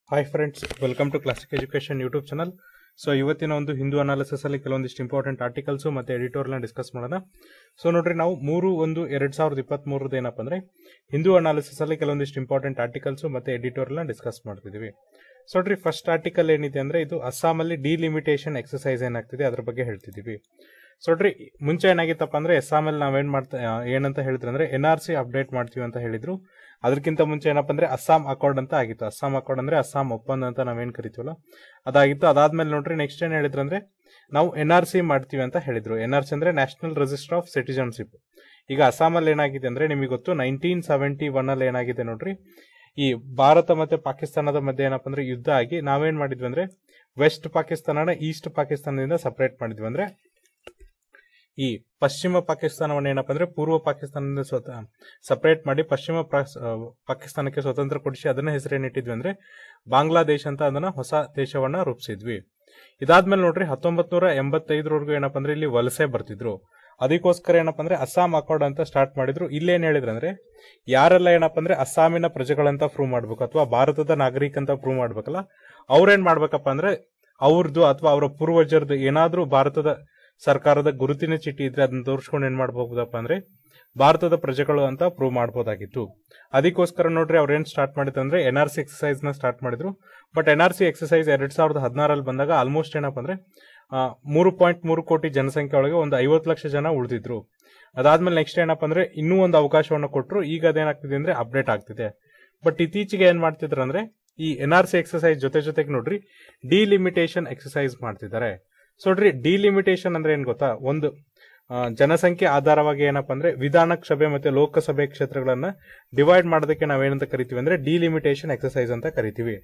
hi friends welcome to classic education YouTube channel so ಇವತ್ತಿನ ಒಂದು Hindu analysis ಅಲ್ಲಿ ಕೆಲವೊಂದಿಷ್ಟು ಇಂಪಾರ್ಟೆಂಟ್ ಆರ್ಟಿಕಲ್ಸ್ ಮತ್ತೆ ಎಡಿಟೋರ್ನ ಡಿಸ್ಕಸ್ ಮಾಡೋಣ ಸೊ ನೋಡ್ರಿ ನಾವು ಮೂರು ಒಂದು ಎರಡ್ ಸಾವಿರದ ಇಪ್ಪತ್ತ್ ಮೂರದ್ದು ಏನಪ್ಪ ಅಂದ್ರೆ ಹಿಂದೂ ಅನಾಲಿಸಿಸ್ ಅಲ್ಲಿ ಕೆಲವೊಂದಿಷ್ಟು ಇಂಪಾರ್ಟೆಂಟ್ ಆರ್ಟಿಕಲ್ಸ್ ಮತ್ತೆ ಎಡಿಟೋರ್ನ ಡಿಸ್ಕಸ್ ಮಾಡ್ತಿದೀವಿ ಸೊ ನೋಡ್ರಿ ಫಸ್ಟ್ ಆರ್ಟಿಕಲ್ ಏನಿದೆ ಅಂದ್ರೆ ಇದು ಅಸ್ಸಾಮಲ್ಲಿ ಡಿಲಿಮಿಟೇಷನ್ ಎಕ್ಸಸೈಸ್ ಏನಾಗ್ತಿದೆ ಅದ್ರ ಬಗ್ಗೆ ಹೇಳ್ತಿದೀವಿ ಸೊ ನೋಡ್ರಿ ಮುಂಚೆ ಏನಾಗಿತ್ತಪ್ಪ ಅಂದ್ರೆ ಅಸ್ಸಾಮಲ್ಲಿ ನಾವೇನ್ ಮಾಡ್ತಾ ಆ, ಏನಂತ ಹೇಳಿದ್ರು ಅಂದ್ರೆ ಎನ್ ಆರ್ ಸಿ ಅಪ್ಡೇಟ್ ಮಾಡ್ತೀವಿ ಅಂತ ಹೇಳಿದ್ರು ಅದಕ್ಕಿಂತ ಮುಂಚೆ ಏನಪ್ಪ ಅಂದ್ರೆ ಅಸ್ಸಾಂ ಅಕಾರ್ಡ್ ಅಂತ ಆಗಿತ್ತು ಅಸ್ಸಾಂ ಅಕಾರ್ಡ್ ಅಂದ್ರೆ ಅಸ್ಸಾಂ ಒಪ್ಪಂದ ಅಂತ ನಾವೇನ್ ಕರಿತೀವಲ್ಲ ಅದಾಗಿತ್ತು ಅದಾದ್ಮೇಲೆ ನೋಡ್ರಿ ನೆಕ್ಸ್ಟ್ ಏನ್ ಹೇಳಿದ್ರು ಅಂದ್ರೆ ನಾವು ಎನ್ ಆರ್ ಸಿ ಮಾಡ್ತೀವಿ ಅಂತ ಹೇಳಿದ್ರು ಎನ್ ಆರ್ ಸಿ ಅಂದ್ರೆ ನ್ಯಾಷನಲ್ ರಿಜಿಸ್ಟರ್ ಆಫ್ ಸಿಟಿಜನ್ಶಿಪ್ ಈಗ ಅಸ್ಸಾಮಲ್ಲಿ ಏನಾಗಿದೆ ಅಂದ್ರೆ ನಿಮಗೆ ಗೊತ್ತು ನೈನ್ಟೀನ್ ಸೆವೆಂಟಿ ಒನ್ ಅಲ್ಲಿ ಏನಾಗಿದೆ ನೋಡ್ರಿ ಈ ಭಾರತ ಮತ್ತೆ ಪಾಕಿಸ್ತಾನದ ಮಧ್ಯೆ ಏನಪ್ಪ ಅಂದ್ರೆ ಯುದ್ಧ ಆಗಿ ನಾವೇನ್ ಮಾಡಿದ್ವಿ ಅಂದ್ರೆ ವೆಸ್ಟ್ ಪಾಕಿಸ್ತಾನನ ಈಸ್ಟ್ ಪಾಕಿಸ್ತಾನದಿಂದ ಸಪರೇಟ್ ಮಾಡಿದ್ವಿ ಅಂದ್ರೆ ಈ ಪಶ್ಚಿಮ ಪಾಕಿಸ್ತಾನವನ್ನ ಏನಪ್ಪ ಅಂದ್ರೆ ಪೂರ್ವ ಪಾಕಿಸ್ತಾನದಿಂದ ಸ್ವತ ಸಪರೇಟ್ ಮಾಡಿ ಪಶ್ಚಿಮ ಪಾಸ್- ಆ, ಪಾಕಿಸ್ತಾನಕ್ಕೆ ಸ್ವತಂತ್ರ ಕೊಡಿಸಿ ಅದನ್ನ ಹೆಸರೇನಿಟ್ಟಿದ್ವಿ ಅಂದ್ರೆ ಬಾಂಗ್ಲಾದೇಶ ಅಂತ ಅದನ್ನ ಹೊಸ ದೇಶವನ್ನ ರೂಪಿಸಿದ್ವಿ ಇದಾದ್ಮೇಲೆ ನೋಡ್ರಿ ಹತ್ತೊಂಬತ್ ನೂರ ಎಂಬತ್ತೈದರವರೆಗೂ ಏನಪ್ಪ ಅಂದ್ರೆ ಇಲ್ಲಿ ವಲಸೆ ಬರ್ತಿದ್ರು ಅದಕ್ಕೋಸ್ಕರ ಏನಪ್ಪ ಅಂದ್ರೆ ಅಸ್ಸಾಂ ಅಕಾರ್ಡ್ ಅಂತ ಸ್ಟಾರ್ಟ್ ಮಾಡಿದ್ರು ಇಲ್ಲೇನ್ ಹೇಳಿದ್ರು ಅಂದ್ರೆ ಯಾರೆಲ್ಲ ಏನಪ್ಪ ಅಂದ್ರೆ ಅಸ್ಸಾಮಿನ ಪ್ರಜೆಗಳಂತ ಪ್ರೂವ್ ಮಾಡ್ಬೇಕು ಅಥವಾ ಭಾರತದ ನಾಗರಿಕ ಅಂತ ಪ್ರೂವ್ ಮಾಡ್ಬೇಕಲ್ಲ ಅವ್ರೇನ್ ಮಾಡ್ಬೇಕಪ್ಪ ಅಂದ್ರೆ ಅವ್ರದ್ದು ಅಥವಾ ಅವರ ಪೂರ್ವಜರದ್ದು ಏನಾದ್ರೂ ಭಾರತದ ಸರ್ಕಾರದ ಗುರುತಿನ ಚೀಟಿ ಇದ್ರೆ ಅದನ್ನ ತೋರಿಸ್ಕೊಂಡು ಏನ್ ಮಾಡಬಹುದಪ್ಪ ಅಂದ್ರೆ ಭಾರತದ ಪ್ರಜೆಗಳು ಅಂತ ಪ್ರೂವ್ ಮಾಡಬಹುದಾಗಿತ್ತು ಅದಕ್ಕೋಸ್ಕರ ನೋಡ್ರಿ ಅವ್ರು ಏನ್ ಸ್ಟಾರ್ಟ್ ಮಾಡಿದ್ರು ಅಂದ್ರೆ ಎನ್ ಆರ್ ಸಿ ಎಕ್ಸಸೈಸ್ ನ ಸ್ಟಾರ್ಟ್ ಮಾಡಿದ್ರು but N R C exercise ಎರಡ್ ಸಾವಿರದ ಹದಿನಾರಲ್ಲಿ ಬಂದಾಗ ಆಲ್ಮೋಸ್ಟ್ ಏನಪ್ಪ ಅಂದ್ರೆ ಆ, ಮೂರು ಪಾಯಿಂಟ್ ಮೂರು ಕೋಟಿ ಜನಸಂಖ್ಯೆ ಒಳಗೆ ಒಂದು ಐವತ್ತು ಲಕ್ಷ ಜನ ಉಳಿದಿದ್ರು ಅದಾದ್ಮೇಲೆ ನೆಕ್ಸ್ಟ್ ಏನಪ್ಪ ಅಂದ್ರೆ ಇನ್ನೂ ಒಂದು ಅವಕಾಶವನ್ನು ಕೊಟ್ಟರು ಈಗ ಅದೇನಾಗ್ತಿದೆ ಅಂದ್ರೆ ಅಪ್ಡೇಟ್ ಆಗ್ತಿದೆ ಬಟ್ ಇತ್ತೀಚೆಗೆ ಏನ್ ಮಾಡ್ತಿದ್ರು ಅಂದ್ರೆ ಈ ಎನ್ ಆರ್ ಸಿ ಎಕ್ಸಸೈಸ್ ಜೊತೆ ಜೊತೆಗೆ ನೋಡ್ರಿ ಡಿಲಿಮಿಟೇಷನ್ ಎಕ್ಸಸೈಸ್ ಮಾಡ್ತಿದ್ದಾರೆ ಸೊ ನೋಡ್ರಿ ಡಿಲಿಮಿಟೇಷನ್ ಅಂದ್ರೆ ಏನ್ ಗೊತ್ತಾ ಒಂದು ಆ, ಜನಸಂಖ್ಯೆ ಆಧಾರವಾಗಿ ಏನಪ್ಪಾ ಅಂದ್ರೆ ವಿಧಾನಸಭೆ ಮತ್ತೆ ಲೋಕಸಭೆ ಕ್ಷೇತ್ರಗಳನ್ನ ಡಿವೈಡ್ ಮಾಡೋದಕ್ಕೆ ನಾವೇನಂತ ಕರಿತೀವಿ ಅಂದ್ರೆ ಡಿಲಿಮಿಟೇಷನ್ ಎಕ್ಸಸೈಸ್ ಅಂತ ಕರಿತೀವಿ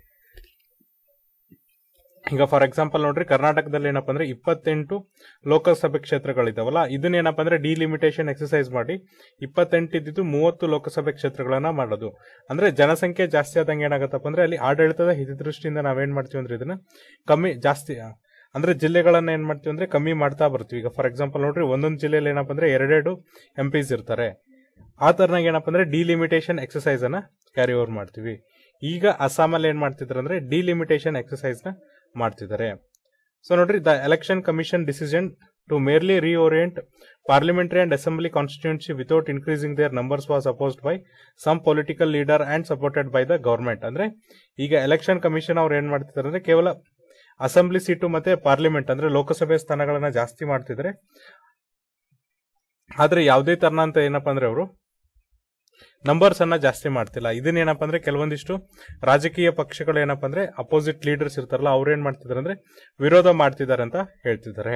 ಈಗ ಫಾರ್ ಎಕ್ಸಾಂಪಲ್ ನೋಡ್ರಿ ಕರ್ನಾಟಕದಲ್ಲಿ ಏನಪ್ಪಾ ಅಂದ್ರೆ ಇಪ್ಪತ್ತೆಂಟು ಲೋಕಸಭೆ ಕ್ಷೇತ್ರಗಳಿದಾವಲ್ಲ ಇದನ್ನ ಏನಪ್ಪಾ ಅಂದ್ರೆ ಡಿಲಿಮಿಟೇಷನ್ ಎಕ್ಸಸೈಸ್ ಮಾಡಿ ಇಪ್ಪತ್ತೆಂಟು ಇದ್ದಿದ್ದು ಮೂವತ್ತು ಲೋಕಸಭೆ ಕ್ಷೇತ್ರಗಳನ್ನ ಮಾಡೋದು ಅಂದ್ರೆ ಜನಸಂಖ್ಯೆ ಜಾಸ್ತಿ ಆದಂಗೆ ಏನಾಗತ್ತಪ್ಪ ಅಂದ್ರೆ ಅಲ್ಲಿ ಆಡಳಿತದ ಹಿತದೃಷ್ಟಿಯಿಂದ ನಾವೇನ್ ಮಾಡ್ತೀವಿ ಅಂದ್ರೆ ಇದನ್ನ ಕಮ್ಮಿ ಜಾಸ್ತಿ ಆ, ಅಂದ್ರೆ ಜಿಲ್ಲೆಗಳನ್ನ ಏನ್ ಮಾಡ್ತೀವಿ ಅಂದ್ರೆ ಕಮ್ಮಿ ಮಾಡ್ತಾ ಬರ್ತೀವಿ ಈಗ ಫಾರ್ ಎಕ್ಸಾಂಪಲ್ ನೋಡ್ರಿ ಒಂದೊಂದು ಜಿಲ್ಲೆಯಲ್ಲಿ ಏನಪ್ಪ ಅಂದ್ರೆ ಎರಡೆರಡು ಎಂ ಪಿಸ್ ಇರ್ತಾರೆ ಆ ತರನಾಗ ಏನಪ್ಪ ಅಂದ್ರೆ ಡಿಲಿಮಿಟೇಷನ್ ಎಕ್ಸಸೈಸ್ ಅನ್ನ ಕ್ಯಾರಿ ಓವರ್ ಮಾಡ್ತೀವಿ ಈಗ ಅಸ್ಸಾಮಲ್ಲಿ ಏನ್ ಮಾಡ್ತಿದ್ರು ಅಂದ್ರೆ ಡಿಲಿಮಿಟೇಷನ್ ಎಕ್ಸಸೈಸ್ ನ ಮಾಡ್ತಿದ್ದಾರೆ ಸೊ ನೋಡ್ರಿ the election commission decision to merely reorient parliamentary and assembly constituency without increasing their numbers was opposed by some political leader and supported by the government ಅಂದ್ರೆ ಈಗ ಎಲೆಕ್ಷನ್ ಕಮಿಷನ್ ಅವ್ರು ಏನ್ ಮಾಡ್ತಿದ್ದಾರೆ ಅಂದ್ರೆ ಕೇವಲ ಅಸೆಂಬ್ಲಿ ಸೀಟು ಮತ್ತೆ parliament ಅಂದ್ರೆ ಲೋಕಸಭೆ ಸ್ಥಾನಗಳನ್ನ ಜಾಸ್ತಿ ಮಾಡ್ತಿದ್ದಾರೆ ಆದ್ರೆ ಯಾವುದೇ ತರನ ಅಂತ ಏನಪ್ಪಾ ಅಂದ್ರೆ ಅವರು ನಂಬರ್ಸ್ ಅನ್ನ ಜಾಸ್ತಿ ಮಾಡ್ತಿಲ್ಲ ಇದನ್ನೇನಪ್ಪ ಅಂದ್ರೆ ಕೆಲವೊಂದಿಷ್ಟು ರಾಜಕೀಯ ಪಕ್ಷಗಳು ಏನಪ್ಪಾ ಅಂದ್ರೆ ಅಪೋಸಿಟ್ ಲೀಡರ್ಸ್ ಇರ್ತಾರಲ್ಲ ಅವ್ರು ಏನ್ ಮಾಡ್ತಿದ್ದಾರೆ ಅಂದ್ರೆ ವಿರೋಧ ಮಾಡ್ತಿದ್ದಾರೆ ಅಂತ ಹೇಳ್ತಿದ್ದಾರೆ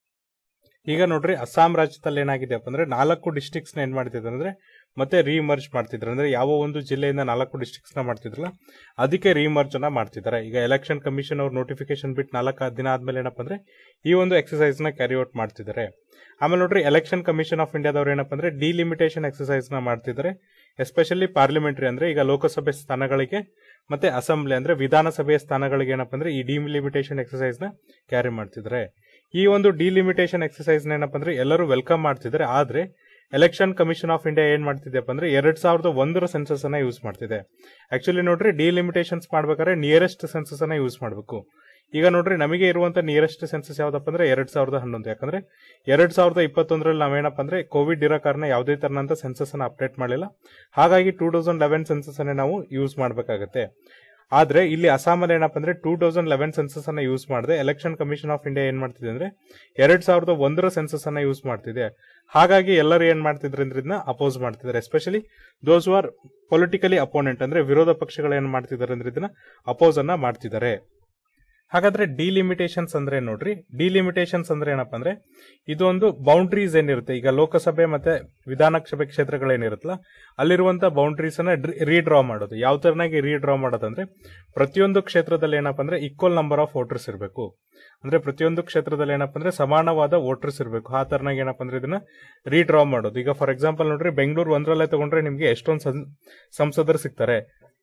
ಈಗ ನೋಡ್ರಿ ಅಸ್ಸಾಂ ರಾಜ್ಯದಲ್ಲಿ ಏನಾಗಿದೆಯಪ್ಪ ಅಂದ್ರೆ ನಾಲ್ಕು ಡಿಸ್ಟ್ರಿಕ್ಟ್ಸ್ ನ ಏನ್ ಮಾಡ್ತಿದ್ದಾರೆ ಅಂದ್ರೆ ಮತ್ತೆ ರೀಮರ್ಜ್ ಮಾಡ್ತಿದ್ರು ಅಂದ್ರೆ ಯಾವ ಒಂದು ಜಿಲ್ಲೆಯಿಂದ ನಾಲ್ಕು ಡಿಸ್ಟ್ರಿಕ್ಟ್ಸ್ ನ ಮಾಡ್ತಿದ್ರಲ್ಲ ಅದಕ್ಕೆ ರೀಮರ್ಜ್ ಅನ್ನ ಮಾಡ್ತಿದ್ದಾರೆ ಈಗ ಎಲೆಕ್ಷನ್ ಕಮಿಷನ್ ಅವ್ರ ನೋಟಿಫಿಕೇಶನ್ ಬಿಟ್ಟು ನಾಲ್ಕು ದಿನ ಆದ್ಮೇಲೆ ಏನಪ್ಪ ಅಂದ್ರೆ ಈ ಒಂದು ಎಕ್ಸಸೈಸ್ ನ ಕ್ಯಾರಿ ಔಟ್ ಮಾಡ್ತಿದ್ದಾರೆ ಆಮೇಲೆ ನೋಡ್ರಿ ಎಲೆಕ್ಷನ್ ಕಮಿಷನ್ ಆಫ್ ಇಂಡಿಯಾದವ್ರು ಏನಪ್ಪ ಅಂದ್ರೆ ಡಿಲಿಮಿಟೇಷನ್ ಎಕ್ಸಸೈಸ್ ನ ಮಾಡ್ತಿದ್ದಾರೆ ಎಸ್ಪೆಷಲಿ ಪಾರ್ಲಿಮೆಂಟರಿ ಅಂದ್ರೆ ಈಗ ಲೋಕಸಭೆ ಸ್ಥಾನಗಳಿಗೆ ಮತ್ತೆ ಅಸೆಂಬ್ಲಿ ಅಂದ್ರೆ ವಿಧಾನಸಭೆಯ ಸ್ಥಾನಗಳಿಗೆ ಏನಪ್ಪ ಅಂದ್ರೆ ಈ ಡಿಲಿಮಿಟೇಷನ್ ಎಕ್ಸಸೈಸ್ ನ ಕ್ಯಾರಿ ಮಾಡ್ತಿದ್ದಾರೆ ಈ ಒಂದು ಡಿಲಿಮಿಟೇಷನ್ ಎಕ್ಸಸೈಸ್ ಏನಪ್ಪ ಅಂದ್ರೆ ಎಲ್ಲರೂ ವೆಲ್ಕಮ್ ಮಾಡ್ತಿದ್ದಾರೆ ಆದ್ರೆ ಎಲೆಕ್ಷನ್ ಕಮಿಷನ್ ಆಫ್ ಇಂಡಿಯಾ ಏನ್ ಮಾಡ್ತಿದೆಯಪ್ಪ ಅಂದ್ರೆ ಎರಡ್ ಸಾವಿರದ ಒಂದರ ಸೆನ್ಸಸ್ ಅನ್ನ ಯೂಸ್ ಮಾಡ್ತಿದೆ ಆಕ್ಚುಲಿ ನೋಡ್ರಿ ಡಿಲಿಮಿಟೇಷನ್ಸ್ ಮಾಡ್ಬೇಕಾದ್ರೆ ನಿಯರೆಸ್ಟ್ ಸೆನ್ಸಸ್ ಅನ್ನ ಯೂಸ್ ಮಾಡಬೇಕು ಈಗ ನೋಡ್ರಿ ನಮಗೆ ಇರುವಂತ ನಿಯರೆಸ್ಟ್ ಸೆನ್ಸಸ್ ಯಾವ್ದಪ್ಪ ಅಂದ್ರೆ ಎರಡ್ ಸಾವಿರದ ಹನ್ನೊಂದು ಯಾಕಂದ್ರೆ ಎರಡ್ ಸಾವಿರದ ಇಪ್ಪತ್ತೊಂದರಲ್ಲಿ ನಾವೇನಪ್ಪ ಅಂದ್ರೆ ಕೋವಿಡ್ ಇರೋ ಕಾರಣ ಯಾವುದೇ ತರನಂತ ಸೆನ್ಸಸ್ ಅನ್ನ ಅಪ್ಡೇಟ್ ಮಾಡಲಿಲ್ಲ ಹಾಗಾಗಿ ಟೂ ತೌಸಂಡ್ ಲೆವೆನ್ ಸೆನ್ಸಸ್ ಅನ್ನ ನಾವು ಯೂಸ್ ಮಾಡಬೇಕಾಗತ್ತೆ ಆದ್ರೆ ಇಲ್ಲಿ ಅಸ್ಸಾಮಲ್ಲಿ ಏನಪ್ಪ ಅಂದ್ರೆ ಟೂ ತೌಸಂಡ್ ಲೆವೆನ್ ಸೆನ್ಸಸ್ ಅನ್ನ ಯೂಸ್ ಮಾಡಿದೆ ಎಲೆಕ್ಷನ್ ಕಮಿಷನ್ ಆಫ್ ಇಂಡಿಯಾ ಏನ್ ಮಾಡ್ತಿದೆ ಅಂದ್ರೆ ಎರಡ್ ಸಾವಿರದ ಒಂದರ ಸೆನ್ಸಸ್ ಅನ್ನ ಯೂಸ್ ಮಾಡ್ತಿದೆ ಹಾಗಾಗಿ ಎಲ್ಲರೂ ಏನ್ ಮಾಡ್ತಿದ್ರು ಅಂದ್ರೆ ಇದನ್ನ ಅಪೋಸ್ ಮಾಡ್ತಿದ್ದಾರೆ especially those are politically opponent ಅಂದ್ರೆ ವಿರೋಧ ಪಕ್ಷಗಳು ಏನ್ ಮಾಡ್ತಿದ್ದಾರೆ ಅಂದ್ರೆ ಇದನ್ನ ಅಪೋಸ್ ಅನ್ನ ಮಾಡ್ತಿದ್ದಾರೆ ಹಾಗಾದ್ರೆ ಡಿಲಿಮಿಟೇಷನ್ಸ್ ಅಂದ್ರೆ ಏನ್ ನೋಡ್ರಿ ಡಿಲಿಮಿಟೇಷನ್ಸ್ ಅಂದ್ರೆ ಏನಪ್ಪಾ ಅಂದ್ರೆ ಇದೊಂದು ಬೌಂಡ್ರೀಸ್ ಏನಿರುತ್ತೆ ಈಗ ಲೋಕಸಭೆ ಮತ್ತೆ ವಿಧಾನಸಭೆ ಕ್ಷೇತ್ರಗಳೇನಿರುತ್ತಲ್ಲ ಅಲ್ಲಿರುವಂತ ಬೌಂಡ್ರೀಸ್ ಅನ್ನ ರೀಡ್ರಾ ಮಾಡೋದು ಯಾವ ತರನಾಗಿ ರೀಡ್ರಾ ಮಾಡೋದಂದ್ರೆ ಪ್ರತಿಯೊಂದು ಕ್ಷೇತ್ರದಲ್ಲಿ ಏನಪ್ಪಾ ಅಂದ್ರೆ ಈಕ್ವಲ್ ನಂಬರ್ ಆಫ್ ವೋಟರ್ಸ್ ಇರಬೇಕು ಅಂದ್ರೆ ಪ್ರತಿಯೊಂದು ಕ್ಷೇತ್ರದಲ್ಲಿ ಏನಪ್ಪಾ ಅಂದ್ರೆ ಸಮಾನವಾದ ವೋಟರ್ಸ್ ಇರಬೇಕು ಆ ತರನಾಗಿ ಏನಪ್ಪಾ ಅಂದ್ರೆ ಇದನ್ನ ರೀಡ್ರಾ ಮಾಡೋದು ಈಗ ಫಾರ್ ಎಕ್ಸಾಂಪಲ್ ನೋಡ್ರಿ ಬೆಂಗಳೂರು ಒಂದರಲ್ಲೇ ತಗೊಂಡ್ರೆ ನಿಮ್ಗೆ ಎಷ್ಟೊಂದು ಸಂ- ಸಂಸದರು ಸಿಗ್ತಾರೆ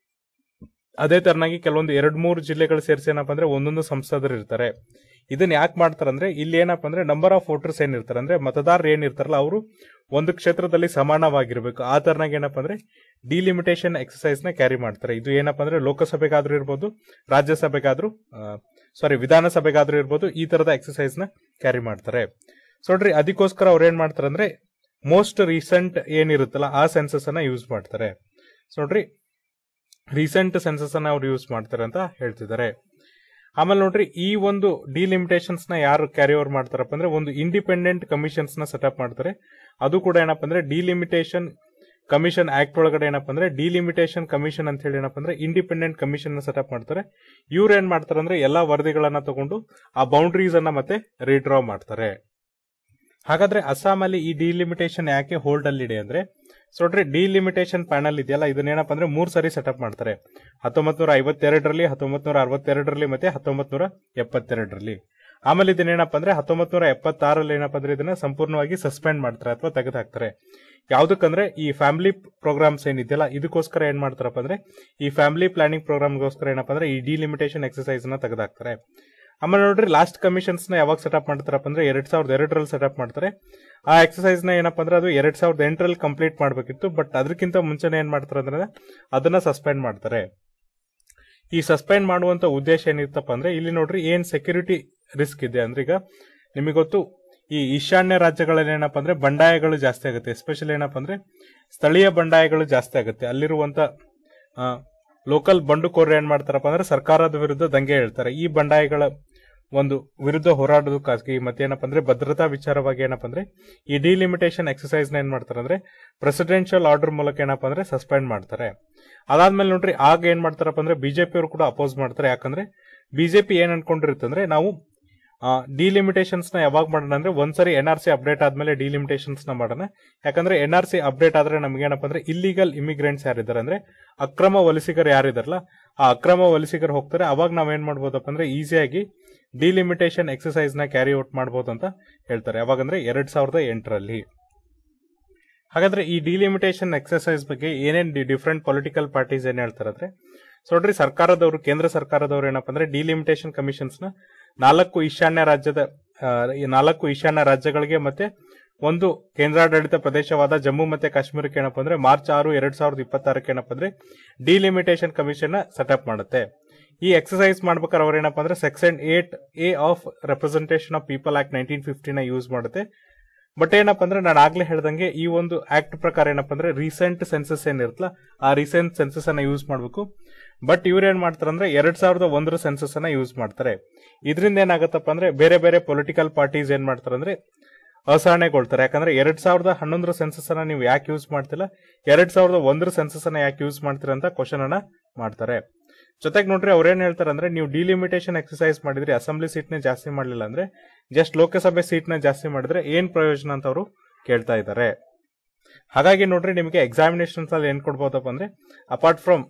ಅದೇ ತರನಾಗಿ ಕೆಲವೊಂದು ಎರಡ್ ಮೂರು ಜಿಲ್ಲೆಗಳು ಸೇರಿಸಿ ಏನಪ್ಪಾ ಅಂದ್ರೆ ಒಂದೊಂದು ಸಂಸದರು ಇರ್ತಾರೆ ಇದನ್ನ ಯಾಕೆ ಮಾಡ್ತಾರಂದ್ರೆ ಇಲ್ಲಿ ಏನಪ್ಪಾ ಅಂದ್ರೆ ನಂಬರ್ ಆಫ್ ವೋಟರ್ಸ್ ಏನಿರ್ತಾರೆ ಅಂದ್ರೆ ಮತದಾರರು ಏನಿರ್ತಾರಲ್ಲ ಅವರು ಒಂದು ಕ್ಷೇತ್ರದಲ್ಲಿ ಸಮಾನವಾಗಿರ್ಬೇಕು ಆ ತರನಾಗ ಏನಪ್ಪ ಅಂದ್ರೆ ಡಿಲಿಮಿಟೇಷನ್ ಎಕ್ಸಸೈಸ್ ನ ಕ್ಯಾರಿ ಮಾಡ್ತಾರೆ ಇದು ಏನಪ್ಪ ಅಂದ್ರೆ ಲೋಕಸಭೆಗಾದ್ರೂ ಇರ್ಬೋದು ರಾಜ್ಯಸಭೆಗಾದ್ರೂ ಸಾರಿ ವಿಧಾನಸಭೆಗಾದ್ರೂ ಇರ್ಬೋದು ಈ ತರದ ಎಕ್ಸಸೈಸ್ ನ ಕ್ಯಾರಿ ಮಾಡ್ತಾರೆ ಸೊ ನೋಡ್ರಿ ಅದಕ್ಕೋಸ್ಕರ ಅವ್ರು ಏನ್ ಮಾಡ್ತಾರೆ ಅಂದ್ರೆ ಮೋಸ್ಟ್ ರೀಸೆಂಟ್ ಏನಿರುತ್ತಲ್ಲ ಆ ಸೆನ್ಸಸ್ ಅನ್ನ ಯೂಸ್ ಮಾಡ್ತಾರೆ ಸೊ ನೋಡ್ರಿ ರೀಸೆಂಟ್ ಸೆನ್ಸಸ್ ಅನ್ನ ಅವ್ರು ಯೂಸ್ ಮಾಡ್ತಾರೆ ಅಂತ ಹೇಳ್ತಿದ್ದಾರೆ ಆಮೇಲೆ ನೋಡ್ರಿ ಈ ಒಂದು ಡಿಲಿಮಿಟೇಷನ್ಸ್ ನ ಯಾರು ಕ್ಯಾರಿ ಓವರ್ ಮಾಡ್ತಾರಪ್ಪ ಅಂದ್ರೆ ಒಂದು ಇಂಡಿಪೆಂಡೆಂಟ್ ಕಮಿಷನ್ಸ್ ನ ಸೆಟಪ್ ಮಾಡ್ತಾರೆ ಅದು ಕೂಡ ಏನಪ್ಪ ಅಂದ್ರೆ ಡಿಲಿಮಿಟೇಷನ್ ಕಮಿಷನ್ ಆಕ್ಟ್ ಒಳಗಡೆ ಏನಪ್ಪ ಅಂದ್ರೆ ಡಿಲಿಮಿಟೇಷನ್ ಕಮಿಷನ್ ಅಂತ ಹೇಳಿ ಏನಪ್ಪ ಅಂದ್ರೆ ಇಂಡಿಪೆಂಡೆಂಟ್ ಕಮಿಷನ್ ನ ಸೆಟಪ್ ಮಾಡ್ತಾರೆ ಇವ್ರು ಏನ್ ಮಾಡ್ತಾರೆ ಅಂದ್ರೆ ಎಲ್ಲಾ ವರದಿಗಳನ್ನ ತಗೊಂಡು ಆ ಬೌಂಡ್ರೀಸ್ ಅನ್ನ ಮತ್ತೆ ರೀಡ್ರಾ ಮಾಡ್ತಾರೆ ಹಾಗಾದ್ರೆ ಅಸ್ಸಾಮಲ್ಲಿ ಈ ಡಿಲಿಮಿಟೇಷನ್ ಯಾಕೆ ಹೋಲ್ಡ್ ಅಲ್ಲಿ ಇದೆ ಅಂದ್ರೆ ಸೊ ನೋಡ್ರಿ ಡಿಲಿಮಿಟೇಷನ್ ಪ್ಯಾನಲ್ ಇದೆಯಲ್ಲ ಇದನ್ನೇನಪ್ಪ ಅಂದ್ರೆ ಮೂರ್ ಸರಿ ಸೆಟಪ್ ಮಾಡ್ತಾರೆ ಹತ್ತೊಂಬತ್ ನೂರ ಐವತ್ತೆರಡರಲ್ಲಿ ಹತ್ತೊಂಬತ್ ನೂರ ಅರವತ್ತೆರಡರಲ್ಲಿ ಮತ್ತೆ ಹತ್ತೊಂಬತ್ ನೂರ ಎಪ್ಪತ್ತೆರಡರಲ್ಲಿ ಆಮೇಲೆ ಇದನ್ನೇನಪ್ಪ ಅಂದ್ರೆ ಹತ್ತೊಂಬತ್ ನೂರ ಎಪ್ಪತ್ತಾರಲ್ಲಿ ಏನಪ್ಪ ಅಂದ್ರೆ ಇದನ್ನ ಸಂಪೂರ್ಣವಾಗಿ ಸಸ್ಪೆಂಡ್ ಮಾಡ್ತಾರೆ ಅಥವಾ ತೆಗೆದು ಹಾಕ್ತಾರೆ ಯಾವ್ದಕ್ಕಂದ್ರೆ ಈ ಫ್ಯಾಮಿಲಿ ಪ್ರೋಗ್ರಾಮ್ಸ್ ಏನಿದೆಯಲ್ಲ ಇದಕ್ಕೋಸ್ಕರ ಏನ್ ಮಾಡ್ತಾರಪ್ಪ ಅಂದ್ರೆ ಈ ಫ್ಯಾಮಿಲಿ ಪ್ಲಾನಿಂಗ್ ಪ್ರೋಗ್ರಾಮ್ಗೋಸ್ಕರ ಏನಪ್ಪ ಅಂದ್ರೆ ಈ ಡಿಲಿಮಿಟೇಷನ್ ಎಕ್ಸಸೈಸ್ ನ ತೆಗೆದಾಕ್ತಾರೆ ಆಮೇಲೆ ನೋಡ್ರಿ ಲಾಸ್ಟ್ ಕಮಿಷನ್ಸ್ ನ ಯಾವಾಗ ಸೆಟಪ್ ಮಾಡ್ತಾರಪ್ಪ ಅಂದ್ರೆ ಎರಡ್ ಸಾವಿರದ ಎರಡರಲ್ಲಿ ಸೆಟಪ್ ಮಾಡ್ತಾರೆ ಆ ಎಕ್ಸಸೈಸ್ ನ ಏನಪ್ಪ ಅಂದ್ರೆ ಅದು ಎರಡ್ ಸಾವಿರದ ಎಂಟರಲ್ಲಿ ಕಂಪ್ಲೀಟ್ ಮಾಡಬೇಕಿತ್ತು ಬಟ್ ಅದಕ್ಕಿಂತ ಮುಂಚೆನೆ ಏನ್ ಮಾಡ್ತಾರೆ ಅಂದ್ರೆ ಅದನ್ನ ಸಸ್ಪೆಂಡ್ ಮಾಡ್ತಾರೆ ಈ ಸಸ್ಪೆಂಡ್ ಮಾಡುವಂತ ಉದ್ದೇಶ ಏನಿತ್ತಪ್ಪ ಅಂದ್ರೆ ಇಲ್ಲಿ ನೋಡ್ರಿ ಏನ್ ಸೆಕ್ಯೂರಿಟಿ ರಿಸ್ಕ್ ಇದೆ ಅಂದ್ರೆ ಈಗ ನಿಮಗೆ ಗೊತ್ತು ಈ ಈಶಾನ್ಯ ರಾಜ್ಯಗಳಲ್ಲಿ ಏನಪ್ಪ ಅಂದ್ರೆ ಬಂಡಾಯಗಳು ಜಾಸ್ತಿ ಆಗುತ್ತೆ ಎಸ್ಪೆಷಲಿ ಏನಪ್ಪ ಅಂದ್ರೆ ಸ್ಥಳೀಯ ಬಂಡಾಯಗಳು ಜಾಸ್ತಿ ಆಗುತ್ತೆ ಅಲ್ಲಿರುವಂತ ಲೋಕಲ್ ಬಂಡುಕೋರರು ಏನ್ ಮಾಡ್ತಾರಪ್ಪ ಅಂದ್ರೆ ಸರ್ಕಾರದ ವಿರುದ್ಧ ದಂಗೆ ಹೇಳ್ತಾರೆ ಈ ಬಂಡಾಯಗಳ ಒಂದು ವಿರುದ್ಧ ಹೋರಾಡೋದಕ್ಕಾಗಿ ಮತ್ತೇನಪ್ಪ ಅಂದ್ರೆ ಭದ್ರತಾ ವಿಚಾರವಾಗಿ ಏನಪ್ಪ ಅಂದ್ರೆ ಈ ಡಿಲಿಮಿಟೇಷನ್ ಎಕ್ಸಸೈಸ್ ನ ಏನ್ ಮಾಡ್ತಾರೆ ಅಂದ್ರೆ ಪ್ರೆಸಿಡೆನ್ಷಿಯಲ್ ಆರ್ಡರ್ ಮೂಲಕ ಏನಪ್ಪ ಅಂದ್ರೆ ಸಸ್ಪೆಂಡ್ ಮಾಡ್ತಾರೆ ಅದಾದ್ಮೇಲೆ ನೋಡ್ರಿ ಆಗ ಏನ್ ಮಾಡ್ತಾರಪ್ಪ ಅಂದ್ರೆ ಬಿಜೆಪಿ ಅವರು ಕೂಡ ಅಪೋಸ್ ಮಾಡ್ತಾರೆ ಯಾಕಂದ್ರೆ ಬಿಜೆಪಿ ಏನ್ ಅನ್ಕೊಂಡಿರುತ್ತಂದ್ರೆ ನಾವು ಡಿಲಿಮಿಟೇಷನ್ಸ್ ನ ಯಾವಾಗ ಮಾಡೋಣ ಅಂದ್ರೆ ಒಂದ್ಸರಿ ಎನ್ ಆರ್ ಸಿ ಅಪ್ಡೇಟ್ ಆದ್ಮೇಲೆ ಡಿಲಿಮಿಟೇಷನ್ಸ್ ನ ಮಾಡೋಣ ಯಾಕಂದ್ರೆ ಎನ್ ಆರ್ ಸಿ ಅಪ್ಡೇಟ್ ಆದ್ರೆ ನಮ್ಗೆ ಏನಪ್ಪ ಅಂದ್ರೆ ಇಲ್ಲಿಗಲ್ ಇಮಿಗ್ರೆಂಟ್ಸ್ ಯಾರಿದ್ದಾರೆ ಅಂದ್ರೆ ಅಕ್ರಮ ವಲಸಿಗರು ಯಾರಿದಾರಲ್ಲ ಆ ಅಕ್ರಮ ವಲಸಿಗರು ಹೋಗ್ತಾರೆ ಅವಾಗ ನಾವ್ ಏನ್ ಮಾಡ್ಬೋದಪ್ಪ ಅಂದ್ರೆ ಈಸಿಯಾಗಿ ಡಿಲಿಮಿಟೇಷನ್ ಎಕ್ಸಸೈಸ್ ನ ಕ್ಯಾರಿ ಔಟ್ ಮಾಡಬಹುದು ಅಂತ ಹೇಳ್ತಾರೆ ಯಾವಾಗಂದ್ರೆ ಎರಡ್ ಸಾವಿರದ ಎಂಟರಲ್ಲಿ ಹಾಗಾದ್ರೆ ಈ ಡಿಲಿಮಿಟೇಷನ್ ಎಕ್ಸಸೈಸ್ ಬಗ್ಗೆ ಏನೇನ್ ಡಿಫ್ರೆಂಟ್ ಪೊಲಿಟಿಕಲ್ ಪಾರ್ಟೀಸ್ ಏನ್ ಹೇಳ್ತಾರೆ ಅಂದ್ರೆ ಸೊ ನೋಡ್ರಿ ಸರ್ಕಾರದವರು ಕೇಂದ್ರ ಸರ್ಕಾರದವರು ಏನಪ್ಪ ಅಂದ್ರೆ ಡಿಲಿಮಿಟೇಷನ್ ಕಮಿಷನ್ಸ್ ನ ನಾಲ್ಕು ಈಶಾನ್ಯ ರಾಜ್ಯದ ಆ, ಈ ನಾಲ್ಕು ಈಶಾನ್ಯ ರಾಜ್ಯಗಳಿಗೆ ಮತ್ತೆ ಒಂದು ಕೇಂದ್ರಾಡಳಿತ ಪ್ರದೇಶವಾದ ಜಮ್ಮು ಮತ್ತೆ ಕಾಶ್ಮೀರಕ್ಕೆ ಏನಪ್ಪ ಅಂದ್ರೆ ಮಾರ್ಚ್ ಆರು ಎರಡ್ ಸಾವಿರದ ಇಪ್ಪತ್ತಾರಕ್ಕೆ ಏನಪ್ಪ ಅಂದ್ರೆ ಡಿಲಿಮಿಟೇಷನ್ ಕಮಿಷನ್ ನ ಸೆಟಪ್ ಮಾಡುತ್ತೆ ಈ ಎಕ್ಸಸೈಸ್ ಮಾಡ್ಬೇಕಾದ್ರೆ ಅವ್ರು ಏನಪ್ಪ ಅಂದ್ರೆ section eight A of representation of people act nineteen ಫಿಫ್ಟಿನ ಯೂಸ್ ಮಾಡುತ್ತೆ ಬಟ್ ಏನಪ್ಪ ಅಂದ್ರೆ ನಾನು ಆಗ್ಲೇ ಹೇಳ್ದಂಗೆ ಈ ಒಂದು ಆಕ್ಟ್ ಪ್ರಕಾರ ಏನಪ್ಪ ಅಂದ್ರೆ ರೀಸೆಂಟ್ ಸೆನ್ಸಸ್ ಏನಿರುತ್ತಲ್ಲ ಆ ರೀಸೆಂಟ್ ಸೆನ್ಸಸ್ ಅನ್ನ ಯೂಸ್ ಮಾಡಬೇಕು ಬಟ್ ಇವ್ರು ಏನ್ ಮಾಡ್ತಾರೆ ಅಂದ್ರೆ ಎರಡ್ ಸಾವಿರದ ಒಂದರ ಸೆನ್ಸಸ್ ಅನ್ನ ಯೂಸ್ ಮಾಡ್ತಾರೆ ಇದರಿಂದ ಏನಾಗತ್ತಪ್ಪ ಅಂದ್ರೆ ಬೇರೆ ಬೇರೆ ಪೊಲಿಟಿಕಲ್ ಪಾರ್ಟೀಸ್ ಏನ್ ಮಾಡ್ತಾರೆ ಅಂದ್ರೆ ಅಸಹನೆಗೊಳ್ತಾರೆ ಯಾಕಂದ್ರೆ ಎರಡ್ ಸಾವಿರದ ಹನ್ನೊಂದರ ಸೆನ್ಸಸ್ ಅನ್ನ ನೀವು ಯಾಕೆ ಯೂಸ್ ಮಾಡ್ತಿಲ್ಲ ಎರಡ್ ಸಾವಿರದ ಒಂದರ ಸೆನ್ಸಸ್ ಅನ್ನ ಯಾಕೆ ಯೂಸ್ ಮಾಡ್ತೀರಾ ಅಂತ ಕ್ವಶನ್ ಅನ್ನ ಮಾಡ್ತಾರೆ ಜೊತೆಗೆ ನೋಡ್ರಿ ಅವ್ರೇನ್ ಹೇಳ್ತಾರೆ ಅಂದ್ರೆ ನೀವು ಡಿಲಿಮಿಟೇಷನ್ ಎಕ್ಸಸೈಸ್ ಮಾಡಿದ್ರಿ ಅಸೆಂಬ್ಲಿ ಸೀಟ್ ನ ಜಾಸ್ತಿ ಮಾಡಲಿಲ್ಲ ಅಂದ್ರೆ ಜಸ್ಟ್ ಲೋಕಸಭೆ ಸೀಟ್ ನ ಜಾಸ್ತಿ ಮಾಡಿದ್ರೆ ಏನ್ ಪ್ರಯೋಜನ ಅಂತ ಅವರು ಕೇಳ್ತಾ ಇದ್ದಾರೆ ಹಾಗಾಗಿ ನೋಡ್ರಿ ನಿಮಗೆ ಎಕ್ಸಾಮಿನೇಷನ್ಸ್ ಅಲ್ಲಿ ಏನ್ ಕೊಡ್ಬೋದಪ್ಪ ಅಂದ್ರೆ ಅಪಾರ್ಟ್ ಫ್ರಮ್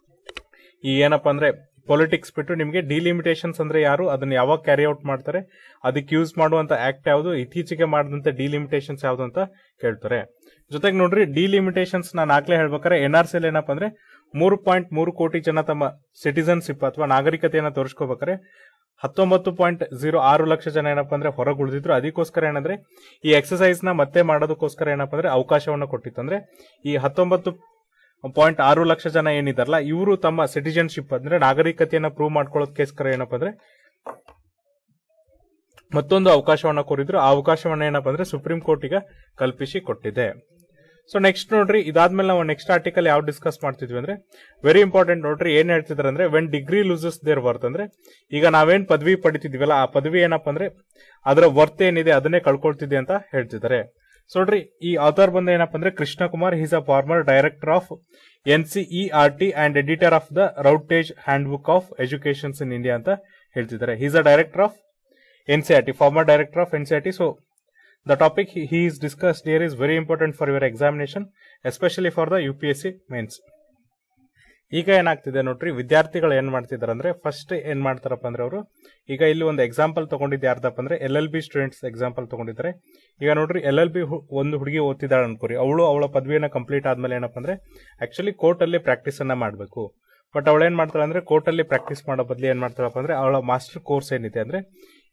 ಈ ಏನಪ್ಪ ಅಂದ್ರೆ ಪೊಲಿಟಿಕ್ಸ್ ಬಿಟ್ಟು ನಿಮಗೆ ಡಿಲಿಮಿಟೇಷನ್ಸ್ ಅಂದ್ರೆ ಯಾರು ಅದನ್ನ ಯಾವಾಗ ಕ್ಯಾರಿ ಔಟ್ ಮಾಡ್ತಾರೆ ಅದಕ್ಕೆ ಯೂಸ್ ಮಾಡುವಂತ ಆಕ್ಟ್ ಯಾವುದು ಇತ್ತೀಚೆಗೆ ಮಾಡಿದಂತ ಡಿಲಿಮಿಟೇಷನ್ಸ್ ಯಾವುದು ಅಂತ ಕೇಳ್ತಾರೆ ಜೊತೆಗೆ ನೋಡ್ರಿ ಡಿಲಿಮಿಟೇಷನ್ಸ್ ನಾನು ಆಗ್ಲೇ ಹೇಳ್ಬೇಕಾದ್ರೆ ಎನ್ ಆರ್ ಸಿ ಏನಪ್ಪ ಅಂದ್ರೆ ಮೂರು ಪಾಯಿಂಟ್ ಮೂರು ಕೋಟಿ ಜನ ತಮ್ಮ ಸಿಟಿಸನ್ಶಿಪ್ ಅಥವಾ ನಾಗರಿಕತೆಯನ್ನ ತೋರಿಸ್ಕೋಬೇಕಾದ್ರೆ ಹತ್ತೊಂಬತ್ತು ಪಾಯಿಂಟ್ ಜೀರೋ ಆರು ಲಕ್ಷ ಜನ ಏನಪ್ಪ ಅಂದ್ರೆ ಹೊರಗೆ ಉಳಿದಿದ್ರು ಅದಕ್ಕೋಸ್ಕರ ಏನಂದ್ರೆ ಈ ಎಕ್ಸಸೈಸ್ ನ ಮತ್ತೆ ಮಾಡೋದಕ್ಕೋಸ್ಕರ ಏನಪ್ಪ ಅಂದ್ರೆ ಅವಕಾಶವನ್ನ ಕೊಟ್ಟಿತ್ತು ಅಂದ್ರೆ ಈ ಹತ್ತೊಂಬತ್ತು ಪಾಯಿಂಟ್ ಆರು ಲಕ್ಷ ಜನ ಏನಿದಾರಲ್ಲ ಇವರು ತಮ್ಮ ಸಿಟಿಜನ್ಶಿಪ್ ಅಂದ್ರೆ ನಾಗರಿಕತೆಯನ್ನ ಪ್ರೂವ್ ಮಾಡ್ಕೊಳ್ಳೋದಕ್ಕೋಸ್ಕರ ಏನಪ್ಪ ಅಂದ್ರೆ ಮತ್ತೊಂದು ಅವಕಾಶವನ್ನ ಕೋರಿದ್ರು ಆ ಅವಕಾಶವನ್ನ ಏನಪ್ಪ ಅಂದ್ರೆ ಸುಪ್ರೀಂ ಕೋರ್ಟ್ ಈಗ ಕಲ್ಪಿಸಿ ಕೊಟ್ಟಿದೆ ಸೊ ನೆಕ್ಸ್ಟ್ ನೋಡ್ರಿ ಇದಾದ್ಮೇಲೆ ನಾವು ನೆಕ್ಸ್ಟ್ ಆರ್ಟಿಕಲ್ ಯಾವ ಡಿಸ್ಕಸ್ ಮಾಡ್ತಿದ್ವಿ ಅಂದ್ರೆ ವೆರಿ ಇಂಪಾರ್ಟೆಂಟ್ ನೋಡ್ರಿ ಏನ್ ಹೇಳ್ತಿದಾರೆ ಅಂದ್ರೆ when degree loses their worth ಅಂದ್ರೆ ಈಗ ನಾವೇನ್ ಪದವಿ ಪಡಿತಿದ್ವಲ್ಲ ಆ ಪದವಿ ಏನಪ್ಪ ಅಂದ್ರೆ ಅದರ ವರ್ತ್ ಏನಿದೆ ಅದನ್ನೇ ಕಳ್ಕೊಳ್ತಿದೆ ಅಂತ ಹೇಳ್ತಿದ್ದಾರೆ ಸೊ ನೋಡ್ರಿ ಈ ಆಥರ್ ಬಂದ ಏನಪ್ಪ ಅಂದ್ರೆ Krishna Kumar is a former director of N C E R T and editor of the Routledge handbook of educations in India ಅಂತ ಹೇಳ್ತಿದ್ದಾರೆ is a director of N C R T former director of N C R T so the topic he, he is discussed here is very important for your examination especially for the UPSC mains ಈಗ ಏನಾಗ್ತಿದೆ ನೋಡ್ರಿ ವಿದ್ಯಾರ್ಥಿಗಳು ಏನ್ ಮಾಡ್ತಿದಾರೆ ಅಂದ್ರೆ first ಏನ್ ಮಾಡ್ತಾರಪ್ಪ ಅಂದ್ರೆ ಅವರು ಈಗ ಇಲ್ಲಿ ಒಂದು ಎಕ್ಸಾಂಪಲ್ ತಗೊಂಡಿದ್ದು ಯಾರ್ದಪ್ಪ ಅಂದ್ರೆ L L B students example ತಗೊಂಡಿದ್ದಾರೆ ಈಗ ನೋಡ್ರಿ ಎಲ್ ಎಲ್ ಬಿ ಒಂದು ಹುಡುಗಿ ಓದ್ತಿದ್ದಾಳೆ ಅನ್ಕೋರಿ ಅವಳು ಅವಳ ಪದವಿಯನ್ನ ಕಂಪ್ಲೀಟ್ ಆದ್ಮೇಲೆ ಏನಪ್ಪ ಅಂದ್ರೆ ಆಕ್ಚುಲಿ ಕೋರ್ಟ್ ಅಲ್ಲಿ ಪ್ರಾಕ್ಟೀಸ್ ಅನ್ನ ಮಾಡಬೇಕು ಬಟ್ ಅವಳು ಏನ್ ಮಾಡ್ತಾಳೆ ಅಂದ್ರೆ ಕೋರ್ಟ್ ಅಲ್ಲಿ ಪ್ರಾಕ್ಟೀಸ್ ಮಾಡೋ ಬದಲು ಏನ್ ಮಾಡ್ತಾಳಪ್ಪ ಅಂದ್ರೆ ಅವಳ ಮಾಸ್ಟರ್ ಕೋರ್ಸ್ ಏನಿದೆ ಅಂದ್ರೆ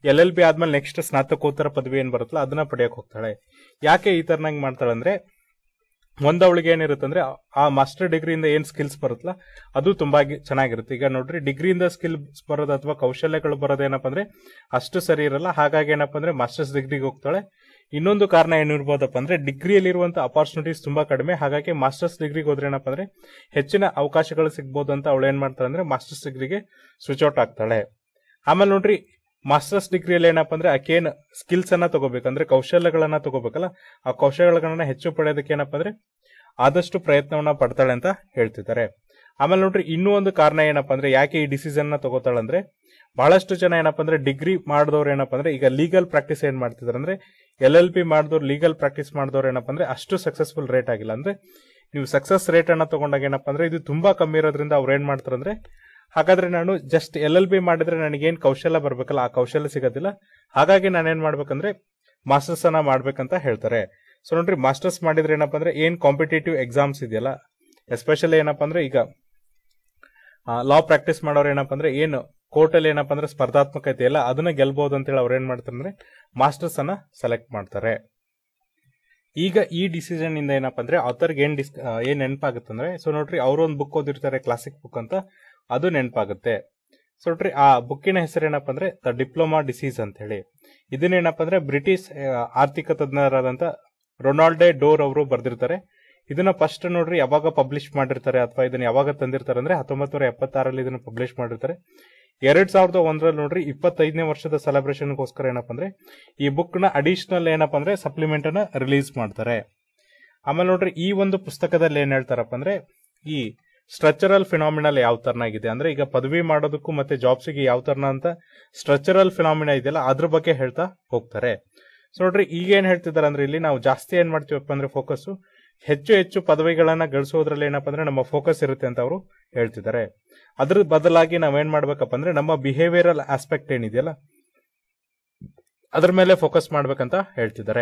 ಎಲ್ ಎಲ್ ಬಿ ಆದ್ಮೇಲೆ ನೆಕ್ಸ್ಟ್ ಸ್ನಾತಕೋತ್ತರ ಪದವಿ ಏನ್ ಬರುತ್ತಲ್ಲ ಅದನ್ನ ಪಡೆಯಕ್ ಹೋಗ್ತಾಳೆ ಯಾಕೆ ಈ ತರನಾಗಿ ಮಾಡ್ತಾಳೆ ಅಂದ್ರೆ ಒಂದ್ ಅವಳಿಗೆ ಏನಿರುತ್ತೆ ಅಂದ್ರೆ ಆ ಮಾಸ್ಟರ್ ಡಿಗ್ರಿಯಿಂದ ಏನ್ ಸ್ಕಿಲ್ಸ್ ಬರುತ್ತಲ್ಲ ಅದು ತುಂಬಾ ಗಿ- ಚೆನ್ನಾಗಿರುತ್ತೆ ಈಗ ನೋಡ್ರಿ ಡಿಗ್ರಿಯಿಂದ ಸ್ಕಿಲ್ಸ್ ಬರೋದು ಅಥವಾ ಕೌಶಲ್ಯಗಳು ಬರೋದೇನಪ್ಪ ಅಂದ್ರೆ ಅಷ್ಟು ಸರಿ ಇರಲ್ಲ ಹಾಗಾಗಿ ಏನಪ್ಪ ಅಂದ್ರೆ ಮಾಸ್ಟರ್ಸ್ ಡಿಗ್ರಿಗೆ ಹೋಗ್ತಾಳೆ ಇನ್ನೊಂದು ಕಾರಣ ಏನಿರ್ಬೋದಪ್ಪ ಅಂದ್ರೆ ಡಿಗ್ರಿಯಲ್ಲಿರುವಂತ ಅಪಾರ್ಚುನಿಟೀಸ್ ತುಂಬಾ ಕಡಿಮೆ ಹಾಗಾಗಿ ಮಾಸ್ಟರ್ಸ್ ಡಿಗ್ರಿಗೆ ಹೋದ್ರೆ ಏನಪ್ಪ ಅಂದ್ರೆ ಹೆಚ್ಚಿನ ಅವಕಾಶಗಳು ಸಿಗ್ಬೋದು ಅಂತ ಅವಳು ಏನ್ ಮಾಡ್ತಾಳೆ ಅಂದ್ರೆ ಮಾಸ್ಟರ್ಸ್ ಡಿಗ್ರಿಗೆ ಸ್ವಿಚ್ ಔಟ್ ಆಗ್ತಾಳೆ ಆಮೇಲೆ ನೋಡ್ರಿ ಮಾಸ್ಟರ್ಸ್ ಡಿಗ್ರಿಯಲ್ಲಿ ಏನಪ್ಪ ಅಂದ್ರೆ ಆಕೇನ್ ಸ್ಕಿಲ್ಸ್ ಅನ್ನ ತಗೋಬೇಕಂದ್ರೆ ಕೌಶಲ್ಯಗಳನ್ನ ತಗೋಬೇಕಲ್ಲ ಆ ಕೌಶಲ್ಯಗಳನ್ನ ಹೆಚ್ಚು ಪಡೆಯೋದಕ್ಕೆ ಏನಪ್ಪ ಅಂದ್ರೆ ಆದಷ್ಟು ಪ್ರಯತ್ನವನ್ನ ಪಡ್ತಾಳೆ ಅಂತ ಹೇಳ್ತಿದ್ದಾರೆ ಆಮೇಲೆ ನೋಡ್ರಿ ಇನ್ನೂ ಒಂದು ಕಾರಣ ಏನಪ್ಪ ಅಂದ್ರೆ ಯಾಕೆ ಈ ಡಿಸಿಷನ್ ನ ತಗೋತಾಳೆ ಅಂದ್ರೆ ಬಹಳಷ್ಟು ಜನ ಏನಪ್ಪ ಅಂದ್ರೆ ಡಿಗ್ರಿ ಮಾಡಿದವ್ರು ಏನಪ್ಪ ಅಂದ್ರೆ ಈಗ ಲೀಗಲ್ ಪ್ರಾಕ್ಟೀಸ್ ಏನ್ ಮಾಡ್ತಿದಾರೆ ಅಂದ್ರೆ ಎಲ್ ಎಲ್ ಪಿ ಮಾಡಿದವ್ರು ಲೀಗಲ್ ಪ್ರಾಕ್ಟೀಸ್ ಮಾಡಿದವ್ರು ಏನಪ್ಪ ಅಂದ್ರೆ ಅಷ್ಟು ಸಕ್ಸಸ್ಫುಲ್ ರೇಟ್ ಆಗಿಲ್ಲ ಅಂದ್ರೆ ನೀವು ಸಕ್ಸಸ್ ರೇಟ್ ಅನ್ನ ತಗೊಂಡಾಗ ಏನಪ್ಪ ಅಂದ್ರೆ ಇದು ತುಂಬಾ ಕಮ್ಮಿ ಇರೋದ್ರಿಂದ ಅವ್ರು ಏನ್ ಮಾಡ್ತಾರೆ ಅಂದ್ರೆ ಹಾಗಾದ್ರೆ ನಾನು ಜಸ್ಟ್ ಎಲ್ ಎಲ್ ಬಿ ಮಾಡಿದ್ರೆ ನನಗೇನ್ ಕೌಶಲ್ಯ ಬರ್ಬೇಕಲ್ಲ ಆ ಕೌಶಲ್ಯ ಸಿಗೋದಿಲ್ಲ ಹಾಗಾಗಿ ನಾನೇನ್ ಮಾಡ್ಬೇಕಂದ್ರೆ ಮಾಸ್ಟರ್ಸ್ ಅನ್ನ ಮಾಡ್ಬೇಕಂತ ಹೇಳ್ತಾರೆ ಸೊ ನೋಡ್ರಿ ಮಾಸ್ಟರ್ಸ್ ಮಾಡಿದ್ರೆ ಏನಪ್ಪ ಅಂದ್ರೆ ಏನ್ ಕಾಂಪಿಟೇಟಿವ್ ಎಕ್ಸಾಮ್ಸ್ ಇದೆಯಲ್ಲ ಎಸ್ಪೆಷಲಿ ಏನಪ್ಪ ಅಂದ್ರೆ ಈಗ ಲಾ ಪ್ರಾಕ್ಟೀಸ್ ಮಾಡೋರು ಏನಪ್ಪ ಅಂದ್ರೆ ಏನು ಕೋರ್ಟ್ ಅಲ್ಲಿ ಏನಪ್ಪ ಅಂದ್ರೆ ಸ್ಪರ್ಧಾತ್ಮಕ ಇದೆಯಲ್ಲ ಅದನ್ನ ಗೆಲ್ಬಹುದು ಅಂತೇಳಿ ಅವ್ರು ಏನ್ ಮಾಡ್ತಾರೆ ಅಂದ್ರೆ ಮಾಸ್ಟರ್ಸ್ ಅನ್ನ ಸೆಲೆಕ್ಟ್ ಮಾಡ್ತಾರೆ ಈಗ ಈ ಡಿಸಿಷನ್ ಇಂದ ಏನಪ್ಪ ಅಂದ್ರೆ ಆಥರ್ಗೆ ಏನ್ ಡಿಸ್ ಆ, ಏನ್ ನೆನಪಾಗುತ್ತೆ ಅಂದ್ರೆ ಸೊ ನೋಡ್ರಿ ಅವರು ಒಂದು ಬುಕ್ ಓದಿರ್ತಾರೆ ಕ್ಲಾಸಿಕ್ ಬುಕ್ ಅಂತ ಅದು ನೆನಪಾಗುತ್ತೆ ಸೊ ನೋಡ್ರಿ ಆ ಬುಕ್ಕಿನ ಹೆಸರು ಏನಪ್ಪ ಅಂದ್ರೆ ದ ಡಿಪ್ಲೊಮಾ ಡಿಸೀಸ್ ಅಂತ ಹೇಳಿ ಇದನ್ನೇನಪ್ಪ ಅಂದ್ರೆ ಬ್ರಿಟಿಷ್ ಆ, ಆರ್ಥಿಕ ತಜ್ಞರಾದಂತ ರೊನಾಲ್ಡೆ ಡೋರ್ ಅವರು ಬರ್ದಿರ್ತಾರೆ ಇದನ್ನ ಫಸ್ಟ್ ನೋಡ್ರಿ ಯಾವಾಗ ಪಬ್ಲಿಷ್ ಮಾಡಿರ್ತಾರೆ ಅಥವಾ ಇದನ್ನ ಯಾವಾಗ ತಂದಿರ್ತಾರೆ ಅಂದ್ರೆ ಹತ್ತೊಂಬತ್ತು ನೂರ ಎಪ್ಪತ್ತಾರಲ್ಲಿ ಇದನ್ನ ಪಬ್ಲಿಷ್ ಮಾಡಿರ್ತಾರೆ ಎರಡ್ ಸಾವಿರದ ಒಂದರಲ್ಲಿ ನೋಡ್ರಿ ಇಪ್ಪತ್ತೈದನೇ ವರ್ಷದ ಸೆಲೆಬ್ರೇಷನ್ಗೋಸ್ಕರ ಏನಪ್ಪ ಅಂದ್ರೆ ಈ ಬುಕ್ ನ ಅಡಿಷನಲ್ ಏನಪ್ಪ ಅಂದ್ರೆ ಸಪ್ಲಿಮೆಂಟ್ ಅನ್ನ ರಿಲೀಸ್ ಮಾಡ್ತಾರೆ ಆಮೇಲೆ ನೋಡ್ರಿ ಈ ಒಂದು ಪುಸ್ತಕದಲ್ಲಿ ಏನ್ ಹೇಳ್ತಾರಪ್ಪ ಅಂದ್ರೆ ಈ ಸ್ಟ್ರಕ್ಚರಲ್ ಫಿನಾಮಿನಲ್ ಯಾವ ತರನಾಗಿದೆ ಅಂದ್ರೆ ಈಗ ಪದವಿ ಮಾಡೋದಕ್ಕೂ ಮತ್ತೆ ಜಾಬ್ಸಿಗೆ ಯಾವ ತರನ ಅಂತ ಸ್ಟ್ರಕ್ಚರಲ್ ಫಿನಾಮಿನ ಇದೆಯಲ್ಲ ಅದ್ರ ಬಗ್ಗೆ ಹೇಳ್ತಾ ಹೋಗ್ತಾರೆ ಸೊ ನೋಡ್ರಿ ಈಗ ಏನ್ ಹೇಳ್ತಿದಾರೆ ಅಂದ್ರೆ ಇಲ್ಲಿ ನಾವು ಜಾಸ್ತಿ ಏನ್ ಮಾಡ್ತೀವಪ್ಪ ಅಂದ್ರೆ ಫೋಕಸ್ ಹೆಚ್ಚು ಹೆಚ್ಚು ಪದವಿಗಳನ್ನ ಗಳಿಸೋದ್ರಲ್ಲಿ ಏನಪ್ಪ ಅಂದ್ರೆ ನಮ್ಮ ಫೋಕಸ್ ಇರುತ್ತೆ ಅಂತ ಅವರು ಹೇಳ್ತಿದ್ದಾರೆ ಅದ್ರ ಬದಲಾಗಿ ನಾವೇನ್ ಮಾಡ್ಬೇಕಪ್ಪ ಅಂದ್ರೆ ನಮ್ಮ ಬಿಹೇವಿಯರಲ್ ಆಸ್ಪೆಕ್ಟ್ ಏನಿದೆಯಲ್ಲ ಅದ್ರ ಮೇಲೆ ಫೋಕಸ್ ಮಾಡ್ಬೇಕಂತ ಹೇಳ್ತಿದ್ದಾರೆ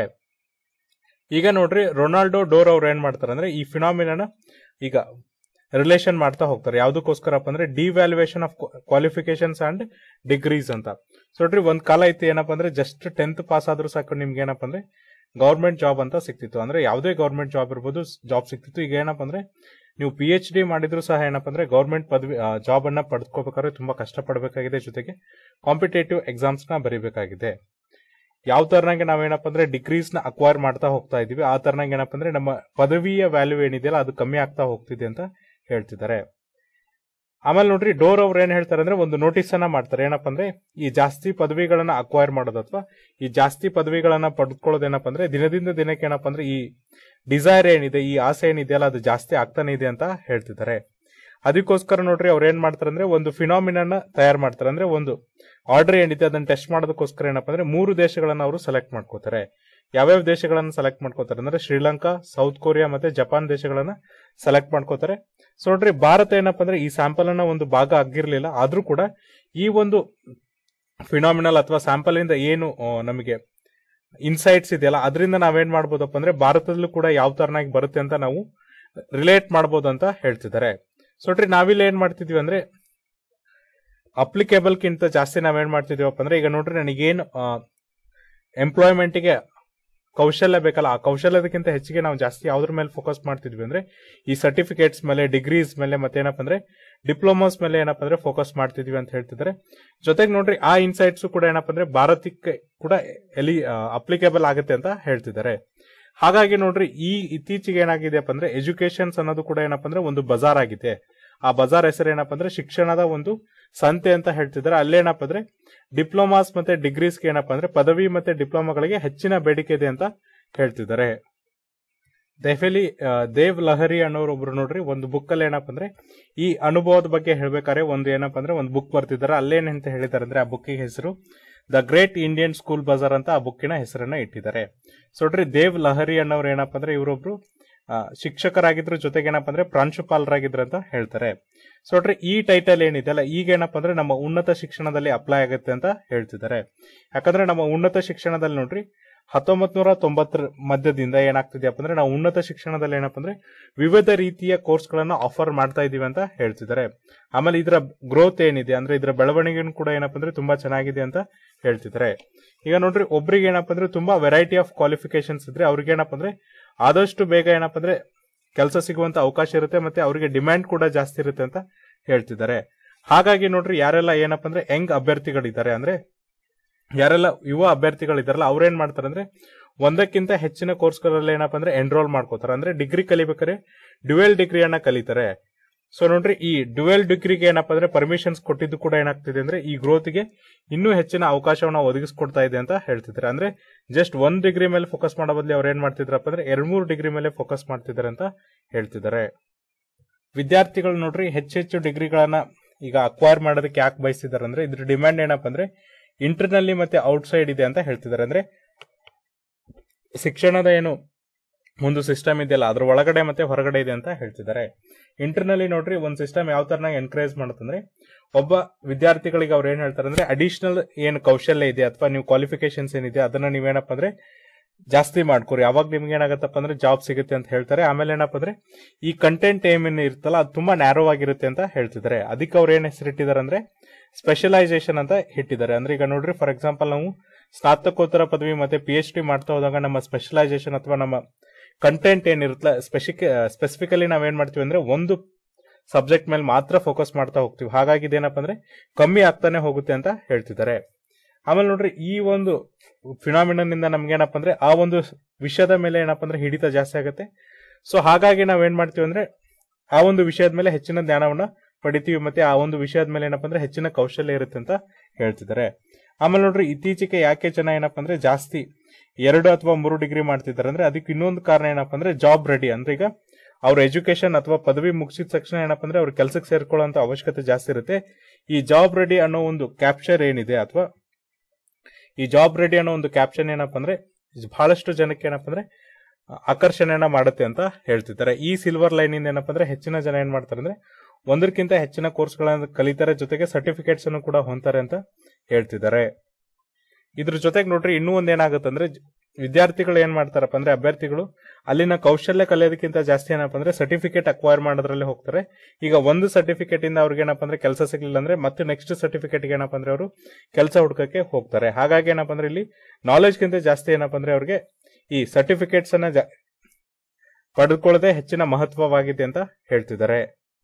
ಈಗ ನೋಡ್ರಿ ರೊನಾಲ್ಡೋ ಡೋರ್ ಅವ್ರು ಏನ್ ಮಾಡ್ತಾರೆ ಅಂದ್ರೆ ಈ ಫಿನಾಮಿನ ಈಗ ರಿಲೇಷನ್ ಮಾಡ್ತಾ ಹೋಗ್ತಾರೆ ಯಾವ್ದಕ್ಕೋಸ್ಕರಪ್ಪ ಅಂದ್ರೆ devaluation of qualifications and degrees ಅಂತ ಸೊ ನೋಡ್ರಿ ಒಂದ್ ಕಾಲ ಐತಿ ಏನಪ್ಪ ಅಂದ್ರೆ ಜಸ್ಟ್ ಟೆಂತ್ ಪಾಸ್ ಆದ್ರೂ ಸಾಕು ನಿಮ್ಗೆ ಏನಪ್ಪ ಅಂದ್ರೆ ಗೌರ್ಮೆಂಟ್ ಜಾಬ್ ಅಂತ ಸಿಕ್ತಿತ್ತು ಅಂದ್ರೆ ಯಾವುದೇ ಗೌರ್ಮೆಂಟ್ ಜಾಬ್ ಇರ್ಬೋದು ಜಾಬ್ ಸಿಕ್ತಿತ್ತು ಈಗ ಏನಪ್ಪ ಅಂದ್ರೆ ನೀವು ಪಿ ಎಚ್ ಡಿ ಮಾಡಿದ್ರು ಸಹ ಏನಪ್ಪ ಅಂದ್ರೆ ಗೌರ್ಮೆಂಟ್ ಪದವಿ ಜಾಬ್ ಅನ್ನ ಪಡೆದುಕೋಬೇಕಾದ್ರೆ ತುಂಬಾ ಕಷ್ಟಪಡಬೇಕಾಗಿದೆ ಜೊತೆಗೆ ಕಾಂಪಿಟೇಟಿವ್ ಎಕ್ಸಾಮ್ಸ್ ನ ಬರೀಬೇಕಾಗಿದೆ ಯಾವ ತರನಾಗಿ ನಾವೇನಪ್ಪ ಅಂದ್ರೆ ಡಿಗ್ರೀಸ್ ನ ಅಕ್ವೈರ್ ಮಾಡ್ತಾ ಹೋಗ್ತಾ ಇದೀವಿ ಆ ತರನಾಗಿ ಏನಪ್ಪ ಅಂದ್ರೆ ನಮ್ಮ ಪದವಿಯ ವ್ಯಾಲ್ಯೂ ಏನಿದೆಯಲ್ಲ ಅದು ಕಮ್ಮಿ ಆಗ್ತಾ ಹೋಗ್ತಿದೆ ಅಂತ ಹೇಳ್ತಿದ್ದಾರೆ ಆಮೇಲೆ ನೋಡ್ರಿ ಡೋರ್ ಅವ್ರು ಏನ್ ಹೇಳ್ತಾರೆ ಅಂದ್ರೆ ಒಂದು ನೋಟಿಸ್ ಅನ್ನ ಮಾಡ್ತಾರೆ ಏನಪ್ಪ ಅಂದ್ರೆ ಈ ಜಾಸ್ತಿ ಪದವಿಗಳನ್ನ ಅಕ್ವೈರ್ ಮಾಡೋದು ಅಥವಾ ಈ ಜಾಸ್ತಿ ಪದವಿಗಳನ್ನ ಪಡೆದುಕೊಳ್ಳೋದು ಏನಪ್ಪ ಅಂದ್ರೆ ದಿನದಿಂದ ದಿನಕ್ಕೆ ಏನಪ್ಪ ಅಂದ್ರೆ ಈ ಡಿಸೈರ್ ಏನಿದೆ ಈ ಆಸೆ ಏನಿದೆಯಲ್ಲ ಅದು ಜಾಸ್ತಿ ಆಗ್ತಾನೆ ಇದೆ ಅಂತ ಹೇಳ್ತಿದ್ದಾರೆ ಅದಕ್ಕೋಸ್ಕರ ನೋಡ್ರಿ ಅವ್ರು ಏನ್ ಮಾಡ್ತಾರೆ ಅಂದ್ರೆ ಒಂದು ಫಿನಾಮಿನ ತಯಾರು ಮಾಡ್ತಾರೆ ಅಂದ್ರೆ ಒಂದು ಆರ್ಡರ್ ಏನಿದೆ ಅದನ್ನ ಟೆಸ್ಟ್ ಮಾಡೋದಕ್ಕೋಸ್ಕರ ಏನಪ್ಪ ಅಂದ್ರೆ ಮೂರು ದೇಶಗಳನ್ನ ಅವರು ಸೆಲೆಕ್ಟ್ ಮಾಡ್ಕೋತಾರೆ ಯಾವ್ಯಾವ ದೇಶಗಳನ್ನ ಸೆಲೆಕ್ಟ್ ಮಾಡ್ಕೋತಾರೆ ಅಂದ್ರೆ ಶ್ರೀಲಂಕಾ ಸೌತ್ ಕೊರಿಯಾ ಮತ್ತೆ ಜಪಾನ್ ದೇಶಗಳನ್ನ ಸೆಲೆಕ್ಟ್ ಮಾಡ್ಕೋತಾರೆ ಸೊ ನೋಡ್ರಿ ಭಾರತ ಏನಪ್ಪ ಅಂದ್ರೆ ಈ ಸ್ಯಾಂಪಲ್ ಅನ್ನ ಒಂದು ಭಾಗ ಆಗಿರ್ಲಿಲ್ಲ ಆದ್ರೂ ಕೂಡ ಈ ಒಂದು ಫಿನಾಮಿನಲ್ ಅಥವಾ ಸ್ಯಾಂಪಲ್ ಇಂದ ಏನು ಆ, ನಮಗೆ ಇನ್ಸೈಟ್ಸ್ ಇದೆಯಲ್ಲ ಅದರಿಂದ ನಾವೇನ್ ಮಾಡ್ಬೋದಪ್ಪ ಅಂದ್ರೆ ಭಾರತದಲ್ಲೂ ಕೂಡ ಯಾವ ತರನಾಗಿ ಬರುತ್ತೆ ಅಂತ ನಾವು ರಿಲೇಟ್ ಮಾಡ್ಬೋದು ಅಂತ ಹೇಳ್ತಿದ್ದಾರೆ ಸೊ ನೋಡ್ರಿ ನಾವಿಲ್ಲಿ ಏನ್ ಮಾಡ್ತಿದ್ವಿ ಅಂದ್ರೆ ಅಪ್ಲಿಕೇಬಲ್ ಕಿಂತ ಜಾಸ್ತಿ ನಾವೇನ್ ಮಾಡ್ತಿದೀವಪ್ಪ ಅಂದ್ರೆ ಈಗ ನೋಡ್ರಿ ನನಗೇನು ಎಂಪ್ಲಾಯ್ಮೆಂಟ್ಗೆ ಕೌಶಲ್ಯ ಬೇಕಲ್ಲ ಆ ಕೌಶಲ್ಯದಕ್ಕಿಂತ ಹೆಚ್ಚಿಗೆ ನಾವು ಜಾಸ್ತಿ ಯಾವ್ದ್ರ ಮೇಲೆ ಫೋಕಸ್ ಮಾಡ್ತಿದ್ವಿ ಅಂದ್ರೆ ಈ ಸರ್ಟಿಫಿಕೇಟ್ಸ್ ಮೇಲೆ ಡಿಗ್ರೀಸ್ ಮೇಲೆ ಮತ್ತೆ ಏನಪ್ಪ ಅಂದ್ರೆ ಡಿಪ್ಲೊಮಾಸ್ ಮೇಲೆ ಏನಪ್ಪ ಅಂದ್ರೆ ಫೋಕಸ್ ಮಾಡ್ತಿದ್ವಿ ಅಂತ ಹೇಳ್ತಿದ್ದಾರೆ ಜೊತೆಗೆ ನೋಡ್ರಿ ಆ ಇನ್ಸೈಟ್ಸ್ ಕೂಡ ಏನಪ್ಪ ಅಂದ್ರೆ ಭಾರತಕ್ಕೆ ಕೂಡ ಎಲಿ ಅಪ್ಲಿಕೇಬಲ್ ಆಗುತ್ತೆ ಅಂತ ಹೇಳ್ತಿದ್ದಾರೆ ಹಾಗಾಗಿ ನೋಡ್ರಿ ಈ ಇತ್ತೀಚೆಗೆ ಏನಾಗಿದೆಯಪ್ಪ ಅಂದ್ರೆ ಎಜುಕೇಶನ್ಸ್ ಅನ್ನೋದು ಕೂಡ ಏನಪ್ಪ ಅಂದ್ರೆ ಒಂದು ಬಜಾರ್ ಆಗಿದೆ ಆ ಬಜಾರ್ ಹೆಸರು ಏನಪ್ಪ ಅಂದ್ರೆ ಶಿಕ್ಷಣದ ಒಂದು ಸಂತೆ ಅಂತ ಹೇಳ್ತಿದ್ದಾರೆ ಅಲ್ಲೇನಪ್ಪ ಅಂದ್ರೆ ಡಿಪ್ಲೊಮಾಸ್ ಮತ್ತೆ ಡಿಗ್ರೀಸ್ಗೆ ಏನಪ್ಪ ಅಂದ್ರೆ ಪದವಿ ಮತ್ತೆ ಡಿಪ್ಲೊಮಾಗಳಿಗೆ ಹೆಚ್ಚಿನ ಬೇಡಿಕೆ ಇದೆ ಅಂತ ಹೇಳ್ತಿದ್ದಾರೆ ದೆಹಲಿ ಆ, ದೇವ್ ಲಹರಿ ಅನ್ನೋರು ಒಬ್ರು ನೋಡ್ರಿ ಒಂದು ಬುಕ್ ಅಲ್ಲಿ ಏನಪ್ಪ ಅಂದ್ರೆ ಈ ಅನುಭವದ ಬಗ್ಗೆ ಹೇಳ್ಬೇಕಾದ್ರೆ ಒಂದು ಏನಪ್ಪ ಅಂದ್ರೆ ಒಂದು ಬುಕ್ ಬರ್ತಿದ್ದಾರೆ ಅಲ್ಲೇನ್ ಅಂತ ಹೇಳಿದ್ದಾರೆ ಅಂದ್ರೆ ಆ ಬುಕ್ಕಿಗೆ ಹೆಸರು the great Indian school bazaar ಅಂತ ಆ ಬುಕ್ಕಿನ ಹೆಸರನ್ನ ಇಟ್ಟಿದ್ದಾರೆ ಸೊ ನೋಡ್ರಿ ದೇವ್ ಲಹರಿ ಅನ್ನೋರು ಏನಪ್ಪ ಅಂದ್ರೆ ಇವರೊಬ್ರು ಆ, ಶಿಕ್ಷಕರಾಗಿದ್ರು ಜೊತೆಗೆ ಏನಪ್ಪ ಅಂದ್ರೆ ಪ್ರಾಂಶುಪಾಲರಾಗಿದ್ರು ಅಂತ ಹೇಳ್ತಾರೆ ಸೊ ನೋಡ್ರಿ ಈ ಟೈಟಲ್ ಏನಿದೆಯಲ್ಲ ಈಗ ಏನಪ್ಪ ಅಂದ್ರೆ ನಮ್ಮ ಉನ್ನತ ಶಿಕ್ಷಣದಲ್ಲಿ ಅಪ್ಲೈ ಆಗುತ್ತೆ ಅಂತ ಹೇಳ್ತಿದ್ದಾರೆ ಯಾಕಂದ್ರೆ ನಮ್ಮ ಉನ್ನತ ಶಿಕ್ಷಣದಲ್ಲಿ ನೋಡ್ರಿ ಹತ್ತೊಂಬತ್ ನೂರ ತೊಂಬತ್ತರ ಮಧ್ಯದಿಂದ ಏನಾಗ್ತಿದೆಯಪ್ಪ ಅಂದ್ರೆ ನಾವು ಉನ್ನತ ಶಿಕ್ಷಣದಲ್ಲಿ ಏನಪ್ಪ ಅಂದ್ರೆ ವಿವಿಧ ರೀತಿಯ ಕೋರ್ಸ್ಗಳನ್ನ ಆಫರ್ ಮಾಡ್ತಾ ಇದೀವಿ ಅಂತ ಹೇಳ್ತಿದ್ದಾರೆ ಆಮೇಲೆ ಇದರ ಗ್ರೋತ್ ಏನಿದೆ ಅಂದ್ರೆ ಇದರ ಬೆಳವಣಿಗೆ ಕೂಡ ಏನಪ್ಪ ಅಂದ್ರೆ ತುಂಬಾ ಚೆನ್ನಾಗಿದೆ ಅಂತ ಹೇಳ್ತಿದ್ದಾರೆ ಈಗ ನೋಡ್ರಿ ಒಬ್ರಿಗೆ ಏನಪ್ಪ ಅಂದ್ರೆ ತುಂಬಾ ವೆರೈಟಿ ಆಫ್ ಕ್ವಾಲಿಫಿಕೇಶನ್ಸ್ ಇದ್ರೆ ಅವ್ರಿಗೆ ಏನಪ್ಪ ಅಂದ್ರೆ ಆದಷ್ಟು ಬೇಗ ಏನಪ್ಪ ಅಂದ್ರೆ ಕೆಲಸ ಸಿಗುವಂತ ಅವಕಾಶ ಇರುತ್ತೆ ಮತ್ತೆ ಅವರಿಗೆ ಡಿಮ್ಯಾಂಡ್ ಕೂಡ ಜಾಸ್ತಿ ಇರುತ್ತೆ ಅಂತ ಹೇಳ್ತಿದ್ದಾರೆ ಹಾಗಾಗಿ ನೋಡ್ರಿ ಯಾರೆಲ್ಲ ಏನಪ್ಪ ಅಂದ್ರೆ ಯಂಗ್ ಅಭ್ಯರ್ಥಿಗಳಿದ್ದಾರೆ ಅಂದ್ರೆ ಯಾರೆಲ್ಲ ಯುವ ಅಭ್ಯರ್ಥಿಗಳಿದಾರಲ್ಲ ಅವ್ರೇನ್ ಮಾಡ್ತಾರೆ ಅಂದ್ರೆ ಒಂದಕ್ಕಿಂತ ಹೆಚ್ಚಿನ ಕೋರ್ಸ್ಗಳಲ್ಲಿ ಏನಪ್ಪ ಅಂದ್ರೆ ಎನ್ರೋಲ್ ಮಾಡ್ಕೋತಾರೆ ಅಂದ್ರೆ ಡಿಗ್ರಿ ಕಲಿಬೇಕಾದ್ರೆ ಡ್ಯುವೆಲ್ ಡಿಗ್ರಿಯನ್ನ ಕಲಿತಾರೆ ಸೊ ನೋಡ್ರಿ ಈ ಡ್ಯುವೆಲ್ ಡಿಗ್ರಿಗೆ ಏನಪ್ಪ ಅಂದ್ರೆ ಪರ್ಮಿಷನ್ಸ್ ಕೊಟ್ಟಿದ್ದು ಕೂಡ ಏನಾಗ್ತಿದೆ ಅಂದ್ರೆ ಈ ಗ್ರೋತ್ಗೆ ಇನ್ನೂ ಹೆಚ್ಚಿನ ಅವಕಾಶವನ್ನ ಒದಗಿಸ್ಕೊಡ್ತಾ ಇದೆ ಅಂತ ಹೇಳ್ತಿದ್ದಾರೆ ಅಂದ್ರೆ ಜಸ್ಟ್ ಒಂದ್ ಡಿಗ್ರಿ ಮೇಲೆ ಫೋಕಸ್ ಮಾಡೋ ಬದಲು ಅವ್ರು ಏನ್ ಮಾಡ್ತಿದ್ರಪ್ಪ ಅಂದ್ರೆ ಎರಡ್ ಮೂರು ಡಿಗ್ರಿ ಮೇಲೆ ಫೋಕಸ್ ಮಾಡ್ತಿದ್ದಾರೆ ಅಂತ ಹೇಳ್ತಿದ್ದಾರೆ ವಿದ್ಯಾರ್ಥಿಗಳು ನೋಡ್ರಿ ಹೆಚ್ಚೆಚ್ಚು ಡಿಗ್ರಿಗಳನ್ನ ಈಗ ಅಕ್ವೈರ್ ಮಾಡೋದಕ್ಕೆ ಯಾಕೆ ಬಯಸ್ತಿದ್ದಾರೆ ಅಂದ್ರೆ ಇದ್ರ ಡಿಮ್ಯಾಂಡ್ ಏನಪ್ಪ ಅಂದ್ರೆ ಇಂಟರ್ನಲ್ಲಿ ಮತ್ತೆ ಔಟ್ಸೈಡ್ ಇದೆ ಅಂತ ಹೇಳ್ತಿದ್ದಾರೆ ಅಂದ್ರೆ ಶಿಕ್ಷಣದ ಏನು ಒಂದು ಸಿಸ್ಟಮ್ ಇದೆಯಲ್ಲ ಅದ್ರ ಒಳಗಡೆ ಮತ್ತೆ ಹೊರಗಡೆ ಇದೆ ಅಂತ ಹೇಳ್ತಿದ್ದಾರೆ ಇಂಟರ್ನಲ್ಲಿ ನೋಡ್ರಿ ಒಂದು ಸಿಸ್ಟಮ್ ಯಾವ ತರನ ಎನ್ಕರೇಜ್ ಮಾಡುತ್ತಂದ್ರೆ ಒಬ್ಬ ವಿದ್ಯಾರ್ಥಿಗಳಿಗೆ ಅವ್ರು ಏನ್ ಹೇಳ್ತಾರೆ ಅಂದ್ರೆ ಅಡಿಷನಲ್ ಏನ್ ಕೌಶಲ್ಯ ಇದೆ ಅಥವಾ ನೀವು ಕ್ವಾಲಿಫಿಕೇಶನ್ಸ್ ಏನಿದೆ ಅದನ್ನ ನೀವೇನಪ್ಪ ಅಂದ್ರೆ ಜಾಸ್ತಿ ಮಾಡ್ಕೊರಿ ಅವಾಗ ನಿಮ್ಗೆ ಏನಾಗತ್ತಪ್ಪ ಅಂದ್ರೆ ಜಾಬ್ ಸಿಗುತ್ತೆ ಅಂತ ಹೇಳ್ತಾರೆ ಆಮೇಲೆ ಏನಪ್ಪ ಅಂದ್ರೆ ಈ ಕಂಟೆಂಟ್ ಏಮ್ ಏನ್ ಇರುತ್ತಲ್ಲ ಅದು ತುಂಬಾ ನ್ಯಾರೋ ಆಗಿರುತ್ತೆ ಅಂತ ಹೇಳ್ತಿದ್ದಾರೆ ಅದಕ್ಕೆ ಅವ್ರು ಏನ್ ಹೆಸರಿಟ್ಟಿದ್ದಾರೆ ಅಂದ್ರೆ ಸ್ಪೆಷಲೈಸೇಷನ್ ಅಂತ ಇಟ್ಟಿದ್ದಾರೆ ಅಂದ್ರೆ ಈಗ ನೋಡ್ರಿ ಫಾರ್ ಎಕ್ಸಾಂಪಲ್ ನಾವು ಸ್ನಾತಕೋತ್ತರ ಪದವಿ ಮತ್ತೆ ಪಿ ಎಚ್ ಡಿ ಮಾಡ್ತಾ ಹೋದಾಗ ನಮ್ಮ ಸ್ಪೆಷಲೈಸೇಷನ್ ಅಥವಾ ನಮ್ಮ ಕಂಟೆಂಟ್ ಏನಿರುತ್ತಲ್ಲ ಸ್ಪೆಸಿಕ್ ಸ್ಪೆಸಿಫಿಕಲಿ ನಾವೇನ್ ಮಾಡ್ತೀವಿ ಅಂದ್ರೆ ಒಂದು ಸಬ್ಜೆಕ್ಟ್ ಮೇಲೆ ಮಾತ್ರ ಫೋಕಸ್ ಮಾಡ್ತಾ ಹೋಗ್ತೀವಿ ಹಾಗಾಗಿ ಇದೇನಪ್ಪ ಅಂದ್ರೆ ಕಮ್ಮಿ ಆಗ್ತಾನೆ ಹೋಗುತ್ತೆ ಅಂತ ಹೇಳ್ತಿದ್ದಾರೆ ಆಮೇಲೆ ನೋಡ್ರಿ ಈ ಒಂದು ಫಿನಾಮಿನನ್ ಇಂದ ನಮ್ಗೆ ಏನಪ್ಪ ಅಂದ್ರೆ ಆ ಒಂದು ವಿಷಯದ ಮೇಲೆ ಏನಪ್ಪ ಅಂದ್ರೆ ಹಿಡಿತ ಜಾಸ್ತಿ ಆಗುತ್ತೆ ಸೊ ಹಾಗಾಗಿ ನಾವೇನ್ ಮಾಡ್ತೀವಿ ಅಂದ್ರೆ ಆ ಒಂದು ವಿಷಯದ ಮೇಲೆ ಹೆಚ್ಚಿನ ಜ್ಞಾನವನ್ನ ಪಡಿತೀವಿ ಮತ್ತೆ ಆ ಒಂದು ವಿಷಯದ ಮೇಲೆ ಏನಪ್ಪ ಅಂದ್ರೆ ಹೆಚ್ಚಿನ ಕೌಶಲ್ಯ ಇರುತ್ತೆ ಅಂತ ಹೇಳ್ತಿದ್ದಾರೆ ಆಮೇಲೆ ನೋಡ್ರಿ ಇತ್ತೀಚೆಗೆ ಯಾಕೆ ಜನ ಏನಪ್ಪ ಅಂದ್ರೆ ಜಾಸ್ತಿ ಎರಡು ಅಥವಾ ಮೂರು ಡಿಗ್ರಿ ಮಾಡ್ತಿದ್ದಾರೆ ಅಂದ್ರೆ ಅದಕ್ಕೆ ಇನ್ನೊಂದು ಕಾರಣ ಏನಪ್ಪ ಅಂದ್ರೆ ಜಾಬ್ ರೆಡಿ ಅಂದ್ರೆ ಈಗ ಅವ್ರ ಎಜುಕೇಶನ್ ಅಥವಾ ಪದವಿ ಮುಗಿಸಿದ ತಕ್ಷಣ ಏನಪ್ಪ ಅಂದ್ರೆ ಅವ್ರ ಕೆಲಸಕ್ಕೆ ಸೇರ್ಕೊಳ್ಳೋ ಅವಶ್ಯಕತೆ ಜಾಸ್ತಿ ಇರುತ್ತೆ ಈ ಜಾಬ್ ರೆಡಿ ಅನ್ನೋ ಒಂದು ಕ್ಯಾಪ್ಚರ್ ಏನಿದೆ ಅಥವಾ ಈ ಜಾಬ್ ರೆಡಿ ಅನ್ನೋ ಒಂದು ಕ್ಯಾಪ್ಷನ್ ಏನಪ್ಪ ಅಂದ್ರೆ ಬಹಳಷ್ಟು ಜನಕ್ಕೆ ಏನಪ್ಪ ಅಂದ್ರೆ ಆಕರ್ಷಣೆಯನ್ನ ಮಾಡುತ್ತೆ ಅಂತ ಹೇಳ್ತಿದ್ದಾರೆ ಈ ಸಿಲ್ವರ್ ಲೈನ್ ಇಂದ ಏನಪ್ಪ ಅಂದ್ರೆ ಹೆಚ್ಚಿನ ಜನ ಏನ್ ಮಾಡ್ತಾರೆ ಅಂದ್ರೆ ಒಂದಕ್ಕಿಂತ ಹೆಚ್ಚಿನ ಕೋರ್ಸ್ಗಳನ್ನ ಕಲಿತಾರೆ ಜೊತೆಗೆ ಸರ್ಟಿಫಿಕೇಟ್ಸ್ ಅನ್ನು ಕೂಡ ಹೊಂತಾರೆ ಅಂತ ಹೇಳ್ತಿದ್ದಾರೆ ಇದ್ರ ಜೊತೆಗೆ ನೋಡ್ರಿ ಇನ್ನೂ ಒಂದ್ ಏನಾಗುತ್ತೆ ಅಂದ್ರೆ ವಿದ್ಯಾರ್ಥಿಗಳು ಏನ್ ಮಾಡ್ತಾರಪ್ಪ ಅಂದ್ರೆ ಅಭ್ಯರ್ಥಿಗಳು ಅಲ್ಲಿನ ಕೌಶಲ್ಯ ಕಲಿಯೋದಕ್ಕಿಂತ ಜಾಸ್ತಿ ಏನಪ್ಪ ಅಂದ್ರೆ ಸರ್ಟಿಫಿಕೇಟ್ ಅಕ್ವೈರ್ ಮಾಡೋದ್ರಲ್ಲಿ ಹೋಗ್ತಾರೆ ಈಗ ಒಂದು ಸರ್ಟಿಫಿಕೇಟ್ ಇಂದ ಅವ್ರಿಗೆ ಏನಪ್ಪ ಅಂದ್ರೆ ಕೆಲಸ ಸಿಗ್ಲಿಲ್ಲ ಅಂದ್ರೆ ಮತ್ತೆ ನೆಕ್ಸ್ಟ್ ಸರ್ಟಿಫಿಕೇಟ್ ಏನಪ್ಪ ಅಂದ್ರೆ ಅವರು ಕೆಲಸ ಹುಡುಕಕ್ಕೆ ಹೋಗ್ತಾರೆ ಹಾಗಾಗಿ ಏನಪ್ಪ ಅಂದ್ರೆ ಇಲ್ಲಿ ನಾಲೆಜ್ಗಿಂತ ಜಾಸ್ತಿ ಏನಪ್ಪ ಅಂದ್ರೆ ಅವ್ರಿಗೆ ಈ ಸರ್ಟಿಫಿಕೇಟ್ಸ್ ಅನ್ನ ಜಾ- ಪಡೆದುಕೊಳ್ಳದೆ ಹೆಚ್ಚಿನ ಮಹತ್ವವಾಗಿದೆ ಅಂತ ಹೇಳ್ತಿದ್ದಾರೆ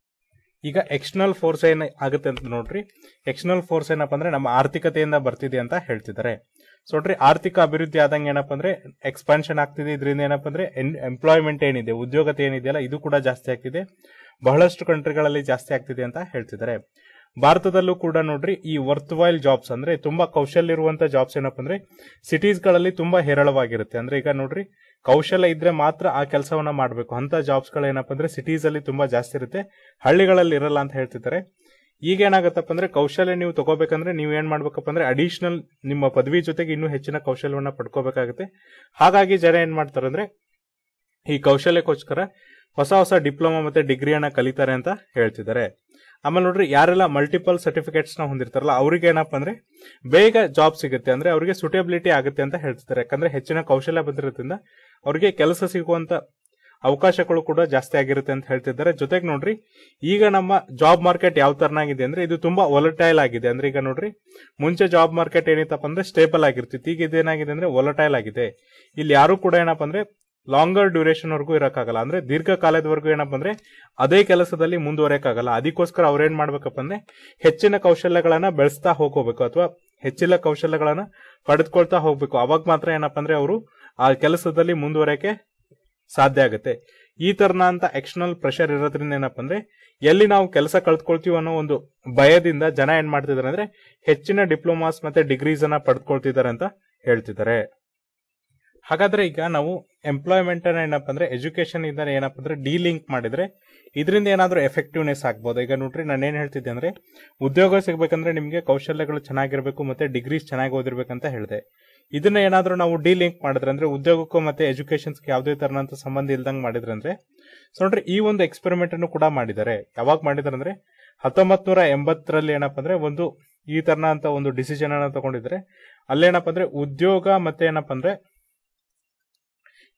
ಈಗ ಎಕ್ಸ್ಟರ್ನಲ್ ಫೋರ್ಸ್ ಏನ್ ಆಗುತ್ತೆ ಅಂತ ನೋಡ್ರಿ ಎಕ್ಸ್ಟರ್ನಲ್ ಫೋರ್ಸ್ ಏನಪ್ಪ ಅಂದ್ರೆ ನಮ್ಮ ಆರ್ಥಿಕತೆಯಿಂದ ಬರ್ತಿದೆ ಅಂತ ಹೇಳ್ತಿದ್ದಾರೆ ಸೊ ನೋಡ್ರಿ ಆರ್ಥಿಕ ಅಭಿವೃದ್ಧಿ ಆದಂಗೆ ಏನಪ್ಪ ಅಂದ್ರೆ ಎಕ್ಸ್ಪಾನ್ಷನ್ ಆಗ್ತಿದೆ ಇದರಿಂದ ಏನಪ್ಪ ಅಂದ್ರೆ ಎಂಪ್ಲಾಯ್ಮೆಂಟ್ ಏನಿದೆ ಉದ್ಯೋಗತೆ ಏನಿದೆಯಲ್ಲ ಇದು ಕೂಡ ಜಾಸ್ತಿ ಆಗ್ತಿದೆ ಬಹಳಷ್ಟು ಕಂಟ್ರಿಗಳಲ್ಲಿ ಜಾಸ್ತಿ ಆಗ್ತಿದೆ ಅಂತ ಹೇಳ್ತಿದ್ದಾರೆ ಭಾರತದಲ್ಲೂ ಕೂಡ ನೋಡ್ರಿ ಈ ವರ್ತ್ವೈಲ್ ಜಾಬ್ಸ್ ಅಂದ್ರೆ ತುಂಬಾ ಕೌಶಲ್ಯ ಇರುವಂತ ಜಾಬ್ಸ್ ಏನಪ್ಪ ಅಂದ್ರೆ ಸಿಟೀಸ್ ಗಳಲ್ಲಿ ತುಂಬಾ ಹೇರಳವಾಗಿರುತ್ತೆ ಅಂದ್ರೆ ಈಗ ನೋಡ್ರಿ ಕೌಶಲ್ಯ ಇದ್ರೆ ಮಾತ್ರ ಆ ಕೆಲಸವನ್ನ ಮಾಡಬೇಕು ಅಂತ ಜಾಬ್ಸ್ ಗಳು ಏನಪ್ಪ ಅಂದ್ರೆ ಸಿಟೀಸ್ ಅಲ್ಲಿ ತುಂಬಾ ಜಾಸ್ತಿ ಇರುತ್ತೆ ಹಳ್ಳಿಗಳಲ್ಲಿ ಇರಲ್ಲ ಅಂತ ಹೇಳ್ತಿದ್ದಾರೆ ಈಗ ಏನಾಗತ್ತಪ್ಪ ಅಂದ್ರೆ ಕೌಶಲ್ಯ ನೀವು ತಗೋಬೇಕಂದ್ರೆ ನೀವು ಏನ್ ಮಾಡ್ಬೇಕಪ್ಪ ಅಂದ್ರೆ ಅಡಿಷನಲ್ ನಿಮ್ಮ ಪದವಿ ಜೊತೆಗೆ ಇನ್ನೂ ಹೆಚ್ಚಿನ ಕೌಶಲ್ಯವನ್ನ ಪಡ್ಕೋಬೇಕಾಗುತ್ತೆ ಹಾಗಾಗಿ ಜನ ಏನ್ ಮಾಡ್ತಾರೆ ಅಂದ್ರೆ ಈ ಕೌಶಲ್ಯಕ್ಕೋಸ್ಕರ ಹೊಸ ಹೊಸ ಡಿಪ್ಲೊಮಾ ಮತ್ತೆ ಡಿಗ್ರಿಯನ್ನ ಕಲಿತಾರೆ ಅಂತ ಹೇಳ್ತಿದ್ದಾರೆ ಆಮೇಲೆ ನೋಡ್ರಿ ಯಾರೆಲ್ಲ ಮಲ್ಟಿಪಲ್ ಸರ್ಟಿಫಿಕೇಟ್ಸ್ ನ ಹೊಂದಿರ್ತಾರಲ್ಲ ಅವ್ರಿಗೆ ಏನಪ್ಪ ಅಂದ್ರೆ ಬೇಗ ಜಾಬ್ ಸಿಗುತ್ತೆ ಅಂದ್ರೆ ಅವರಿಗೆ ಸುಟೇಬಿಲಿಟಿ ಆಗುತ್ತೆ ಅಂತ ಹೇಳ್ತಿದ್ದಾರೆ ಯಾಕಂದ್ರೆ ಹೆಚ್ಚಿನ ಕೌಶಲ್ಯ ಬಂದಿರೋದ್ರಿಂದ ಅವರಿಗೆ ಕೆಲಸ ಸಿಗುವಂತ ಅವಕಾಶಗಳು ಕೂಡ ಜಾಸ್ತಿ ಆಗಿರುತ್ತೆ ಅಂತ ಹೇಳ್ತಿದ್ದಾರೆ ಜೊತೆಗೆ ನೋಡ್ರಿ ಈಗ ನಮ್ಮ ಜಾಬ್ ಮಾರ್ಕೆಟ್ ಯಾವ ತರನಾಗಿದೆ ಅಂದ್ರೆ ಇದು ತುಂಬಾ ಒಲಟೈಲ್ ಆಗಿದೆ ಅಂದ್ರೆ ಈಗ ನೋಡ್ರಿ ಮುಂಚೆ ಜಾಬ್ ಮಾರ್ಕೆಟ್ ಏನಿತ್ತಪ್ಪ ಅಂದ್ರೆ ಸ್ಟೇಬಲ್ ಆಗಿರ್ತಿತ್ತು ಈಗ ಇದೇನಾಗಿದೆ ಅಂದ್ರೆ ಒಲಟೈಲ್ ಆಗಿದೆ ಇಲ್ಲಿ ಯಾರು ಕೂಡ ಏನಪ್ಪ ಅಂದ್ರೆ ಲಾಂಗರ್ ಡ್ಯೂರೇಷನ್ ವರೆಗೂ ಇರಕ್ಕಾಗಲ್ಲ ಅಂದ್ರೆ ದೀರ್ಘಕಾಲದವರೆಗೂ ಏನಪ್ಪ ಅಂದ್ರೆ ಅದೇ ಕೆಲಸದಲ್ಲಿ ಮುಂದುವರೆಯಕ್ಕಾಗಲ್ಲ ಅದಕ್ಕೋಸ್ಕರ ಅವ್ರೇನ್ ಮಾಡ್ಬೇಕಪ್ಪ ಅಂದ್ರೆ ಹೆಚ್ಚಿನ ಕೌಶಲ್ಯಗಳನ್ನ ಬೆಳೆಸ್ತಾ ಹೋಗ್ಕೋಬೇಕು ಅಥವಾ ಹೆಚ್ಚಿನ ಕೌಶಲ್ಯಗಳನ್ನ ಪಡೆದುಕೊಳ್ತಾ ಹೋಗ್ಬೇಕು ಅವಾಗ ಮಾತ್ರ ಏನಪ್ಪ ಅಂದ್ರೆ ಅವರು ಆ ಕೆಲಸದಲ್ಲಿ ಮುಂದುವರೆಯಕ್ಕೆ ಸಾಧ್ಯ ಆಗುತ್ತೆ ಈ ತರನ ಅಂತ ಎಕ್ಸ್ಟರ್ನಲ್ ಪ್ರೆಷರ್ ಇರೋದ್ರಿಂದ ಏನಪ್ಪ ಅಂದ್ರೆ ಎಲ್ಲಿ ನಾವು ಕೆಲಸ ಕಳ್ತ್ಕೊಳ್ತೀವಿ ಅನ್ನೋ ಒಂದು ಭಯದಿಂದ ಜನ ಏನ್ ಮಾಡ್ತಿದಾರೆ ಅಂದ್ರೆ ಹೆಚ್ಚಿನ ಡಿಪ್ಲೊಮಾಸ್ ಮತ್ತೆ ಡಿಗ್ರೀಸ್ ಅನ್ನ ಪಡೆದುಕೊಳ್ತಿದ್ದಾರೆ ಅಂತ ಹೇಳ್ತಿದ್ದಾರೆ ಹಾಗಾದ್ರೆ ಈಗ ನಾವು ಎಂಪ್ಲಾಯ್ಮೆಂಟ್ ಅನ್ನ ಏನಪ್ಪ ಅಂದ್ರೆ ಎಜುಕೇಶನ್ ಇಂದ ಏನಪ್ಪ ಅಂದ್ರೆ ಲಿಂಕ್ ಮಾಡಿದ್ರೆ ಇದರಿಂದ ಏನಾದ್ರೂ ಎಫೆಕ್ಟಿವ್ನೆಸ್ ಆಗ್ಬೋದು ಈಗ ನೋಡ್ರಿ ನಾನು ಏನ್ ಹೇಳ್ತಿದ್ದೆ ಅಂದ್ರೆ ಉದ್ಯೋಗ ಸಿಗ್ಬೇಕಂದ್ರೆ ನಿಮ್ಗೆ ಕೌಶಲ್ಯಗಳು ಚೆನ್ನಾಗಿರ್ಬೇಕು ಮತ್ತೆ ಡಿಗ್ರೀಸ್ ಚೆನ್ನಾಗಿ ಓದಿರ್ಬೇಕಂತ ಹೇಳಿದೆ ಇದನ್ನ ಏನಾದ್ರೂ ನಾವು ಲಿಂಕ್ ಮಾಡಿದ್ರೆ ಅಂದ್ರೆ ಉದ್ಯೋಗಕ್ಕೂ ಮತ್ತೆ ಎಜುಕೇಶನ್ಸ್ಗೆ ಯಾವುದೇ ತರನಂತ ಸಂಬಂಧ ಇಲ್ದಂಗ್ ಮಾಡಿದ್ರೆ ಅಂದ್ರೆ ಸೊ ನೋಡ್ರಿ ಈ ಒಂದು ಎಕ್ಸ್ಪೆರಿಮೆಂಟ್ ಅನ್ನು ಕೂಡ ಮಾಡಿದ್ದಾರೆ ಯಾವಾಗ ಮಾಡಿದಾರೆ ಅಂದ್ರೆ ಹತ್ತೊಂಬತ್ ನೂರ ಎಂಬತ್ತರಲ್ಲಿ ಏನಪ್ಪ ಅಂದ್ರೆ ಒಂದು ಈ ತರನ ಅಂತ ಒಂದು ಡಿಸಿಷನ್ ಅನ್ನ ತಗೊಂಡಿದ್ರೆ ಅಲ್ಲೇನಪ್ಪ ಅಂದ್ರೆ ಉದ್ಯೋಗ ಮತ್ತೆ ಏನಪ್ಪ ಅಂದ್ರೆ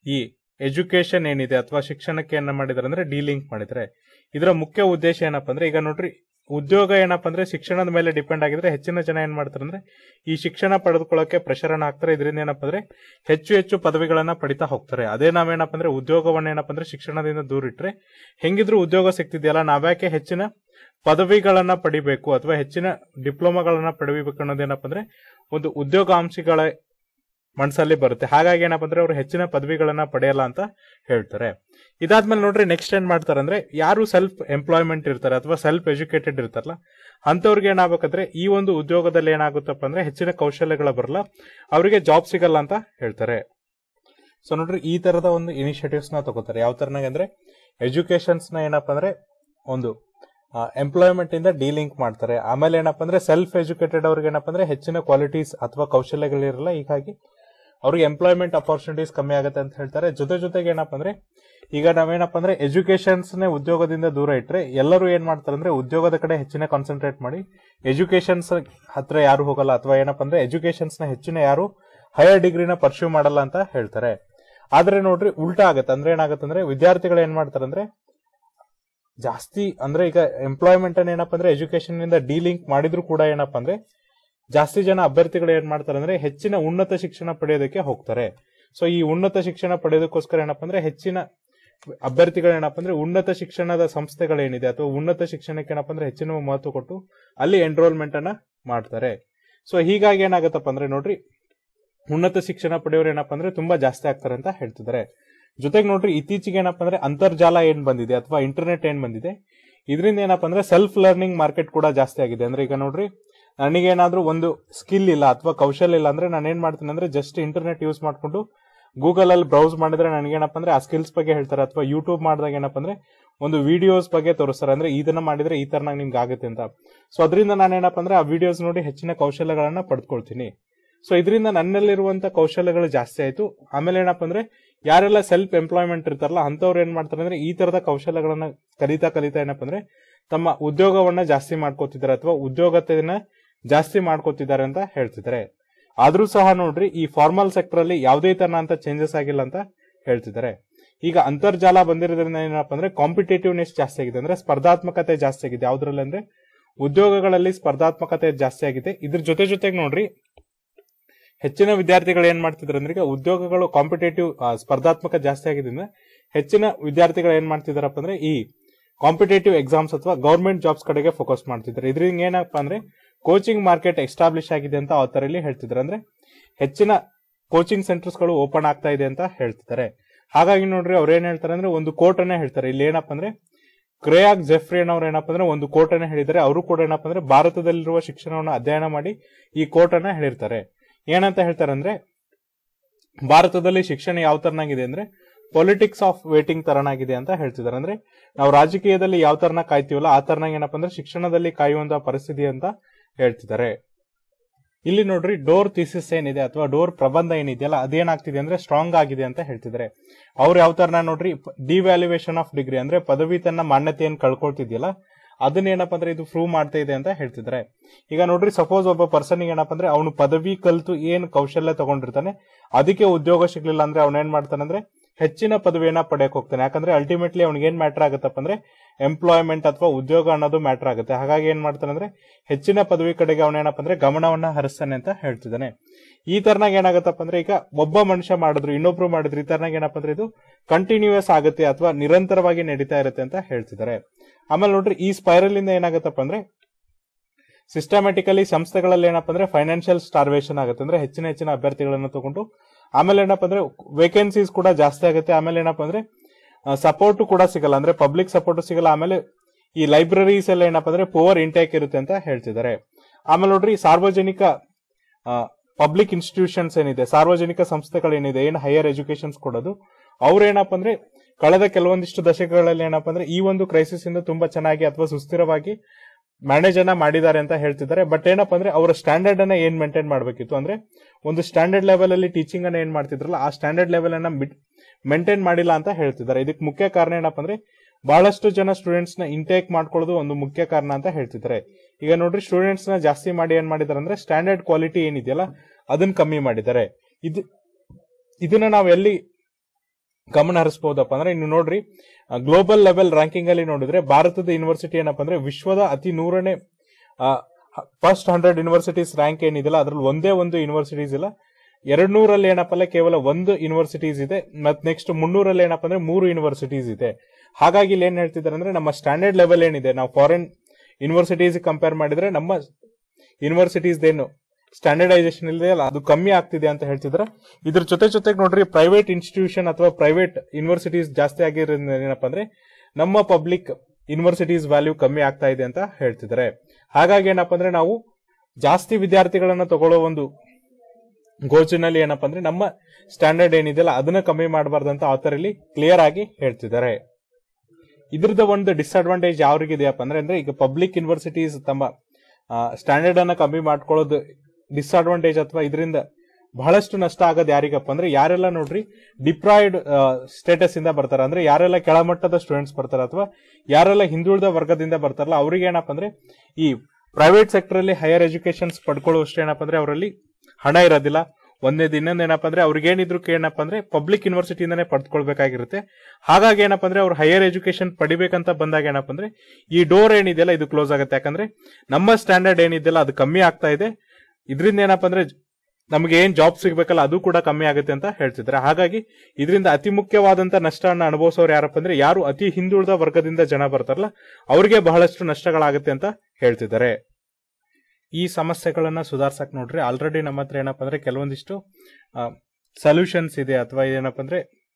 ಈ ಎಜುಕೇಶನ್ ಏನಿದೆ ಅಥವಾ ಶಿಕ್ಷಣಕ್ಕೆ ಏನ ಮಾಡಿದಾರೆ ಅಂದ್ರೆ ಡಿಲಿಂಕ್ ಮಾಡಿದ್ರೆ ಇದರ ಮುಖ್ಯ ಉದ್ದೇಶ ಏನಪ್ಪಾ ಅಂದ್ರೆ ಈಗ ನೋಡ್ರಿ ಉದ್ಯೋಗ ಏನಪ್ಪಾ ಅಂದ್ರೆ ಶಿಕ್ಷಣದ ಮೇಲೆ ಡಿಪೆಂಡ್ ಆಗಿದ್ರೆ ಹೆಚ್ಚಿನ ಜನ ಏನ್ ಮಾಡ್ತಾರೆ ಅಂದ್ರೆ ಈ ಶಿಕ್ಷಣ ಪಡೆದುಕೊಳ್ಳೋಕೆ ಪ್ರೆಷರ್ ಅನ್ನ ಹಾಕ್ತಾರೆ ಇದರಿಂದ ಏನಪ್ಪಾ ಅಂದ್ರೆ ಹೆಚ್ಚು ಹೆಚ್ಚು ಪದವಿಗಳನ್ನ ಪಡಿತಾ ಹೋಗ್ತಾರೆ ಅದೇ ನಾವೇನಪ್ಪ ಅಂದ್ರೆ ಉದ್ಯೋಗವನ್ನ ಏನಪ್ಪಾ ಅಂದ್ರೆ ಶಿಕ್ಷಣದಿಂದ ದೂರ ಇಟ್ರೆ ಹೆಂಗಿದ್ರು ಉದ್ಯೋಗ ಸಿಗ್ತಿದೆಯಲ್ಲ ನಾವ್ಯಾಕೆ ಹೆಚ್ಚಿನ ಪದವಿಗಳನ್ನ ಪಡಿಬೇಕು ಅಥವಾ ಹೆಚ್ಚಿನ ಡಿಪ್ಲೊಮಾಗಳನ್ನ ಪಡಿಬೇಕು ಅನ್ನೋದೇನಪ್ಪ ಅಂದ್ರೆ ಒಂದು ಉದ್ಯೋಗಾಂಶಗಳ ಮನಸ್ಸಲ್ಲಿ ಬರುತ್ತೆ ಹಾಗಾಗಿ ಏನಪ್ಪ ಅಂದ್ರೆ ಅವರು ಹೆಚ್ಚಿನ ಪದವಿಗಳನ್ನ ಪಡೆಯಲ್ಲ ಅಂತ ಹೇಳ್ತಾರೆ ಇದಾದ್ಮೇಲೆ ನೋಡ್ರಿ ನೆಕ್ಸ್ಟ್ ಏನ್ ಮಾಡ್ತಾರೆ ಅಂದ್ರೆ ಯಾರು ಸೆಲ್ಫ್ ಎಂಪ್ಲಾಯ್ಮೆಂಟ್ ಇರ್ತಾರೆ ಅಥವಾ ಸೆಲ್ಫ್ ಎಜುಕೇಟೆಡ್ ಇರ್ತಾರಲ್ಲ ಅಂತವ್ರಿಗೆ ಏನಾಗಬೇಕಂದ್ರೆ ಈ ಒಂದು ಉದ್ಯೋಗದಲ್ಲಿ ಏನಾಗುತ್ತಪ್ಪ ಅಂದ್ರೆ ಹೆಚ್ಚಿನ ಕೌಶಲ್ಯಗಳ ಬರಲ್ಲ ಅವರಿಗೆ ಜಾಬ್ ಸಿಗಲ್ಲ ಅಂತ ಹೇಳ್ತಾರೆ ಸೊ ನೋಡ್ರಿ ಈ ತರದ ಒಂದು ಇನಿಷಿಯೇಟಿವ್ಸ್ ನ ತಗೋತಾರೆ ಯಾವ ತರನಾಗ ಅಂದ್ರೆ ಎಜುಕೇಶನ್ಸ್ ನ ಏನಪ್ಪ ಅಂದ್ರೆ ಒಂದು ಎಂಪ್ಲಾಯ್ಮೆಂಟ್ ಇಂದ ಡೀಲಿಂಕ್ ಮಾಡ್ತಾರೆ ಆಮೇಲೆ ಏನಪ್ಪ ಅಂದ್ರೆ ಸೆಲ್ಫ್ ಎಜುಕೇಟೆಡ್ ಅವ್ರಿಗೆ ಏನಪ್ಪ ಅಂದ್ರೆ ಹೆಚ್ಚಿನ ಕ್ವಾಲಿಟೀಸ್ ಅಥವಾ ಕೌಶಲ್ಯಗಳಿರಲ್ಲ ಹೀಗಾಗಿ ಅವ್ರಿಗೆ ಎಂಪ್ಲಾಯ್ಮೆಂಟ್ ಅಪಾರ್ಚುನಿಟೀಸ್ ಕಮ್ಮಿ ಆಗುತ್ತೆ ಅಂತ ಹೇಳ್ತಾರೆ ಜೊತೆ ಜೊತೆಗೆ ಏನಪ್ಪ ಅಂದ್ರೆ ಈಗ ನಾವೇನಪ್ಪ ಅಂದ್ರೆ ಎಜುಕೇಶನ್ಸ್ ನೇ ಉದ್ಯೋಗದಿಂದ ದೂರ ಇಟ್ರೆ ಎಲ್ಲರೂ ಏನ್ ಮಾಡ್ತಾರೆ ಅಂದ್ರೆ ಉದ್ಯೋಗದ ಕಡೆ ಹೆಚ್ಚಿನ ಕಾನ್ಸಂಟ್ರೇಟ್ ಮಾಡಿ ಎಜುಕೇಶನ್ಸ್ ಹತ್ರ ಯಾರು ಹೋಗಲ್ಲ ಅಥವಾ ಏನಪ್ಪ ಅಂದ್ರೆ ಎಜುಕೇಶನ್ಸ್ ನ ಹೆಚ್ಚಿನ ಯಾರು ಹೈಯರ್ ಡಿಗ್ರಿನ ಪರ್ಸ್ಯೂ ಮಾಡಲ್ಲ ಅಂತ ಹೇಳ್ತಾರೆ ಆದ್ರೆ ನೋಡ್ರಿ ಉಲ್ಟಾ ಆಗತ್ತೆ ಅಂದ್ರೆ ಏನಾಗತ್ತೆ ಅಂದ್ರೆ ವಿದ್ಯಾರ್ಥಿಗಳು ಏನ್ ಮಾಡ್ತಾರೆ ಅಂದ್ರೆ ಜಾಸ್ತಿ ಅಂದ್ರೆ ಈಗ ಎಂಪ್ಲಾಯ್ಮೆಂಟ್ ಅನ್ನ ಏನಪ್ಪ ಅಂದ್ರೆ ಎಜುಕೇಶನ್ ಇಂದ ಡಿಲಿಂಕ್ ಮಾಡಿದ್ರು ಕೂಡ ಏನಪ್ಪ ಅಂದ್ರೆ ಜಾಸ್ತಿ ಜನ ಅಭ್ಯರ್ಥಿಗಳು ಏನ್ ಮಾಡ್ತಾರೆ ಅಂದ್ರೆ ಹೆಚ್ಚಿನ ಉನ್ನತ ಶಿಕ್ಷಣ ಪಡೆಯೋದಕ್ಕೆ ಹೋಗ್ತಾರೆ ಸೊ ಈ ಉನ್ನತ ಶಿಕ್ಷಣ ಪಡೆಯೋದಕ್ಕೋಸ್ಕರ ಏನಪ್ಪ ಅಂದ್ರೆ ಹೆಚ್ಚಿನ ಅಭ್ಯರ್ಥಿಗಳು ಏನಪ್ಪ ಅಂದ್ರೆ ಉನ್ನತ ಶಿಕ್ಷಣದ ಸಂಸ್ಥೆಗಳೇನಿದೆ ಅಥವಾ ಉನ್ನತ ಶಿಕ್ಷಣಕ್ಕೆ ಏನಪ್ಪ ಅಂದ್ರೆ ಹೆಚ್ಚಿನ ಮಹತ್ವ ಕೊಟ್ಟು ಅಲ್ಲಿ ಎನ್ರೋಲ್ಮೆಂಟ್ ಅನ್ನ ಮಾಡ್ತಾರೆ ಸೊ ಹೀಗಾಗಿ ಏನಾಗತ್ತಪ್ಪ ಅಂದ್ರೆ ನೋಡ್ರಿ ಉನ್ನತ ಶಿಕ್ಷಣ ಪಡೆಯೋರು ಏನಪ್ಪ ಅಂದ್ರೆ ತುಂಬಾ ಜಾಸ್ತಿ ಆಗ್ತಾರೆ ಅಂತ ಹೇಳ್ತಿದ್ದಾರೆ ಜೊತೆಗೆ ನೋಡ್ರಿ ಇತ್ತೀಚೆಗೆ ಏನಪ್ಪ ಅಂದ್ರೆ ಅಂತರ್ಜಾಲ ಏನ್ ಬಂದಿದೆ ಅಥವಾ ಇಂಟರ್ನೆಟ್ ಏನ್ ಬಂದಿದೆ ಇದರಿಂದ ಏನಪ್ಪ ಅಂದ್ರೆ ಸೆಲ್ಫ್ ಲರ್ನಿಂಗ್ ಮಾರ್ಕೆಟ್ ಕೂಡ ಜಾಸ್ತಿ ಆಗಿದೆ ಅಂದ್ರೆ ಈಗ ನೋಡ್ರಿ ನನಗೇನಾದ್ರೂ ಒಂದು ಸ್ಕಿಲ್ ಇಲ್ಲ ಅಥವಾ ಕೌಶಲ್ಯ ಇಲ್ಲ ಅಂದ್ರೆ ನಾನು ಏನ್ ಮಾಡ್ತೀನಿ ಅಂದ್ರೆ ಜಸ್ಟ್ ಇಂಟರ್ನೆಟ್ ಯೂಸ್ ಮಾಡ್ಕೊಂಡು ಗೂಗಲ್ ಅಲ್ಲಿ ಬ್ರೌಸ್ ಮಾಡಿದ್ರೆ ನನಗೇನಪ್ಪ ಅಂದ್ರೆ ಆ ಸ್ಕಿಲ್ಸ್ ಬಗ್ಗೆ ಹೇಳ್ತಾರೆ ಅಥವಾ ಯೂಟ್ಯೂಬ್ ಮಾಡಿದಾಗ ಏನಪ್ಪ ಅಂದ್ರೆ ಒಂದು ವಿಡಿಯೋಸ್ ಬಗ್ಗೆ ತೋರಿಸ್ತಾರೆ ಅಂದ್ರೆ ಇದನ್ನ ಮಾಡಿದ್ರೆ ಈ ತರನಾಗ ನಿಮ್ಗೆ ಆಗುತ್ತೆ ಅಂತ ಸೊ ಅದರಿಂದ ನಾನು ಏನಪ್ಪ ಅಂದ್ರೆ ಆ ವಿಡಿಯೋಸ್ ನೋಡಿ ಹೆಚ್ಚಿನ ಕೌಶಲ್ಯಗಳನ್ನ ಪಡೆದುಕೊಳ್ತೀನಿ ಸೊ ಇದರಿಂದ ನನ್ನಲ್ಲಿರುವಂತ ಕೌಶಲ್ಯಗಳು ಜಾಸ್ತಿ ಆಯ್ತು ಆಮೇಲೆ ಏನಪ್ಪ ಅಂದ್ರೆ ಯಾರೆಲ್ಲ ಸೆಲ್ಫ್ ಎಂಪ್ಲಾಯ್ಮೆಂಟ್ ಇರ್ತಾರಲ್ಲ ಅಂತವ್ರು ಏನ್ ಮಾಡ್ತಾರೆ ಅಂದ್ರೆ ಈ ತರದ ಕೌಶಲ್ಯಗಳನ್ನ ಕಲಿತಾ ಕಲಿತಾ ಏನಪ್ಪ ಅಂದ್ರೆ ತಮ್ಮ ಉದ್ಯೋಗವನ್ನ ಜಾಸ್ತಿ ಮಾಡ್ಕೋತಿದ್ದಾರೆ ಅಥವಾ ಉದ್ಯೋಗತೆಯನ್ನ ಜಾಸ್ತಿ ಮಾಡ್ಕೋತಿದ್ದಾರೆ ಅಂತ ಹೇಳ್ತಿದ್ದಾರೆ ಆದ್ರೂ ಸಹ ನೋಡ್ರಿ ಈ ಫಾರ್ಮಲ್ ಸೆಕ್ಟರ್ ಅಲ್ಲಿ ಯಾವುದೇ ತರನಂತ ಚೇಂಜಸ್ ಆಗಿಲ್ಲ ಅಂತ ಹೇಳ್ತಿದ್ದಾರೆ ಈಗ ಅಂತರ್ಜಾಲ ಬಂದಿರೋದ್ರಿಂದ ಏನಪ್ಪ ಅಂದ್ರೆ ಕಾಂಪಿಟೇಟಿವ್ನೆಸ್ ಜಾಸ್ತಿ ಆಗಿದೆ ಅಂದ್ರೆ ಸ್ಪರ್ಧಾತ್ಮಕತೆ ಜಾಸ್ತಿ ಆಗಿದೆ ಯಾವ್ದ್ರಲ್ಲಿ ಅಂದ್ರೆ ಉದ್ಯೋಗಗಳಲ್ಲಿ ಸ್ಪರ್ಧಾತ್ಮಕತೆ ಜಾಸ್ತಿ ಆಗಿದೆ ಇದ್ರ ಜೊತೆ ಜೊತೆಗೆ ನೋಡ್ರಿ ಹೆಚ್ಚಿನ ವಿದ್ಯಾರ್ಥಿಗಳು ಏನ್ ಮಾಡ್ತಿದ್ರು ಅಂದ್ರೆ ಈಗ ಉದ್ಯೋಗಗಳು ಕಾಂಪಿಟೇಟಿವ್ ಸ್ಪರ್ಧಾತ್ಮಕ ಜಾಸ್ತಿ ಆಗಿದ್ದರಿಂದ ಹೆಚ್ಚಿನ ವಿದ್ಯಾರ್ಥಿಗಳು ಏನ್ ಮಾಡ್ತಿದಾರಪ್ಪ ಅಂದ್ರೆ ಈ ಕಾಂಪಿಟೇಟಿವ್ ಎಕ್ಸಾಮ್ಸ್ ಅಥವಾ ಗೌರ್ಮೆಂಟ್ ಜಾಬ್ಸ್ ಕಡೆಗೆ ಫೋಕಸ್ ಮಾಡ್ತಿದ್ದಾರೆ ಇದರಿಂದ ಏನಪ್ಪ ಅಂದ್ರೆ ಕೋಚಿಂಗ್ ಮಾರ್ಕೆಟ್ ಎಸ್ಟಾಬ್ಲಿಷ್ ಆಗಿದೆ ಅಂತ ಅವತರ ಇಲ್ಲಿ ಹೇಳ್ತಿದ್ದಾರೆ ಅಂದ್ರೆ ಹೆಚ್ಚಿನ ಕೋಚಿಂಗ್ ಸೆಂಟರ್ಸ್ ಗಳು ಓಪನ್ ಆಗ್ತಾ ಇದೆ ಅಂತ ಹೇಳ್ತಿದ್ದಾರೆ ಹಾಗಾಗಿ ನೋಡ್ರಿ ಅವ್ರು ಏನ್ ಹೇಳ್ತಾರೆ ಅಂದ್ರೆ ಒಂದು ಕೋಟ್ ಅನ್ನ ಹೇಳ್ತಾರೆ ಇಲ್ಲಿ ಏನಪ್ಪ ಅಂದ್ರೆ ಕ್ರೇಯಾಗ್ ಜೆಫ್ರಿಯನ್ ಅವ್ರು ಏನಪ್ಪ ಅಂದ್ರೆ ಒಂದು ಕೋಟ್ ಅನ್ನ ಹೇಳಿದ್ದಾರೆ ಅವರು ಕೂಡ ಏನಪ್ಪ ಅಂದ್ರೆ ಭಾರತದಲ್ಲಿರುವ ಶಿಕ್ಷಣವನ್ನು ಅಧ್ಯಯನ ಮಾಡಿ ಈ ಕೋಟ್ ಅನ್ನ ಹೇಳಿರ್ತಾರೆ ಏನಂತ ಹೇಳ್ತಾರೆ ಅಂದ್ರೆ ಭಾರತದಲ್ಲಿ ಶಿಕ್ಷಣ ಯಾವ ತರನಾಗಿದೆ ಅಂದ್ರೆ ಪೊಲಿಟಿಕ್ಸ್ ಆಫ್ ವೇಟಿಂಗ್ ತರನಾಗಿದೆ ಅಂತ ಹೇಳ್ತಿದ್ದಾರೆ ಅಂದ್ರೆ ನಾವು ರಾಜಕೀಯದಲ್ಲಿ ಯಾವ ತರನ ಕಾಯ್ತೀವಲ್ಲ ಆ ತರನಾಗ ಏನಪ್ಪ ಅಂದ್ರೆ ಶಿಕ್ಷಣದಲ್ಲಿ ಕಾಯುವಂತ ಪರಿಸ್ಥಿತಿ ಅಂತ ಹೇಳ್ತಿದ್ದಾರೆ ಇಲ್ಲಿ ನೋಡ್ರಿ ಡೋರ್ ಥೀಸಿಸ್ ಏನಿದೆ ಅಥವಾ ಡೋರ್ ಪ್ರಬಂಧ ಏನಿದೆಯಲ್ಲ ಅದೇನಾಗ್ತಿದೆ ಅಂದ್ರೆ ಸ್ಟ್ರಾಂಗ್ ಆಗಿದೆ ಅಂತ ಹೇಳ್ತಿದ್ದಾರೆ ಅವ್ರು ಯಾವ ತರನ ನೋಡ್ರಿ ಡಿವ್ಯಾಲ್ಯೂಯೇಷನ್ ಆಫ್ ಡಿಗ್ರಿ ಅಂದ್ರೆ ಪದವಿ ತನ್ನ ಮಾನ್ಯತೆಯನ್ನು ಕಳ್ಕೊಳ್ತಿದ್ಯಲ್ಲ ಅದನ್ನ ಏನಪ್ಪ ಅಂದ್ರೆ ಇದು ಪ್ರೂವ್ ಮಾಡ್ತಾ ಇದೆ ಅಂತ ಹೇಳ್ತಿದ್ದಾರೆ ಈಗ ನೋಡ್ರಿ ಸಪೋಸ್ ಒಬ್ಬ ಪರ್ಸನ್ ಏನಪ್ಪ ಅಂದ್ರೆ ಅವನು ಪದವಿ ಕಲ್ತು ಏನ್ ಕೌಶಲ್ಯ ತಗೊಂಡಿರ್ತಾನೆ ಅದಕ್ಕೆ ಉದ್ಯೋಗ ಸಿಗ್ಲಿಲ್ಲ ಅಂದ್ರೆ ಅವ್ನ ಏನ್ ಮಾಡ್ತಾನೆ ಅಂದ್ರೆ ಹೆಚ್ಚಿನ ಪದವಿಯನ್ನ ಪಡೆಯಕ್ ಹೋಗ್ತಾನೆ ಯಾಕಂದ್ರೆ ಅಲ್ಟಿಮೇಟ್ಲಿ ಅವ್ನಿಗೆ ಏನ್ ಮ್ಯಾಟರ್ ಆಗತ್ತಪ್ಪ ಅಂದ್ರೆ ಎಂಪ್ಲಾಯ್ಮೆಂಟ್ ಅಥವಾ ಉದ್ಯೋಗ ಅನ್ನೋದು ಮ್ಯಾಟರ್ ಆಗುತ್ತೆ ಹಾಗಾಗಿ ಏನ್ ಮಾಡ್ತಾನೆ ಅಂದ್ರೆ ಹೆಚ್ಚಿನ ಪದವಿ ಕಡೆಗೆ ಅವನೇನಪ್ಪ ಅಂದ್ರೆ ಗಮನವನ್ನ ಹರಿಸ್ತಾನೆ ಅಂತ ಹೇಳ್ತಿದ್ದಾನೆ ಈ ತರನಾಗ ಏನಾಗತ್ತಪ್ಪ ಅಂದ್ರೆ ಈಗ ಒಬ್ಬ ಮನುಷ್ಯ ಮಾಡಿದ್ರು ಇನ್ನೊಬ್ರು ಮಾಡಿದ್ರು ಈ ತರನಾಗ ಏನಪ್ಪ ಅಂದ್ರೆ ಇದು ಕಂಟಿನ್ಯೂಯಸ್ ಆಗುತ್ತೆ ಅಥವಾ ನಿರಂತರವಾಗಿ ನಡೀತಾ ಇರುತ್ತೆ ಅಂತ ಹೇಳ್ತಿದ್ದಾರೆ ಆಮೇಲೆ ನೋಡ್ರಿ ಈ ಸ್ಪೈರಲ್ ಇಂದ ಏನಾಗತ್ತಪ್ಪ ಅಂದ್ರೆ ಸಿಸ್ಟಮ್ಯಾಟಿಕಲಿ ಸಂಸ್ಥೆಗಳಲ್ಲಿ ಏನಪ್ಪ ಅಂದ್ರೆ ಫೈನಾನ್ಷಿಯಲ್ ಸ್ಟಾರ್ವೇಷನ್ ಆಗುತ್ತೆ ಅಂದ್ರೆ ಹೆಚ್ಚಿನ ಹೆಚ್ಚಿನ ಅಭ್ಯರ್ಥಿಗಳನ್ನು ತಗೊಂಡು ಆಮೇಲೆ ಏನಪ್ಪ ಅಂದ್ರೆ ವೇಕೆನ್ಸೀಸ್ ಕೂಡ ಜಾಸ್ತಿ ಆಗುತ್ತೆ ಆಮೇಲೆ ಏನಪ್ಪ ಅಂದ್ರೆ ಸಪೋರ್ಟ್ ಕೂಡ ಸಿಗಲ್ಲ ಅಂದ್ರೆ ಪಬ್ಲಿಕ್ ಸಪೋರ್ಟ್ ಸಿಗಲ್ಲ ಆಮೇಲೆ ಈ ಲೈಬ್ರರೀಸ್ ಎಲ್ಲ ಏನಪ್ಪ ಅಂದ್ರೆ ಪುವರ್ ಇಂಟೇಕ್ ಇರುತ್ತೆ ಅಂತ ಹೇಳ್ತಿದ್ದಾರೆ ಆಮೇಲೆ ನೋಡ್ರಿ ಸಾರ್ವಜನಿಕ ಪಬ್ಲಿಕ್ ಇನ್ಸ್ಟಿಟ್ಯೂಷನ್ಸ್ ಏನಿದೆ ಸಾರ್ವಜನಿಕ ಸಂಸ್ಥೆಗಳೇನಿದೆ ಏನು ಹೈಯರ್ ಎಜುಕೇಶನ್ಸ್ ಕೊಡೋದು ಅವ್ರು ಏನಪ್ಪ ಅಂದ್ರೆ ಕಳೆದ ಕೆಲವೊಂದಿಷ್ಟು ದಶಕಗಳಲ್ಲಿ ಏನಪ್ಪ ಅಂದ್ರೆ ಈ ಒಂದು ಕ್ರೈಸಿಸ್ ಇಂದ ತುಂಬಾ ಚೆನ್ನಾಗಿ ಅಥವಾ ಸುಸ್ಥಿರವಾಗಿ ಮ್ಯಾನೇಜ್ ಅನ್ನ ಮಾಡಿದ್ದಾರೆ ಅಂತ ಹೇಳ್ತಿದ್ದಾರೆ ಬಟ್ ಏನಪ್ಪ ಅಂದ್ರೆ ಅವರ ಸ್ಟ್ಯಾಂಡರ್ಡ್ ಅನ್ನ ಏನ್ ಮೇಂಟೈನ್ ಮಾಡಬೇಕಿತ್ತು ಅಂದ್ರೆ ಒಂದು ಸ್ಟ್ಯಾಂಡರ್ಡ್ ಲೆವೆಲ್ ಅಲ್ಲಿ ಟೀಚಿಂಗ್ ಅನ್ನ ಏನ್ ಮಾಡ್ತಿದ್ರಲ್ಲ ಆ ಸ್ಟ್ಯಾಂಡರ್ಡ್ ಲೆವೆಲ್ ಅನ್ನ ಮೇಂಟೈನ್ ಮಾಡಿಲ್ಲ ಅಂತ ಹೇಳ್ತಿದ್ದಾರೆ ಇದಕ್ಕೆ ಮುಖ್ಯ ಕಾರಣ ಏನಪ್ಪ ಅಂದ್ರೆ ಬಹಳಷ್ಟು ಜನ ಸ್ಟೂಡೆಂಟ್ಸ್ ನ ಇಂಟೇಕ್ ಮಾಡ್ಕೊಳ್ಳೋದು ಒಂದು ಮುಖ್ಯ ಕಾರಣ ಅಂತ ಹೇಳ್ತಿದ್ದಾರೆ ಈಗ ನೋಡ್ರಿ ಸ್ಟೂಡೆಂಟ್ಸ್ ನ ಜಾಸ್ತಿ ಮಾಡಿ ಏನ್ ಮಾಡಿದಾರೆ ಅಂದ್ರೆ ಸ್ಟ್ಯಾಂಡರ್ಡ್ ಕ್ವಾಲಿಟಿ ಏನಿದೆಯಲ್ಲ ಅದನ್ನ ಕಮ್ಮಿ ಮಾಡಿದ್ದಾರೆ ಇದು ಇದನ್ನ ನಾವು ಎಲ್ಲಿ ಗಮನ ಹರಿಸಬಹುದಪ್ಪ ಅಂದ್ರೆ ಇನ್ನು ನೋಡ್ರಿ ಗ್ಲೋಬಲ್ ಲೆವೆಲ್ ರ್ಯಾಂಕಿಂಗ್ ಅಲ್ಲಿ ನೋಡಿದ್ರೆ ಭಾರತದ ಯೂನಿವರ್ಸಿಟಿ ಏನಪ್ಪ ಅಂದ್ರೆ ವಿಶ್ವದ ಅತಿ ನೂರನೇ ಫಸ್ಟ್ ಹಂಡ್ರೆಡ್ ಯೂನಿವರ್ಸಿಟೀಸ್ ರ್ಯಾಂಕ್ ಏನಿದೆಯಲ್ಲ ಅದ್ರಲ್ಲಿ ಒಂದೇ ಒಂದು ಯೂನಿವರ್ಸಿಟೀಸ್ ಇಲ್ಲ ಎರಡ್ ನೂರಲ್ಲಿ ಏನಪ್ಪ ಅಂದ್ರೆ ಕೇವಲ ಒಂದು ಯೂನಿವರ್ಸಿಟೀಸ್ ಇದೆ ಮತ್ ನೆಕ್ಸ್ಟ್ ಮುನ್ನೂರಲ್ಲಿ ಏನಪ್ಪ ಅಂದ್ರೆ ಮೂರು ಯೂನಿವರ್ಸಿಟೀಸ್ ಇದೆ ಹಾಗಾಗಿ ಇಲ್ಲಿ ಏನ್ ಹೇಳ್ತಿದ್ದಾರೆ ಅಂದ್ರೆ ನಮ್ಮ ಸ್ಟ್ಯಾಂಡರ್ಡ್ ಲೆವೆಲ್ ಏನಿದೆ ನಾವು ಫಾರಿನ್ ಯೂನಿವರ್ಸಿಟೀಸ್ ಕಂಪೇರ್ ಮಾಡಿದ್ರೆ ನಮ್ಮ ಯೂನಿವರ್ಸಿಟೀಸ್ ಏನು ಸ್ಟ್ಯಾಂಡರ್ಡೈಸೇಷನ್ ಇಲ್ಲದೆ ಅಲ್ಲ ಅದು ಕಮ್ಮಿ ಆಗ್ತಿದೆ ಅಂತ ಹೇಳ್ತಿದ್ರೆ ಇದ್ರ ಜೊತೆ ಜೊತೆಗೆ ನೋಡ್ರಿ ಪ್ರೈವೇಟ್ ಇನ್ಸ್ಟಿಟ್ಯೂಷನ್ ಅಥವಾ ಪ್ರೈವೇಟ್ ಯೂನಿವರ್ಸಿಟೀಸ್ ಜಾಸ್ತಿ ಆಗಿರೋದ್ರಿಂದ ಏನಪ್ಪಾ ಅಂದ್ರೆ ನಮ್ಮ ಪಬ್ಲಿಕ್ ಯೂನಿವರ್ಸಿಟೀಸ್ ವ್ಯಾಲ್ಯೂ ಕಮ್ಮಿ ಆಗ್ತಾ ಇದೆ ಅಂತ ಹೇಳ್ತಿದ್ದಾರೆ ಹಾಗಾಗಿ ಏನಪ್ಪಾ ಅಂದ್ರೆ ನಾವು ಜಾಸ್ತಿ ವಿದ್ಯಾರ್ಥಿಗಳನ್ನ ತಗೊಳ್ಳೋ ಒಂದು ಗೋಚಿನಲ್ಲಿ ಏನಪ್ಪಾ ಅಂದ್ರೆ ನಮ್ಮ ಸ್ಟ್ಯಾಂಡರ್ಡ್ ಏನಿದೆಯಲ್ಲ ಅದನ್ನ ಕಮ್ಮಿ ಮಾಡಬಾರ್ದಂತ ಆಥರ್ ಇಲ್ಲಿ ಕ್ಲಿಯರ್ ಆಗಿ ಹೇಳ್ತಿದ್ದಾರೆ ಇದ್ರದ ಒಂದು ಡಿಸ್ಅಡ್ವಾಂಟೇಜ್ ಯಾವ್ರಿಗಿದೆಯಪ್ಪ ಅಂದ್ರೆ ಅಂದ್ರೆ ಈಗ ಪಬ್ಲಿಕ್ ಯೂನಿವರ್ಸಿಟೀಸ್ ತಮ್ಮ ಸ್ಟ್ಯಾಂಡರ್ಡ್ ಅನ್ನ ಕಮ್ಮಿ ಮಾಡ್ಕೊಳ್ಳೋದು ಡಿಸ್ಅಡ್ವಾಂಟೇಜ್ ಅಥವಾ ಇದರಿಂದ ಬಹಳಷ್ಟು ನಷ್ಟ ಆಗೋದು ಯಾರಿಗಪ್ಪ ಅಂದ್ರೆ ಯಾರೆಲ್ಲ ನೋಡ್ರಿ ಡಿಪ್ರಾಯ್ಡ್ ಸ್ಟೇಟಸ್ ಇಂದ ಬರ್ತಾರೆ ಅಂದ್ರೆ ಯಾರೆಲ್ಲ ಕೆಳಮಟ್ಟದ ಸ್ಟೂಡೆಂಟ್ಸ್ ಬರ್ತಾರೆ ಅಥವಾ ಯಾರೆಲ್ಲ ಹಿಂದುಳಿದ ವರ್ಗದಿಂದ ಬರ್ತಾರಲ್ಲ ಅವ್ರಿಗೆ ಏನಪ್ಪ ಅಂದ್ರೆ ಈ ಪ್ರೈವೇಟ್ ಸೆಕ್ಟರ್ ಅಲ್ಲಿ ಹೈಯರ್ ಎಜುಕೇಶನ್ಸ್ ಪಡ್ಕೊಳ್ಳುವಷ್ಟು ಏನಪ್ಪ ಅಂದ್ರೆ ಅವರಲ್ಲಿ ಹಣ ಇರೋದಿಲ್ಲ ಒಂದೇದು ಇನ್ನೊಂದು ಏನಪ್ಪ ಅಂದ್ರೆ ಅವ್ರಿಗೆ ಏನಿದ್ರು ಏನಪ್ಪ ಅಂದ್ರೆ ಪಬ್ಲಿಕ್ ಯೂನಿವರ್ಸಿಟಿಯಿಂದನೇ ಪಡ್ಕೊಳ್ಬೇಕಾಗಿರುತ್ತೆ ಹಾಗಾಗಿ ಏನಪ್ಪ ಅಂದ್ರೆ ಅವ್ರು ಹೈಯರ್ ಎಜುಕೇಶನ್ ಪಡಿಬೇಕಂತ ಬಂದಾಗ ಏನಪ್ಪ ಅಂದ್ರೆ ಈ ಡೋರ್ ಏನಿದೆಯಲ್ಲ ಇದು ಕ್ಲೋಸ್ ಆಗುತ್ತೆ ಯಾಕಂದ್ರೆ ನಮ್ಮ ಸ್ಟ್ಯಾಂಡರ್ಡ್ ಏನಿದೆಯಲ್ಲ ಅದು ಕಮ್ಮಿ ಆಗ್ತಾ ಇದೆ ಇದರಿಂದ ಏನಪ್ಪ ಅಂದ್ರೆ ನಮಗೆ ಏನ್ ಜಾಬ್ ಸಿಗ್ಬೇಕಲ್ಲ ಅದು ಕೂಡ ಕಮ್ಮಿ ಆಗುತ್ತೆ ಅಂತ ಹೇಳ್ತಿದ್ದಾರೆ ಹಾಗಾಗಿ ಇದರಿಂದ ಅತಿ ಮುಖ್ಯವಾದಂತ ನಷ್ಟವನ್ನು ಅನುಭವಿಸೋರು ಯಾರಪ್ಪ ಅಂದ್ರೆ ಯಾರು ಅತಿ ಹಿಂದುಳಿದ ವರ್ಗದಿಂದ ಜನ ಬರ್ತಾರಲ್ಲ ಅವ್ರಿಗೆ ಬಹಳಷ್ಟು ನಷ್ಟಗಳಾಗುತ್ತೆ ಅಂತ ಹೇಳ್ತಿದ್ದಾರೆ ಈ ಸಮಸ್ಯೆಗಳನ್ನ ಸುಧಾರ್ಸಕ್ ನೋಡ್ರಿ ಆಲ್ರೆಡಿ ನಮ್ಮ ಹತ್ರ ಏನಪ್ಪ ಅಂದ್ರೆ ಕೆಲವೊಂದಿಷ್ಟು ಸೊಲ್ಯೂಷನ್ಸ್ ಇದೆ ಅಥವಾ ಏನಪ್ಪ ಅಂದ್ರೆ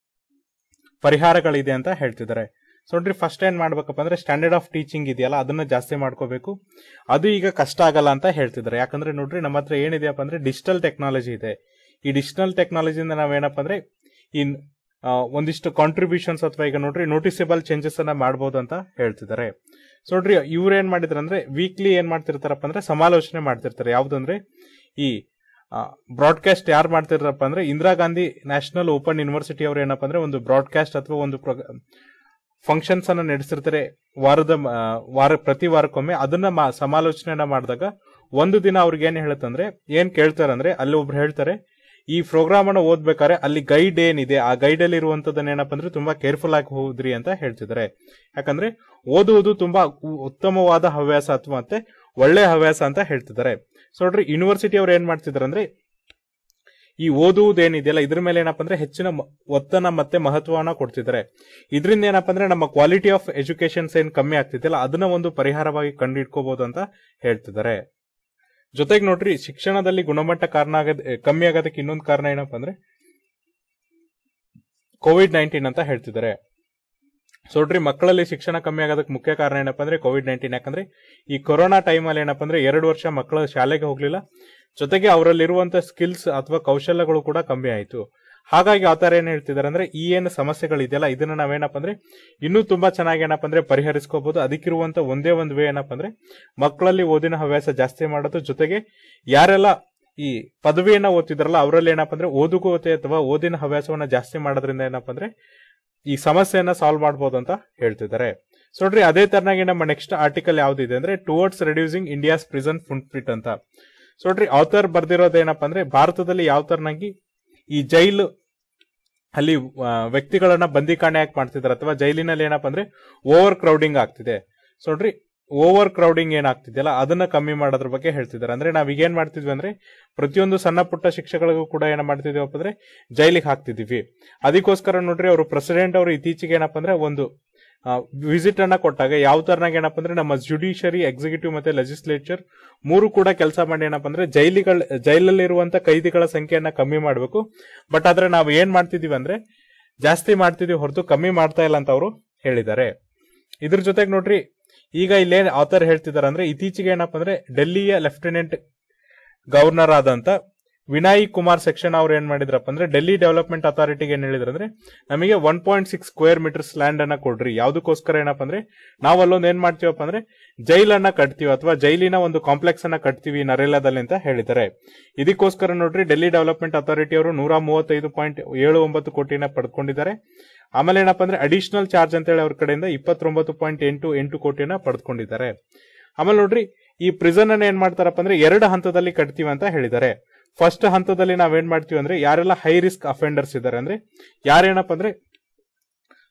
ಪರಿಹಾರಗಳಿದೆ ಅಂತ ಹೇಳ್ತಿದ್ದಾರೆ ಸೊ ನೋಡ್ರಿ ಫಸ್ಟ್ ಏನ್ ಮಾಡ್ಬೇಕಪ್ಪ ಅಂದ್ರೆ ಸ್ಟ್ಯಾಂಡರ್ಡ್ ಆಫ್ ಟೀಚಿಂಗ್ ಇದೆಯಲ್ಲ ಅದನ್ನ ಜಾಸ್ತಿ ಮಾಡ್ಕೋಬೇಕು ಅದು ಈಗ ಕಷ್ಟ ಆಗಲ್ಲ ಅಂತ ಹೇಳ್ತಿದ್ದಾರೆ ಯಾಕಂದ್ರೆ ನೋಡ್ರಿ ನಮ್ಮ ಹತ್ರ ಏನಿದೆಯಪ್ಪ ಅಂದ್ರೆ ಡಿಜಿಟಲ್ ಟೆಕ್ನಾಲಜಿ ಇದೆ ಈ ಡಿಜಿಟಲ್ ಟೆಕ್ನಾಲಜಿಯಿಂದ ನಾವೇನಪ್ಪ ಅಂದ್ರೆ ಈ ಆ, ಒಂದಿಷ್ಟು ಕಾಂಟ್ರಿಬ್ಯೂಷನ್ಸ್ ಅಥವಾ ಈಗ ನೋಡ್ರಿ ನೋಟಿಸಬಲ್ ಚೇಂಜಸ್ ಅನ್ನ ಮಾಡಬಹುದು ಅಂತ ಹೇಳ್ತಿದ್ದಾರೆ ಸೊ ನೋಡ್ರಿ ಇವ್ರು ಏನ್ ಮಾಡಿದ್ರು ಅಂದ್ರೆ ವೀಕ್ಲಿ ಏನ್ ಮಾಡ್ತಿರ್ತಾರಪ್ಪ ಅಂದ್ರೆ ಸಮಾಲೋಚನೆ ಮಾಡ್ತಿರ್ತಾರೆ ಯಾವ್ದಂದ್ರೆ ಈ ಬ್ರಾಡ್ಕಾಸ್ಟ್ ಯಾರು ಮಾಡ್ತಿರಪ್ಪ ಅಂದ್ರೆ Indira Gandhi national open university ಅವ್ರು ಏನಪ್ಪ ಅಂದ್ರೆ ಒಂದು ಬ್ರಾಡ್ಕಾಸ್ಟ್ ಅಥವಾ ಒಂದು ಫಂಕ್ಷನ್ಸ್ ಅನ್ನ ನಡೆಸಿರ್ತಾರೆ ವಾರದ ಮ- ಆ, ವಾರ ಪ್ರತಿ ವಾರಕ್ಕೊಮ್ಮೆ ಅದನ್ನ ಮಾ- ಸಮಾಲೋಚನೆಯನ್ನ ಮಾಡಿದಾಗ ಒಂದು ದಿನ ಅವ್ರಿಗೆ ಏನ್ ಹೇಳುತ್ತಂದ್ರೆ ಏನ್ ಕೇಳ್ತಾರೆ ಅಂದ್ರೆ ಅಲ್ಲಿ ಒಬ್ರು ಹೇಳ್ತಾರೆ ಈ ಪ್ರೋಗ್ರಾಮ್ ಅನ್ನ ಓದ್ಬೇಕಾದ್ರೆ ಅಲ್ಲಿ ಗೈಡ್ ಏನಿದೆ ಆ ಗೈಡ್ ಅಲ್ಲಿ ಇರುವಂತದನ್ನ ಏನಪ್ಪ ಅಂದ್ರೆ ತುಂಬಾ ಕೇರ್ಫುಲ್ ಆಗಿ ಹೋದ್ರಿ ಅಂತ ಹೇಳ್ತಿದ್ದಾರೆ ಯಾಕಂದ್ರೆ ಓದುವುದು ತುಂಬಾ ಉ- ಉತ್ತಮವಾದ ಹವ್ಯಾಸ ಅಥವಾ ಮತ್ತೆ ಒಳ್ಳೆ ಹವ್ಯಾಸ ಅಂತ ಹೇಳ್ತಿದ್ದಾರೆ ಸೊ ನೋಡ್ರಿ ಯೂನಿವರ್ಸಿಟಿ ಅವ್ರು ಏನ್ ಮಾಡ್ತಿದಾರೆ ಅಂದ್ರೆ ಈ ಓದುವುದೇನಿದೆಯಲ್ಲ ಇದ್ರ ಮೇಲೆ ಏನಪ್ಪ ಅಂದ್ರೆ ಹೆಚ್ಚಿನ ಮ- ಒತ್ತನ್ನ ಮತ್ತೆ ಮಹತ್ವವನ್ನ ಕೊಡ್ತಿದ್ದಾರೆ ಇದರಿಂದ ಏನಪ್ಪ ಅಂದ್ರೆ ನಮ್ಮ ಕ್ವಾಲಿಟಿ ಆಫ್ ಎಜುಕೇಶನ್ಸ್ ಏನ್ ಕಮ್ಮಿ ಆಗ್ತಿದೆಯಲ್ಲ ಅದನ್ನ ಒಂದು ಪರಿಹಾರವಾಗಿ ಕಂಡುಹಿಡ್ಕೋಬಹುದು ಅಂತ ಹೇಳ್ತಿದ್ದಾರೆ ಜೊತೆಗೆ ನೋಡ್ರಿ ಶಿಕ್ಷಣದಲ್ಲಿ ಗುಣಮಟ್ಟ ಕಾರಣ ಆಗದ ಕಮ್ಮಿ ಆಗೋದಕ್ಕೆ ಇನ್ನೊಂದು ಕಾರಣ ಏನಪ್ಪ ಅಂದ್ರೆ ಕೋವಿಡ್ ನೈನ್ಟೀನ್ ಅಂತ ಹೇಳ್ತಿದ್ದಾರೆ ಸೊ ನೋಡ್ರಿ ಮಕ್ಕಳಲ್ಲಿ ಶಿಕ್ಷಣ ಕಮ್ಮಿ ಆಗೋದಕ್ಕೆ ಮುಖ್ಯ ಕಾರಣ ಏನಪ್ಪ ಅಂದ್ರೆ ಕೋವಿಡ್ ನೈನ್ಟೀನ್ ಯಾಕಂದ್ರೆ ಈ ಕೊರೋನಾ ಟೈಮಲ್ಲಿ ಏನಪ್ಪ ಅಂದ್ರೆ ಎರಡು ವರ್ಷ ಮಕ್ಕಳು ಶಾಲೆಗೆ ಹೋಗ್ಲಿಲ್ಲ ಜೊತೆಗೆ ಅವರಲ್ಲಿರುವಂತ ಸ್ಕಿಲ್ಸ್ ಅಥವಾ ಕೌಶಲ್ಯಗಳು ಕೂಡ ಕಮ್ಮಿ ಆಯಿತು ಹಾಗಾಗಿ ಆತರ ಏನ್ ಹೇಳ್ತಿದ್ದಾರೆ ಅಂದ್ರೆ ಈ ಏನು ಸಮಸ್ಯೆಗಳಿದೆಯಲ್ಲ ಇದನ್ನ ನಾವೇನಪ್ಪ ಅಂದ್ರೆ ಇನ್ನೂ ತುಂಬಾ ಚೆನ್ನಾಗಿ ಏನಪ್ಪ ಅಂದ್ರೆ ಪರಿಹರಿಸ್ಕೋಬಹುದು ಅದಕ್ಕಿರುವಂತ ಒಂದೇ ಒಂದು ವೇ ಏನಪ್ಪ ಅಂದ್ರೆ ಮಕ್ಕಳಲ್ಲಿ ಓದಿನ ಹವ್ಯಾಸ ಜಾಸ್ತಿ ಮಾಡೋದು ಜೊತೆಗೆ ಯಾರೆಲ್ಲ ಈ ಪದವಿಯನ್ನ ಓದ್ತಿದ್ರಲ್ಲ ಅವರಲ್ಲಿ ಏನಪ್ಪ ಅಂದ್ರೆ ಓದುಕೋತೆ ಅಥವಾ ಓದಿನ ಹವ್ಯಾಸವನ್ನ ಜಾಸ್ತಿ ಮಾಡೋದ್ರಿಂದ ಏನಪ್ಪ ಅಂದ್ರೆ ಈ ಸಮಸ್ಯೆಯನ್ನ ಸಾಲ್ವ್ ಮಾಡಬಹುದು ಅಂತ ಹೇಳ್ತಿದ್ದಾರೆ ಸೊ ನೋಡ್ರಿ ಅದೇ ತರನಾಗಿ ನಮ್ಮ ನೆಕ್ಸ್ಟ್ ಆರ್ಟಿಕಲ್ ಯಾವ್ದಿದೆ ಅಂದ್ರೆ towards reducing India's prison footprint ಅಂತ ಸೊ ನೋಡ್ರಿ ಆಥರ್ ಬರ್ದಿರೋದೇನಪ್ಪ ಅಂದ್ರೆ ಭಾರತದಲ್ಲಿ ಯಾವ ತರನಾಗಿ ಈ ಜೈಲು ಅಲ್ಲಿ ಆ, ವ್ಯಕ್ತಿಗಳನ್ನ ಬಂದಿಖಾನೆ ಯಾಕೆ ಮಾಡ್ತಿದ್ದಾರೆ ಅಥವಾ ಜೈಲಿನಲ್ಲಿ ಏನಪ್ಪ ಅಂದ್ರೆ ಓವರ್ ಕ್ರೌಡಿಂಗ್ ಆಗ್ತಿದೆ ಸೊ ನೋಡ್ರಿ ಓವರ್ ಕ್ರೌಡಿಂಗ್ ಏನಾಗ್ತಿದೆಯಲ್ಲ ಅದನ್ನ ಕಮ್ಮಿ ಮಾಡೋದ್ರ ಬಗ್ಗೆ ಹೇಳ್ತಿದ್ದಾರೆ ಅಂದ್ರೆ ನಾವ್ ಈಗ ಏನ್ ಮಾಡ್ತಿದ್ವಿ ಅಂದ್ರೆ ಪ್ರತಿಯೊಂದು ಸಣ್ಣ ಪುಟ್ಟ ಶಿಕ್ಷೆಗಳಿಗೂ ಕೂಡ ಏನ ಮಾಡ್ತಿದೀವಪ್ಪ ಅಂದ್ರೆ ಜೈಲಿಗೆ ಹಾಕ್ತಿದೀವಿ ಅದಕ್ಕೋಸ್ಕರ ನೋಡ್ರಿ ಅವರು ಪ್ರೆಸಿಡೆಂಟ್ ಅವರು ಇತ್ತೀಚೆಗೆ ಏನಪ್ಪ ಅಂದ್ರೆ ಒಂದು ವಿಸಿಟ್ ಅನ್ನ ಕೊಟ್ಟಾಗ ಯಾವ ತರನಾಗ ಏನಪ್ಪ ಅಂದ್ರೆ ನಮ್ಮ ಜುಡಿಷರಿ ಎಕ್ಸಿಕ್ಯೂಟಿವ್ ಮತ್ತೆ ಲೆಜಿಸ್ಲೇಚರ್ ಮೂರು ಕೂಡ ಕೆಲಸ ಮಾಡಿ ಏನಪ್ಪ ಅಂದ್ರೆ ಜೈಲಿಗಳ ಜೈಲಲ್ಲಿರುವಂತ ಕೈದಿಗಳ ಸಂಖ್ಯೆಯನ್ನ ಕಮ್ಮಿ ಮಾಡಬೇಕು ಬಟ್ ಆದ್ರೆ ನಾವು ಏನ್ ಮಾಡ್ತಿದೀವಿ ಅಂದ್ರೆ ಜಾಸ್ತಿ ಮಾಡ್ತಿದೀವಿ ಹೊರತು ಕಮ್ಮಿ ಮಾಡ್ತಾ ಇಲ್ಲ ಅಂತ ಅವರು ಹೇಳಿದ್ದಾರೆ ಇದ್ರ ಜೊತೆಗೆ ನೋಡ್ರಿ ಈಗ ಇಲ್ಲೇನ್ ಆಥರ್ ಹೇಳ್ತಿದಾರೆ ಅಂದ್ರೆ ಇತ್ತೀಚೆಗೆ ಏನಪ್ಪ ಅಂದ್ರೆ ಡೆಲ್ಲಿಯ ಲೆಫ್ಟಿನೆಂಟ್ ಗವರ್ನರ್ ಆದಂತ ವಿನಾಯ್ ಕುಮಾರ್ ಸೆಕ್ಷನ್ ಅವ್ರು ಏನ್ ಮಾಡಿದ್ರಪ್ಪ ಅಂದ್ರೆ ಡೆಲ್ಲಿ ಡೆವಲಪ್ಮೆಂಟ್ ಅಥಾರಿಟಿಗೆ ಏನ್ ಹೇಳಿದ್ರು ಅಂದ್ರೆ ನಮಗೆ one point six square metres land ಅನ್ನ ಕೊಡ್ರಿ ಯಾವ್ದಕ್ಕೋಸ್ಕರ ಏನಪ್ಪ ಅಂದ್ರೆ ನಾವು ಅಲ್ಲೊಂದ್ ಏನ್ ಮಾಡ್ತೀವಪ್ಪ ಅಂದ್ರೆ ಜೈಲನ್ನ ಕಟ್ತೀವಿ ಅಥವಾ ಜೈಲಿನ ಒಂದು ಕಾಂಪ್ಲೆಕ್ಸ್ ಅನ್ನ ಕಟ್ತೀವಿ ನರೇಲಾದಲ್ಲಿ ಅಂತ ಹೇಳಿದ್ದಾರೆ ಇದಕ್ಕೋಸ್ಕರ ನೋಡ್ರಿ ಡೆಲ್ಲಿ ಡೆವಲಪ್ಮೆಂಟ್ ಅಥಾರಿಟಿ ಅವರು ನೂರ ಮೂವತ್ತೈದು ಪಾಯಿಂಟ್ ಏಳು ಒಂಬತ್ತು ಕೋಟಿನ ಪಡೆದುಕೊಂಡಿದ್ದಾರೆ ಆಮೇಲೆ ಏನಪ್ಪ ಅಂದ್ರೆ ಅಡಿಷನಲ್ ಚಾರ್ಜ್ ಅಂತ ಹೇಳಿ ಅವ್ರ ಕಡೆಯಿಂದ ಇಪ್ಪತ್ತೊಂಬತ್ತು ಪಾಯಿಂಟ್ ಎಂಟು ಎಂಟು ಕೋಟಿನ ಪಡೆದುಕೊಂಡಿದ್ದಾರೆ ಆಮೇಲೆ ನೋಡ್ರಿ ಈ ಪ್ರಿಸನ್ ಅನ್ನ ಏನ್ ಮಾಡ್ತಾರಪ್ಪ ಅಂದ್ರೆ ಎರಡು ಹಂತದಲ್ಲಿ ಕಟ್ತೀವಿ ಅಂತ ಹೇಳಿದ್ದಾರೆ ಫಸ್ಟ್ ಹಂತದಲ್ಲಿ ನಾವೇನ್ ಮಾಡ್ತೀವಿ ಅಂದ್ರೆ ಯಾರೆಲ್ಲ ಹೈ ರಿಸ್ಕ್ ಅಫೆಂಡರ್ಸ್ ಇದ್ದಾರೆ ಅಂದ್ರೆ ಯಾರೇನಪ್ಪ ಅಂದ್ರೆ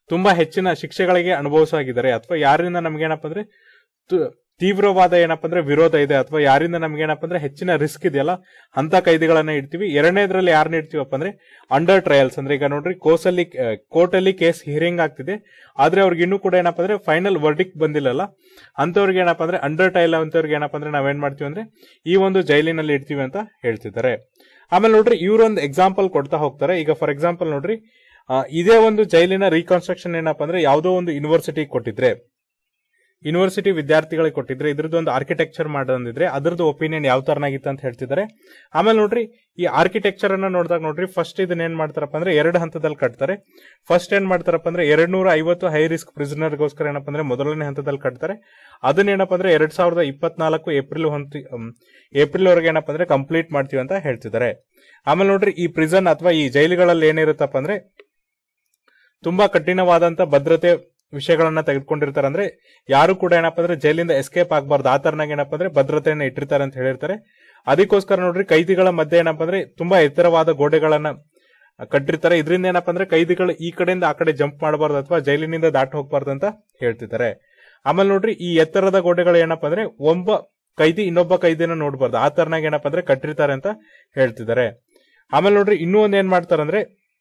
ತುಂಬಾ ಹೆಚ್ಚಿನ ಶಿಕ್ಷೆಗಳಿಗೆ ಅನುಭವಿಸಾಗಿದ್ದಾರೆ ಅಥವಾ ಯಾರಿಂದ ನಮ್ಗೇನಪ್ಪ ಅಂದ್ರೆ ತು- ತೀವ್ರವಾದ ಏನಪ್ಪ ಅಂದ್ರೆ ವಿರೋಧ ಇದೆ ಅಥವಾ ಯಾರಿಂದ ನಮ್ಗೆ ಏನಪ್ಪ ಅಂದ್ರೆ ಹೆಚ್ಚಿನ ರಿಸ್ಕ್ ಇದೆಯಲ್ಲ ಅಂತ ಕೈದಿಗಳನ್ನ ಇಡ್ತೀವಿ ಎರಡನೇದ್ರಲ್ಲಿ ಯಾರನ್ನ ಇಡ್ತೀವಪ್ಪ ಅಂದ್ರೆ ಅಂಡರ್ ಟ್ರಯಲ್ಸ್ ಅಂದ್ರೆ ಈಗ ನೋಡ್ರಿ ಕೋರ್ಸಲ್ಲಿ ಕೋರ್ಟ್ ಅಲ್ಲಿ ಕೇಸ್ ಹಿಯರಿಂಗ್ ಆಗ್ತಿದೆ ಆದ್ರೆ ಅವ್ರಿಗೆ ಇನ್ನೂ ಕೂಡ ಏನಪ್ಪ ಅಂದ್ರೆ ಫೈನಲ್ ವರ್ಡಿಕ್ ಬಂದಿಲ್ಲಲ್ಲ ಅಂತವ್ರಿಗೆ ಏನಪ್ಪ ಅಂದ್ರೆ ಅಂಡರ್ ಟ್ರಯಲ್ ಅಂತವ್ರಿಗೆ ಏನಪ್ಪ ಅಂದ್ರೆ ನಾವೇನ್ ಮಾಡ್ತೀವಿ ಅಂದ್ರೆ ಈ ಒಂದು ಜೈಲಿನಲ್ಲಿ ಇಡ್ತೀವಿ ಅಂತ ಹೇಳ್ತಿದ್ದಾರೆ ಆಮೇಲೆ ನೋಡ್ರಿ ಇವ್ರೊಂದು ಎಕ್ಸಾಂಪಲ್ ಕೊಡ್ತಾ ಹೋಗ್ತಾರೆ ಈಗ ಫಾರ್ ಎಕ್ಸಾಂಪಲ್ ನೋಡ್ರಿ ಆ, ಇದೇ ಒಂದು ಜೈಲಿನ ರೀಕನ್ಸ್ಟ್ರಕ್ಷನ್ ಏನಪ್ಪ ಅಂದ್ರೆ ಯಾವುದೋ ಒಂದು ಯೂನಿವರ್ಸಿಟಿ ಕೊಟ್ಟಿದ್ರೆ ಯೂನಿವರ್ಸಿಟಿ ವಿದ್ಯಾರ್ಥಿಗಳಿಗೆ ಕೊಟ್ಟಿದ್ರೆ ಇದ್ರದ್ದು ಒಂದು ಆರ್ಕಿಟೆಕ್ಚರ್ ಮಾಡೋದಿದ್ರೆ ಅದ್ರದ್ದು ಒಪಿನಿಯನ್ ಯಾವ ತರನಾಗಿತ್ತು ಅಂತ ಹೇಳ್ತಿದ್ದಾರೆ ಆಮೇಲೆ ನೋಡ್ರಿ ಈ ಆರ್ಕಿಟೆಕ್ಚರ್ ಅನ್ನ ನೋಡಿದಾಗ ನೋಡ್ರಿ ಫಸ್ಟ್ ಇದನ್ನ ಏನ್ ಮಾಡ್ತಾರಪ್ಪ ಅಂದ್ರೆ ಎರಡು ಹಂತದಲ್ಲಿ ಕಟ್ತಾರೆ ಫಸ್ಟ್ ಏನ್ ಮಾಡ್ತಾರಪ್ಪ ಅಂದ್ರೆ ಎರಡ್ ನೂರ ಐವತ್ತು ಹೈ ರಿಸ್ಕ್ ಪ್ರಿಸನರ್ಗೋಸ್ಕರ ಏನಪ್ಪ ಅಂದ್ರೆ ಮೊದಲನೇ ಹಂತದಲ್ಲಿ ಕಟ್ತಾರೆ ಅದನ್ನ ಏನಪ್ಪ ಅಂದ್ರೆ ಎರಡ್ ಸಾವಿರದ ಇಪ್ಪತ್ನಾಲ್ಕು ಏಪ್ರಿಲ್ ಹೊಂತಿ ಏಪ್ರಿಲ್ ವರೆಗೆ ಏನಪ್ಪ ಅಂದ್ರೆ ಕಂಪ್ಲೀಟ್ ಮಾಡ್ತೀವಿ ಅಂತ ಹೇಳ್ತಿದ್ದಾರೆ ಆಮೇಲೆ ನೋಡ್ರಿ ಈ ಪ್ರಿಸನ್ ಅಥವಾ ಈ ಜೈಲುಗಳಲ್ಲಿ ಏನಿರುತ್ತಪ್ಪ ಅಂದ್ರೆ ತುಂಬಾ ಕಠಿಣವಾದಂತ ಭದ್ರತೆ ವಿಷಯಗಳನ್ನ ತೆಗೆದುಕೊಂಡಿರ್ತಾರೆ ಅಂದ್ರೆ ಯಾರು ಕೂಡ ಏನಪ್ಪ ಅಂದ್ರೆ ಜೈಲಿಂದ ಎಸ್ಕೇಪ್ ಆಗಬಾರ್ದು ಆ ತರನಾಗ ಏನಪ್ಪ ಅಂದ್ರೆ ಭದ್ರತೆಯನ್ನ ಇಟ್ಟಿರ್ತಾರೆ ಅಂತ ಹೇಳಿರ್ತಾರೆ ಅದಕ್ಕೋಸ್ಕರ ನೋಡ್ರಿ ಕೈದಿಗಳ ಮಧ್ಯೆ ಏನಪ್ಪ ಅಂದ್ರೆ ತುಂಬಾ ಎತ್ತರವಾದ ಗೋಡೆಗಳನ್ನ ಕಟ್ಟಿರ್ತಾರೆ ಇದರಿಂದ ಏನಪ್ಪ ಅಂದ್ರೆ ಕೈದಿಗಳು ಈ ಕಡೆಯಿಂದ ಆ ಕಡೆ ಜಂಪ್ ಮಾಡಬಾರ್ದು ಅಥವಾ ಜೈಲಿನಿಂದ ದಾಟಿ ಹೋಗ್ಬಾರ್ದು ಅಂತ ಹೇಳ್ತಿದ್ದಾರೆ ಆಮೇಲೆ ನೋಡ್ರಿ ಈ ಎತ್ತರದ ಗೋಡೆಗಳು ಏನಪ್ಪ ಅಂದ್ರೆ ಒಬ್ಬ ಕೈದಿ ಇನ್ನೊಬ್ಬ ಕೈದಿನ ನೋಡ್ಬಾರ್ದು ಆ ತರನಾಗ ಏನಪ್ಪ ಅಂದ್ರೆ ಕಟ್ಟಿರ್ತಾರೆ ಅಂತ ಹೇಳ್ತಿದ್ದಾರೆ ಆಮೇಲೆ ನೋಡ್ರಿ ಇನ್ನೂ ಒಂದ್ ಏನ್ ಮಾಡ್ತಾರಂದ್ರೆ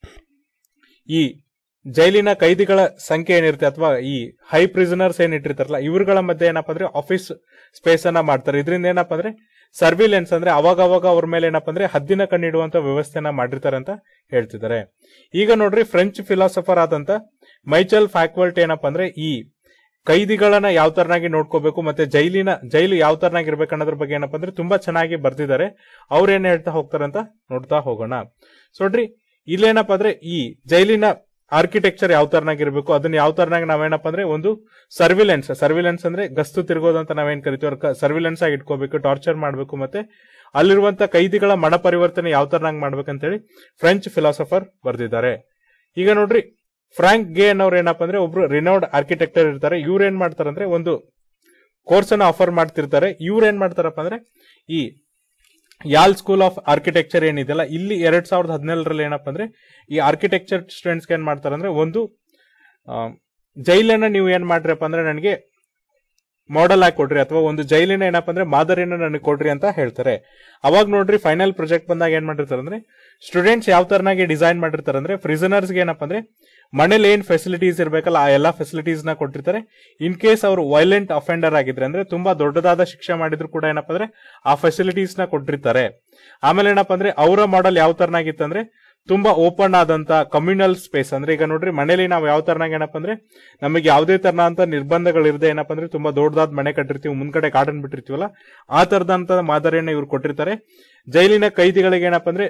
ಈ ಜೈಲಿನ ಕೈದಿಗಳ ಸಂಖ್ಯೆ ಏನಿರುತ್ತೆ ಅಥವಾ ಈ ಹೈ ಪ್ರಿಸನರ್ಸ್ ಏನ್ ಇಟ್ಟಿರ್ತಾರಲ್ಲ ಇವ್ರಗಳ ಮಧ್ಯೆ ಏನಪ್ಪ ಅಂದ್ರೆ ಆಫೀಸ್ ಸ್ಪೇಸ್ ಅನ್ನ ಮಾಡ್ತಾರೆ ಇದರಿಂದ ಏನಪ್ಪ ಅಂದ್ರೆ ಸರ್ವಿಲೆನ್ಸ್ ಅಂದ್ರೆ ಅವಾಗ ಅವಾಗ ಅವ್ರ ಮೇಲೆ ಏನಪ್ಪ ಅಂದ್ರೆ ಹದ್ದಿನ ಕಣ್ಣಿಡುವಂತ ವ್ಯವಸ್ಥೆನ ಮಾಡಿರ್ತಾರೆ ಅಂತ ಹೇಳ್ತಿದ್ದಾರೆ ಈಗ ನೋಡ್ರಿ ಫ್ರೆಂಚ್ ಫಿಲಾಸಫರ್ ಆದಂತ ಮೈಚಲ್ ಫ್ಯಾಕ್ವಲ್ಟ್ ಏನಪ್ಪ ಅಂದ್ರೆ ಈ ಕೈದಿಗಳನ್ನ ಯಾವ ತರನಾಗಿ ನೋಡ್ಕೋಬೇಕು ಮತ್ತೆ ಜೈಲಿನ ಜೈಲು ಯಾವ ತರನಾಗಿ ಇರ್ಬೇಕು ಅನ್ನೋದ್ರ ಬಗ್ಗೆ ಏನಪ್ಪ ಅಂದ್ರೆ ತುಂಬಾ ಚೆನ್ನಾಗಿ ಬರ್ದಿದ್ದಾರೆ ಅವ್ರ ಏನ್ ಹೇಳ್ತಾ ಹೋಗ್ತಾರೆ ಅಂತ ನೋಡ್ತಾ ಹೋಗೋಣ ಸೊ ನೋಡ್ರಿ ಇಲ್ಲೇನಪ್ಪ ಅಂದ್ರೆ ಈ ಜೈಲಿನ ಆರ್ಕಿಟೆಕ್ಚರ್ ಯಾವ ತರನಾಗಿರ್ಬೇಕು ಅದನ್ನ ಯಾವ ತರನಾಗಿ ನಾವೇನಪ್ಪ ಅಂದ್ರೆ ಒಂದು ಸರ್ವಿಲೆನ್ಸ್ ಸರ್ವಿಲೆನ್ಸ್ ಅಂದ್ರೆ ಗಸ್ತು ತಿರುಗೋದು ಅಂತ ನಾವೇನ್ ಕರಿತೀವಿ ಸರ್ವಿಲೆನ್ಸ್ ಆಗಿ ಇಟ್ಕೋಬೇಕು ಟಾರ್ಚರ್ ಮಾಡಬೇಕು ಮತ್ತೆ ಅಲ್ಲಿರುವಂತ ಕೈದಿಗಳ ಮನ ಪರಿವರ್ತನೆ ಯಾವ ತರನಾಗಿ ಮಾಡ್ಬೇಕಂತ ಹೇಳಿ ಫ್ರೆಂಚ್ ಫಿಲಾಸಫರ್ ಬರ್ದಿದ್ದಾರೆ ಈಗ ನೋಡ್ರಿ ಫ್ರಾಂಕ್ ಗೇ ಅನ್ನೋರು ಏನಪ್ಪ ಅಂದ್ರೆ ಒಬ್ರು ರಿನೌಡ್ ಆರ್ಕಿಟೆಕ್ಟರ್ ಇರ್ತಾರೆ ಇವ್ರು ಏನ್ ಮಾಡ್ತಾರಂದ್ರೆ ಒಂದು ಕೋರ್ಸ್ ಅನ್ನ ಆಫರ್ ಮಾಡ್ತಿರ್ತಾರೆ ಇವ್ರು ಏನ್ ಮಾಡ್ತಾರಪ್ಪ ಅಂದ್ರೆ ಈ ಯಾಲ್ ಸ್ಕೂಲ್ ಆಫ್ ಆರ್ಕಿಟೆಕ್ಚರ್ ಏನಿದೆಯಲ್ಲ ಇಲ್ಲಿ ಎರಡ್ ಸಾವಿರದ ಹದಿನೇಳರಲ್ಲಿ ಏನಪ್ಪ ಅಂದ್ರೆ ಈ ಆರ್ಕಿಟೆಕ್ಚರ್ ಸ್ಟೂಡೆಂಟ್ಸ್ ಏನ್ ಮಾಡ್ತಾರೆ ಅಂದ್ರೆ ಒಂದು ಆ, ಜೈಲನ್ನ ನೀವು ಏನ್ ಮಾಡ್ರಪ್ಪ ಅಂದ್ರೆ ನನಗೆ ಮಾಡೆಲ್ ಆಗಿ ಕೊಡ್ರಿ ಅಥವಾ ಒಂದು ಜೈಲಿನ ಏನಪ್ಪ ಅಂದ್ರೆ ಮಾದರಿನ ನನಗೆ ಕೊಡ್ರಿ ಅಂತ ಹೇಳ್ತಾರೆ ಅವಾಗ ನೋಡ್ರಿ ಫೈನಲ್ ಪ್ರಾಜೆಕ್ಟ್ ಬಂದಾಗ ಏನ್ ಮಾಡಿರ್ತಾರೆ ಅಂದ್ರೆ ಸ್ಟೂಡೆಂಟ್ಸ್ ಯಾವ ತರನಾಗಿ ಡಿಸೈನ್ ಮಾಡಿರ್ತಾರೆ ಅಂದ್ರೆ ಪ್ರಿಸನರ್ಸ್ಗೆ ಏನಪ್ಪ ಅಂದ್ರೆ ಮನೇಲಿ ಏನ್ ಫೆಸಿಲಿಟೀಸ್ ಇರ್ಬೇಕಲ್ಲ ಆ ಎಲ್ಲಾ ಫೆಸಿಲಿಟೀಸ್ ನ ಕೊಟ್ಟಿರ್ತಾರೆ ಇನ್ ಕೇಸ್ ಅವರು ವೈಲೆಂಟ್ ಅಫೆಂಡರ್ ಆಗಿದ್ರೆ ಅಂದ್ರೆ ತುಂಬಾ ದೊಡ್ಡದಾದ ಶಿಕ್ಷೆ ಮಾಡಿದ್ರು ಕೂಡ ಏನಪ್ಪ ಅಂದ್ರೆ ಆ ಫೆಸಿಲಿಟೀಸ್ ನ ಕೊಟ್ಟಿರ್ತಾರೆ ಆಮೇಲೆ ಏನಪ್ಪ ಅಂದ್ರೆ ಅವರ ಮಾಡೆಲ್ ಯಾವ ತರನಾಗಿತ್ತು ಅಂದ್ರೆ ತುಂಬಾ ಓಪನ್ ಆದಂತ ಕಮ್ಯುನಲ್ ಸ್ಪೇಸ್ ಅಂದ್ರೆ ಈಗ ನೋಡ್ರಿ ಮನೇಲಿ ನಾವು ಯಾವ ತರನಾಗ ಏನಪ್ಪ ಅಂದ್ರೆ ನಮಗೆ ಯಾವುದೇ ತರನಾದಂತ ನಿರ್ಬಂಧಗಳಿರದೆ ಏನಪ್ಪ ಅಂದ್ರೆ ತುಂಬಾ ದೊಡ್ಡದಾದ ಮನೆ ಕಟ್ಟಿರ್ತೀವಿ ಮುಂದ್ಗಡೆ ಗಾರ್ಡನ್ ಬಿಟ್ಟಿರ್ತೀವಲ್ಲ ಆ ತರದಂತ ಮಾದರಿಯನ್ನ ಇವ್ರು ಕೊಟ್ಟಿರ್ತಾರೆ ಜೈಲಿನ ಕೈದಿಗಳಿಗೆ ಏನಪ್ಪ ಅಂದ್ರೆ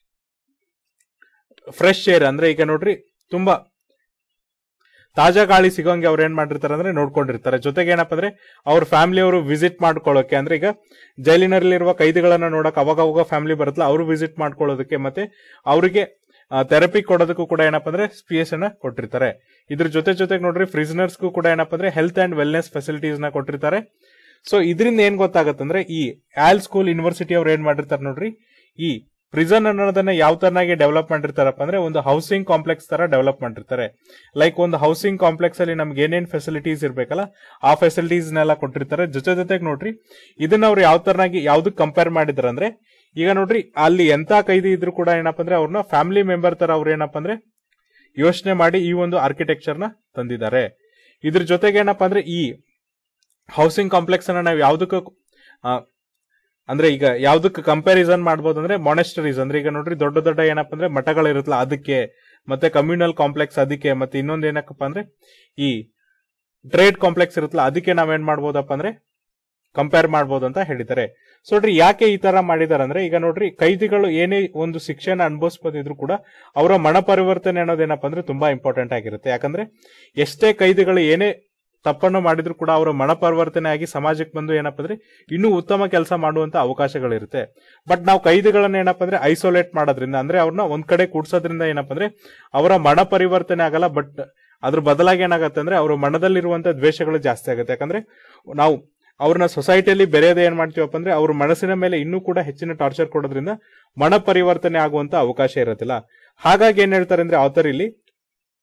ಫ್ರೆಶ್ ಏರ್ ಅಂದ್ರೆ ಈಗ ನೋಡ್ರಿ ತುಂಬಾ ತಾಜಾ ಗಾಳಿ ಸಿಗೋಂಗೆ ಅವ್ರು ಏನ್ ಮಾಡಿರ್ತಾರೆ ಅಂದ್ರೆ ನೋಡ್ಕೊಂಡಿರ್ತಾರೆ ಜೊತೆಗೆ ಏನಪ್ಪ ಅಂದ್ರೆ ಅವ್ರ ಫ್ಯಾಮಿಲಿ ಅವರು ವಿಸಿಟ್ ಮಾಡ್ಕೊಳ್ಳೋಕೆ ಅಂದ್ರೆ ಈಗ ಜೈಲಿನಲ್ಲಿರುವ ಕೈದಿಗಳನ್ನ ನೋಡಕ್ ಅವಾಗ ಅವಾಗ ಫ್ಯಾಮಿಲಿ ಬರುತ್ತಲ್ಲ ಅವರು ವಿಸಿಟ್ ಮಾಡ್ಕೊಳ್ಳೋದಕ್ಕೆ ಮತ್ತೆ ಅವರಿಗೆ ಥೆರಪಿ ಕೊಡೋದಕ್ಕೂ ಕೂಡ ಏನಪ್ಪ ಅಂದ್ರೆ ಸ್ಪೇಸ್ ಅನ್ನ ಕೊಟ್ಟಿರ್ತಾರೆ ಇದ್ರ ಜೊತೆ ಜೊತೆಗೆ ನೋಡ್ರಿ ಪ್ರಿಸನರ್ಸ್ಗೂ ಕೂಡ ಏನಪ್ಪ ಅಂದ್ರೆ ಹೆಲ್ತ್ ಅಂಡ್ ವೆಲ್ನೆಸ್ ಫೆಸಿಲಿಟೀಸ್ ನ ಕೊಟ್ಟಿರ್ತಾರೆ ಸೊ ಇದರಿಂದ ಏನ್ ಗೊತ್ತಾಗತ್ತಂದ್ರೆ ಈ ಆಲ್ ಸ್ಕೂಲ್ ಯೂನಿವರ್ಸಿಟಿ ಅವ್ರು ಏನ್ ಮಾಡಿರ್ತಾರೆ ನೋಡ್ರಿ ಈ ಪ್ರಿಸನ್ ಅನ್ನೋದನ್ನ ಯಾವ ತರನಾಗಿ ಡೆವಲಪ್ ಮಾಡಿರ್ತಾರಪ್ಪ ಅಂದ್ರೆ ಒಂದು ಹೌಸಿಂಗ್ ಕಾಂಪ್ಲೆಕ್ಸ್ ತರ ಡೆವಲಪ್ ಮಾಡಿರ್ತಾರೆ ಲೈಕ್ ಒಂದು ಹೌಸಿಂಗ್ ಕಾಂಪ್ಲೆಕ್ಸ್ ಅಲ್ಲಿ ನಮ್ಗೆ ಏನೇನ್ ಫೆಸಿಲಿಟೀಸ್ ಇರ್ಬೇಕಲ್ಲ ಆ ಫೆಸಿಲಿಟೀಸ್ ನೆಲ್ಲ ಕೊಟ್ಟಿರ್ತಾರೆ ಜೊತೆ ಜೊತೆಗೆ ನೋಡ್ರಿ ಇದನ್ನ ಅವ್ರು ಯಾವ ತರನಾಗಿ ಯಾವ್ದಕ್ ಕಂಪೇರ್ ಮಾಡಿದ್ರ ಅಂದ್ರೆ ಈಗ ನೋಡ್ರಿ ಅಲ್ಲಿ ಎಂತ ಕೈದಿ ಇದ್ರು ಕೂಡ ಏನಪ್ಪ ಅಂದ್ರೆ ಅವ್ರನ್ನ ಫ್ಯಾಮಿಲಿ ಮೆಂಬರ್ ತರ ಅವ್ರು ಏನಪ್ಪ ಅಂದ್ರೆ ಯೋಚನೆ ಮಾಡಿ ಈ ಒಂದು ಆರ್ಕಿಟೆಕ್ಚರ್ ನ ತಂದಿದ್ದಾರೆ ಇದ್ರ ಜೊತೆಗೆ ಏನಪ್ಪ ಅಂದ್ರೆ ಈ ಹೌಸಿಂಗ್ ಕಾಂಪ್ಲೆಕ್ಸ್ ಅನ್ನ ನಾವು ಯಾವ್ದಕ್ಕೂ ಆ, ಅಂದ್ರೆ ಈಗ ಯಾವ್ದಕ್ಕೆ ಕಂಪ್ಯಾರಿಸನ್ ಮಾಡ್ಬೋದು ಅಂದ್ರೆ ಮಾನೆಸ್ಟರೀಸ್ ಅಂದ್ರೆ ಈಗ ನೋಡ್ರಿ ದೊಡ್ಡ ದೊಡ್ಡ ಏನಪ್ಪ ಅಂದ್ರೆ ಮಠಗಳಿರುತ್ತಲ್ಲ ಅದಕ್ಕೆ ಮತ್ತೆ ಕಮ್ಯುನಲ್ ಕಾಂಪ್ಲೆಕ್ಸ್ ಅದಕ್ಕೆ ಮತ್ತೆ ಇನ್ನೊಂದ್ ಏನಕ್ಕಪ್ಪ ಅಂದ್ರೆ ಈ ಟ್ರೇಡ್ ಕಾಂಪ್ಲೆಕ್ಸ್ ಇರುತ್ತಲ್ಲ ಅದಕ್ಕೆ ನಾವೇನ್ ಮಾಡ್ಬೋದಪ್ಪ ಅಂದ್ರೆ ಕಂಪೇರ್ ಮಾಡ್ಬೋದು ಅಂತ ಹೇಳಿದ್ದಾರೆ ಸೊ ನೋಡ್ರಿ ಯಾಕೆ ಈ ತರ ಮಾಡಿದಾರೆ ಅಂದ್ರೆ ಈಗ ನೋಡ್ರಿ ಕೈದಿಗಳು ಏನೇ ಒಂದು ಶಿಕ್ಷೆನ ಅನುಭವಿಸ್ಬೋದಿದ್ರು ಕೂಡ ಅವರ ಮನ ಪರಿವರ್ತನೆ ಅನ್ನೋದೇನಪ್ಪ ಅಂದ್ರೆ ತುಂಬಾ ಇಂಪಾರ್ಟೆಂಟ್ ಆಗಿರುತ್ತೆ ಯಾಕಂದ್ರೆ ಎಷ್ಟೇ ಕೈದಿಗಳು ಏನೇ ತಪ್ಪನ್ನು ಮಾಡಿದ್ರು ಕೂಡ ಅವರ ಮನ ಪರಿವರ್ತನೆ ಆಗಿ ಸಮಾಜಕ್ಕೆ ಬಂದು ಏನಪ್ಪ ಅಂದ್ರೆ ಇನ್ನೂ ಉತ್ತಮ ಕೆಲಸ ಮಾಡುವಂತ ಅವಕಾಶಗಳಿರುತ್ತೆ ಬಟ್ ನಾವು ಕೈದಿಗಳನ್ನ ಏನಪ್ಪ ಅಂದ್ರೆ ಐಸೋಲೇಟ್ ಮಾಡೋದ್ರಿಂದ ಅಂದ್ರೆ ಅವ್ರನ್ನ ಒಂದ್ ಕಡೆ ಕೂಡ್ಸೋದ್ರಿಂದ ಏನಪ್ಪ ಅಂದ್ರೆ ಅವರ ಮನ ಪರಿವರ್ತನೆ ಆಗಲ್ಲ ಬಟ್ ಅದ್ರ ಬದಲಾಗಿ ಏನಾಗುತ್ತೆ ಅಂದ್ರೆ ಅವರ ಮನದಲ್ಲಿರುವಂತ ದ್ವೇಷಗಳು ಜಾಸ್ತಿ ಆಗುತ್ತೆ ಯಾಕಂದ್ರೆ ನಾವು ಅವ್ರನ್ನ ಸೊಸೈಟಿಯಲ್ಲಿ ಬೆರೆಯದೆ ಏನ್ ಮಾಡ್ತೀವಪ್ಪ ಅಂದ್ರೆ ಅವ್ರ ಮನಸ್ಸಿನ ಮೇಲೆ ಇನ್ನೂ ಕೂಡ ಹೆಚ್ಚಿನ ಟಾರ್ಚರ್ ಕೊಡೋದ್ರಿಂದ ಮನ ಪರಿವರ್ತನೆ ಆಗುವಂತ ಅವಕಾಶ ಇರೋದಿಲ್ಲ ಹಾಗಾಗಿ ಏನ್ ಹೇಳ್ತಾರೆ ಅಂದ್ರೆ ಆಥರ್ ಇಲ್ಲಿ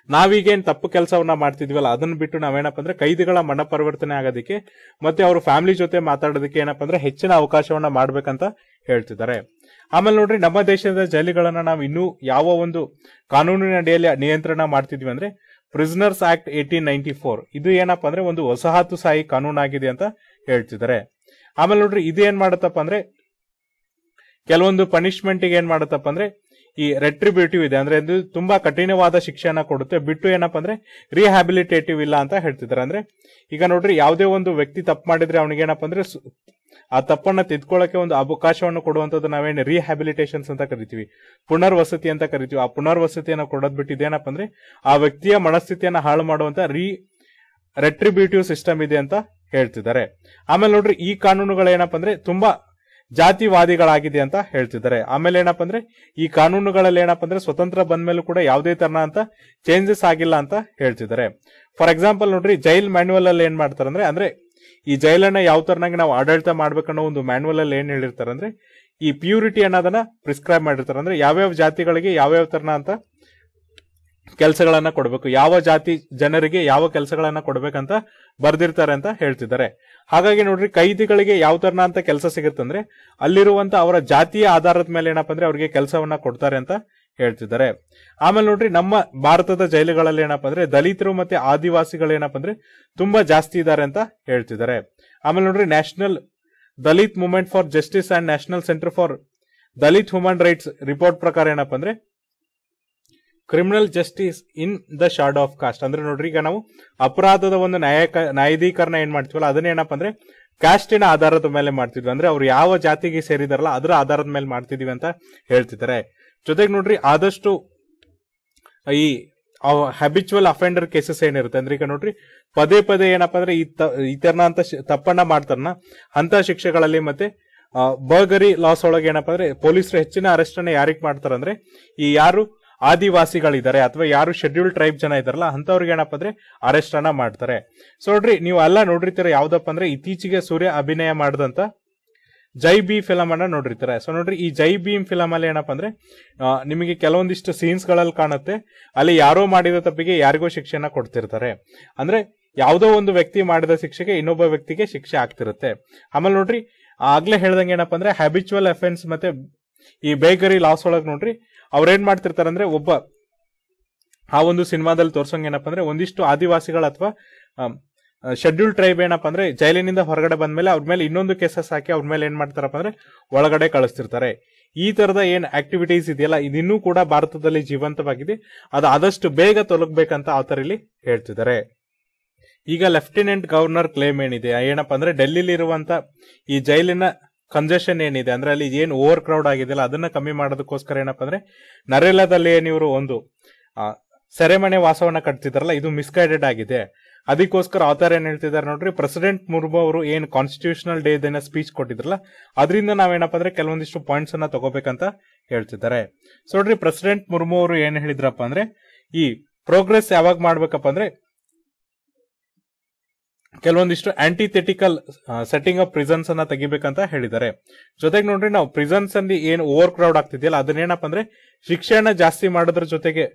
ನಾವೀಗೇನ್ ತಪ್ಪು ಕೆಲಸವನ್ನ ಮಾಡ್ತಿದ್ವಲ್ಲ ಅದನ್ನ ಬಿಟ್ಟು ನಾವೇನಪ್ಪ ಅಂದ್ರೆ ಕೈದಿಗಳ ಮನ ಪರಿವರ್ತನೆ ಆಗೋದಕ್ಕೆ ಮತ್ತೆ ಅವ್ರ ಫ್ಯಾಮಿಲಿ ಜೊತೆ ಮಾತಾಡೋದಕ್ಕೆ ಏನಪ್ಪ ಅಂದ್ರೆ ಹೆಚ್ಚಿನ ಅವಕಾಶವನ್ನ ಮಾಡ್ಬೇಕಂತ ಹೇಳ್ತಿದ್ದಾರೆ ಆಮೇಲೆ ನೋಡ್ರಿ ನಮ್ಮ ದೇಶದ ಜೈಲುಗಳನ್ನ ನಾವು ಇನ್ನೂ ಯಾವ ಒಂದು ಕಾನೂನಿನ ಅಡಿಯಲ್ಲಿ ನಿಯಂತ್ರಣ ಮಾಡ್ತಿದ್ವಿ ಅಂದ್ರೆ prisoners act eighteen ninety four ಇದು ಏನಪ್ಪಾ ಅಂದ್ರೆ ಒಂದು ವಸಾಹತುಶಾಹಿ ಕಾನೂನಾಗಿದೆ ಅಂತ ಹೇಳ್ತಿದ್ದಾರೆ ಆಮೇಲೆ ನೋಡ್ರಿ ಇದು ಏನ್ ಮಾಡತ್ತಪ್ಪ ಅಂದ್ರೆ ಕೆಲವೊಂದು ಪನಿಷ್ಮೆಂಟ್ ಏನ್ ಮಾಡತ್ತಪ್ಪ ಅಂದ್ರೆ ಈ ರೆಟ್ರಿಬ್ಯೂಟಿವ್ ಇದೆ ಅಂದ್ರೆ ಇದು ತುಂಬಾ ಕಠಿಣವಾದ ಶಿಕ್ಷೆಯನ್ನ ಕೊಡುತ್ತೆ ಬಿಟ್ಟು ಏನಪ್ಪಾ ಅಂದ್ರೆ ರಿಹ್ಯಾಬಿಲಿಟೇಟಿವ್ ಇಲ್ಲ ಅಂತ ಹೇಳ್ತಿದ್ದಾರೆ ಅಂದ್ರೆ ಈಗ ನೋಡ್ರಿ ಯಾವುದೇ ಒಂದು ವ್ಯಕ್ತಿ ತಪ್ಪು ಮಾಡಿದ್ರೆ ಅವನಿಗೆ ಏನಪ್ಪಾ ಅಂದ್ರೆ ಸು- ಆ ತಪ್ಪನ್ನ ತಿದ್ಕೊಳ್ಳಕ್ಕೆ ಒಂದು ಅವಕಾಶವನ್ನು ಕೊಡುವಂತದ್ದು ನಾವೇನು ರಿಹ್ಯಾಬಿಲಿಟೇಷನ್ಸ್ ಅಂತ ಕರಿತೀವಿ ಪುನರ್ವಸತಿ ಅಂತ ಕರಿತೀವಿ ಆ ಪುನರ್ವಸತಿಯನ್ನ ಕೊಡೋದ್ ಬಿಟ್ಟು ಇದೇನಪ್ಪ ಅಂದ್ರೆ ಆ ವ್ಯಕ್ತಿಯ ಮನಸ್ಥಿತಿಯನ್ನ ಹಾಳು ಮಾಡುವಂತ ರಿ ರೆಟ್ರಿಬ್ಯೂಟಿವ್ ಸಿಸ್ಟಮ್ ಇದೆ ಅಂತ ಹೇಳ್ತಿದ್ದಾರೆ ಆಮೇಲೆ ನೋಡ್ರಿ ಈ ಕಾನೂನುಗಳೇನಪ್ಪ ಅಂದ್ರೆ ತುಂಬಾ ಜಾತಿವಾದಿಗಳಾಗಿದೆ ಅಂತ ಹೇಳ್ತಿದ್ದಾರೆ ಆಮೇಲೆ ಏನಪ್ಪ ಅಂದ್ರೆ ಈ ಕಾನೂನುಗಳಲ್ಲಿ ಏನಪ್ಪ ಅಂದ್ರೆ ಸ್ವತಂತ್ರ ಬಂದ್ಮೇಲೂ ಕೂಡ ಯಾವುದೇ ತರನ ಅಂತ ಚೇಂಜಸ್ ಆಗಿಲ್ಲ ಅಂತ ಹೇಳ್ತಿದ್ದಾರೆ ಫಾರ್ ಎಕ್ಸಾಂಪಲ್ ನೋಡ್ರಿ ಜೈಲ್ ಮ್ಯಾನ್ಯುವಲ್ ಅಲ್ಲಿ ಏನ್ ಮಾಡ್ತಾರೆ ಅಂದ್ರೆ ಅಂದ್ರೆ ಈ ಜೈಲನ್ನ ಯಾವ ತರನಾಗಿ ನಾವು ಆಡಳಿತ ಮಾಡ್ಬೇಕನ್ನೋ ಒಂದು ಮ್ಯಾನ್ಯುವಲ್ ಅಲ್ಲಿ ಏನ್ ಹೇಳಿರ್ತಾರೆ ಅಂದ್ರೆ ಈ ಪ್ಯೂರಿಟಿ ಅನ್ನೋದನ್ನ ಪ್ರಿಸ್ಕ್ರೈಬ್ ಮಾಡಿರ್ತಾರೆ ಅಂದ್ರೆ ಯಾವ್ಯಾವ ಜಾತಿಗಳಿಗೆ ಯಾವ್ಯಾವ ತರನ ಅಂತ ಕೆಲಸಗಳನ್ನ ಕೊಡಬೇಕು ಯಾವ ಜಾತಿ ಜನರಿಗೆ ಯಾವ ಕೆಲಸಗಳನ್ನ ಕೊಡ್ಬೇಕಂತ ಬರ್ದಿರ್ತಾರೆ ಅಂತ ಹೇಳ್ತಿದ್ದಾರೆ ಹಾಗಾಗಿ ನೋಡ್ರಿ ಕೈದಿಗಳಿಗೆ ಯಾವ ತರನ ಅಂತ ಕೆಲಸ ಸಿಗುತ್ತಂದ್ರೆ ಅಲ್ಲಿರುವಂತ ಅವರ ಜಾತಿಯ ಆಧಾರದ ಮೇಲೆ ಏನಪ್ಪ ಅಂದ್ರೆ ಅವ್ರಿಗೆ ಕೆಲಸವನ್ನ ಕೊಡ್ತಾರೆ ಅಂತ ಹೇಳ್ತಿದ್ದಾರೆ ಆಮೇಲೆ ನೋಡ್ರಿ ನಮ್ಮ ಭಾರತದ ಜೈಲುಗಳಲ್ಲಿ ಏನಪ್ಪ ಅಂದ್ರೆ ದಲಿತರು ಮತ್ತೆ ಆದಿವಾಸಿಗಳು ಏನಪ್ಪ ಅಂದ್ರೆ ತುಂಬಾ ಜಾಸ್ತಿ ಇದ್ದಾರೆ ಅಂತ ಹೇಳ್ತಿದ್ದಾರೆ ಆಮೇಲೆ ನೋಡ್ರಿ national Dalit movement for justice and national centre for Dalit human rights report ಪ್ರಕಾರ ಏನಪ್ಪ ಅಂದ್ರೆ criminal justice in the shard of caste ಅಂದ್ರೆ ನೋಡ್ರಿ ಈಗ ನಾವು ಅಪರಾಧದ ಒಂದು ನ್ಯಾಯಕ ನ್ಯಾಯಾಧೀಕರಣ ಏನ್ ಮಾಡ್ತೀವಲ್ಲ ಅದನ್ನ ಏನಪ್ಪ ಅಂದ್ರೆ ಕಾಸ್ಟಿನ ಆಧಾರದ ಮೇಲೆ ಮಾಡ್ತಿದ್ವಿ ಅಂದ್ರೆ ಅವ್ರು ಯಾವ ಜಾತಿಗೆ ಸೇರಿದಾರಲ್ಲ ಅದರ ಆಧಾರದ ಮೇಲೆ ಮಾಡ್ತಿದೀವಿ ಅಂತ ಹೇಳ್ತಿದ್ದಾರೆ ಜೊತೆಗೆ ನೋಡ್ರಿ ಆದಷ್ಟು ಈ ಹ್ಯಾಬಿಚುವಲ್ ಅಫೆಂಡರ್ ಕೇಸಸ್ ಏನಿರುತ್ತೆ ಅಂದ್ರೆ ಈಗ ನೋಡ್ರಿ ಪದೇ ಪದೇ ಏನಪ್ಪಾ ಅಂದ್ರೆ ಈ ತ- ಈ ತರನ ಅಂತ ಶಿ- ತಪ್ಪನ್ನ ಮಾಡ್ತಾರನ ಅಂತ ಶಿಕ್ಷೆಗಳಲ್ಲಿ ಮತ್ತೆ ಬರ್ಗರಿ ಲಾಸ್ ಒಳಗೆ ಏನಪ್ಪಾ ಅಂದ್ರೆ ಪೊಲೀಸರು ಹೆಚ್ಚಿನ ಅರೆಸ್ಟ್ ಅನ್ನ ಯಾರಿಗ್ ಮಾಡ್ತಾರಂದ್ರೆ ಈ ಯಾರು ಆದಿವಾಸಿಗಳಿದ್ದಾರೆ ಅಥವಾ ಯಾರು ಶೆಡ್ಯೂಲ್ ಟ್ರೈಬ್ ಜನ ಇದಾರಲ್ಲ ಅಂತವ್ರಿಗೆ ಏನಪ್ಪಾ ಅಂದ್ರೆ ಅರೆಸ್ಟ್ ಅನ್ನ ಮಾಡ್ತಾರೆ ಸೊ ನೋಡ್ರಿ ನೀವು ಎಲ್ಲ ನೋಡಿರ್ತೀರ ಯಾವ್ದಪ್ಪ ಅಂದ್ರೆ ಇತ್ತೀಚೆಗೆ ಸೂರ್ಯ ಅಭಿನಯ ಮಾಡಿದಂತ ಜೈ ಬಿ ಫಿಲಮ್ ಅನ್ನ ನೋಡಿರ್ತಾರೆ ಸೊ ನೋಡ್ರಿ ಈ ಜೈ ಭೀಮ್ ಫಿಲಮ್ ಅಲ್ಲಿ ಏನಪ್ಪಾ ಅಂದ್ರೆ ಆ, ನಿಮಗೆ ಕೆಲವೊಂದಿಷ್ಟು ಸೀನ್ಸ್ ಗಳಲ್ಲಿ ಕಾಣುತ್ತೆ ಅಲ್ಲಿ ಯಾರೋ ಮಾಡಿದ ತಪ್ಪಿಗೆ ಯಾರಿಗೋ ಶಿಕ್ಷೆನ ಕೊಡ್ತಿರ್ತಾರೆ ಅಂದ್ರೆ ಯಾವುದೋ ಒಂದು ವ್ಯಕ್ತಿ ಮಾಡಿದ ಶಿಕ್ಷೆಗೆ ಇನ್ನೊಬ್ಬ ವ್ಯಕ್ತಿಗೆ ಶಿಕ್ಷೆ ಆಗ್ತಿರುತ್ತೆ ಆಮೇಲೆ ನೋಡ್ರಿ ಆಗ್ಲೇ ಹೇಳ್ದಂಗೆ ಏನಪ್ಪಾ ಅಂದ್ರೆ ಹ್ಯಾಬಿಚುವಲ್ ಅಫೆನ್ಸ್ ಮತ್ತೆ ಈ ಬೇಕರಿ ಲಾಸ್ ಒಳಗ್ ನೋಡ್ರಿ ಅವ್ರೇನ್ ಮಾಡ್ತಿರ್ತಾರೆ ಅಂದ್ರೆ ಒಬ್ಬ ಆ ಒಂದು ಸಿನಿಮಾದಲ್ಲಿ ತೋರ್ಸಂಗ್ ಏನಪ್ಪಾ ಅಂದ್ರೆ ಒಂದಿಷ್ಟು ಆದಿವಾಸಿಗಳ ಅಥವಾ ಶೆಡ್ಯೂಲ್ ಟ್ರೈಬ್ ಏನಪ್ಪಾ ಅಂದ್ರೆ ಜೈಲಿನಿಂದ ಹೊರಗಡೆ ಬಂದ್ಮೇಲೆ ಅವ್ರ ಮೇಲೆ ಇನ್ನೊಂದು ಕೇಸಸ್ ಹಾಕಿ ಅವ್ರ ಮೇಲೆ ಏನ್ ಮಾಡ್ತಾರಪ್ಪ ಅಂದ್ರೆ ಒಳಗಡೆ ಕಳಿಸ್ತಿರ್ತಾರೆ ಈ ತರದ ಏನ್ ಆಕ್ಟಿವಿಟೀಸ್ ಇದೆಯಲ್ಲ ಇದಿನ್ನೂ ಕೂಡ ಭಾರತದಲ್ಲಿ ಜೀವಂತವಾಗಿದೆ ಅದು ಆದಷ್ಟು ಬೇಗ ತೊಲಗಬೇಕಂತ ಆತರ ಇಲ್ಲಿ ಹೇಳ್ತಿದ್ದಾರೆ ಈಗ ಲೆಫ್ಟಿನೆಂಟ್ ಗವರ್ನರ್ ಕ್ಲೇಮ್ ಏನಿದೆ ಏನಪ್ಪಾ ಅಂದ್ರೆ ಡೆಲ್ಲಿಲಿ ಇರುವಂತ ಈ ಜೈಲಿನ ಕಂಜೆಷನ್ ಏನಿದೆ ಅಂದ್ರೆ ಅಲ್ಲಿ ಏನ್ ಓವರ್ ಕ್ರೌಡ್ ಆಗಿದೆಯಲ್ಲ ಅದನ್ನ ಕಮ್ಮಿ ಮಾಡೋದಕ್ಕೋಸ್ಕರ ಏನಪ್ಪಾ ಅಂದ್ರೆ ನರೇಲಾದಲ್ಲಿ ಏನಿವರು ಒಂದು ಆ, ಸೆರೆಮನೆ ವಾಸವನ್ನ ಕಟ್ತಿದಾರಲ್ಲ ಇದು ಮಿಸ್ಗೈಡೆಡ್ ಆಗಿದೆ ಅದಕ್ಕೋಸ್ಕರ ಆತರ ಏನ್ ಹೇಳ್ತಿದ್ದಾರೆ ನೋಡ್ರಿ ಪ್ರೆಸಿಡೆಂಟ್ ಮುರ್ಮು ಅವರು ಏನ್ ಕಾನ್ಸ್ಟಿಟ್ಯೂಷನಲ್ ಡೇ ದಿನ ಸ್ಪೀಚ್ ಕೊಟ್ಟಿದ್ರಲ್ಲ ಅದರಿಂದ ನಾವೇನಪ್ಪ ಅಂದ್ರೆ ಕೆಲವೊಂದಿಷ್ಟು ಪಾಯಿಂಟ್ಸ್ ಅನ್ನ ತಗೋಬೇಕಂತ ಹೇಳ್ತಿದ್ದಾರೆ ಸೊ ನೋಡ್ರಿ ಪ್ರೆಸಿಡೆಂಟ್ ಮುರ್ಮು ಅವರು ಏನ್ ಹೇಳಿದ್ರಪ್ಪ ಅಂದ್ರೆ ಈ ಪ್ರೋಗ್ರೆಸ್ ಯಾವಾಗ ಮಾಡ್ಬೇಕಪ್ಪ ಅಂದ್ರೆ ಕೆಲವೊಂದಿಷ್ಟು ಆಂಟಿಥೆಟಿಕಲ್ ಸೆಟ್ಟಿಂಗ್ ಆಫ್ ಪ್ರಿಸನ್ಸ್ ಅನ್ನ ತೆಗಿಬೇಕಂತ ಹೇಳಿದ್ದಾರೆ ಜೊತೆಗೆ ನೋಡ್ರಿ ನಾವು ಪ್ರಿಸನ್ಸ್ ಅಲ್ಲಿ ಏನ್ ಓವರ್ ಕ್ರೌಡ್ ಆಗ್ತಿದೆಯಲ್ಲ ಅದನ್ನೇನಪ್ಪ ಅಂದ್ರೆ ಶಿಕ್ಷಣ ಜಾಸ್ತಿ ಮಾಡೋದ್ರ ಜೊತೆಗೆ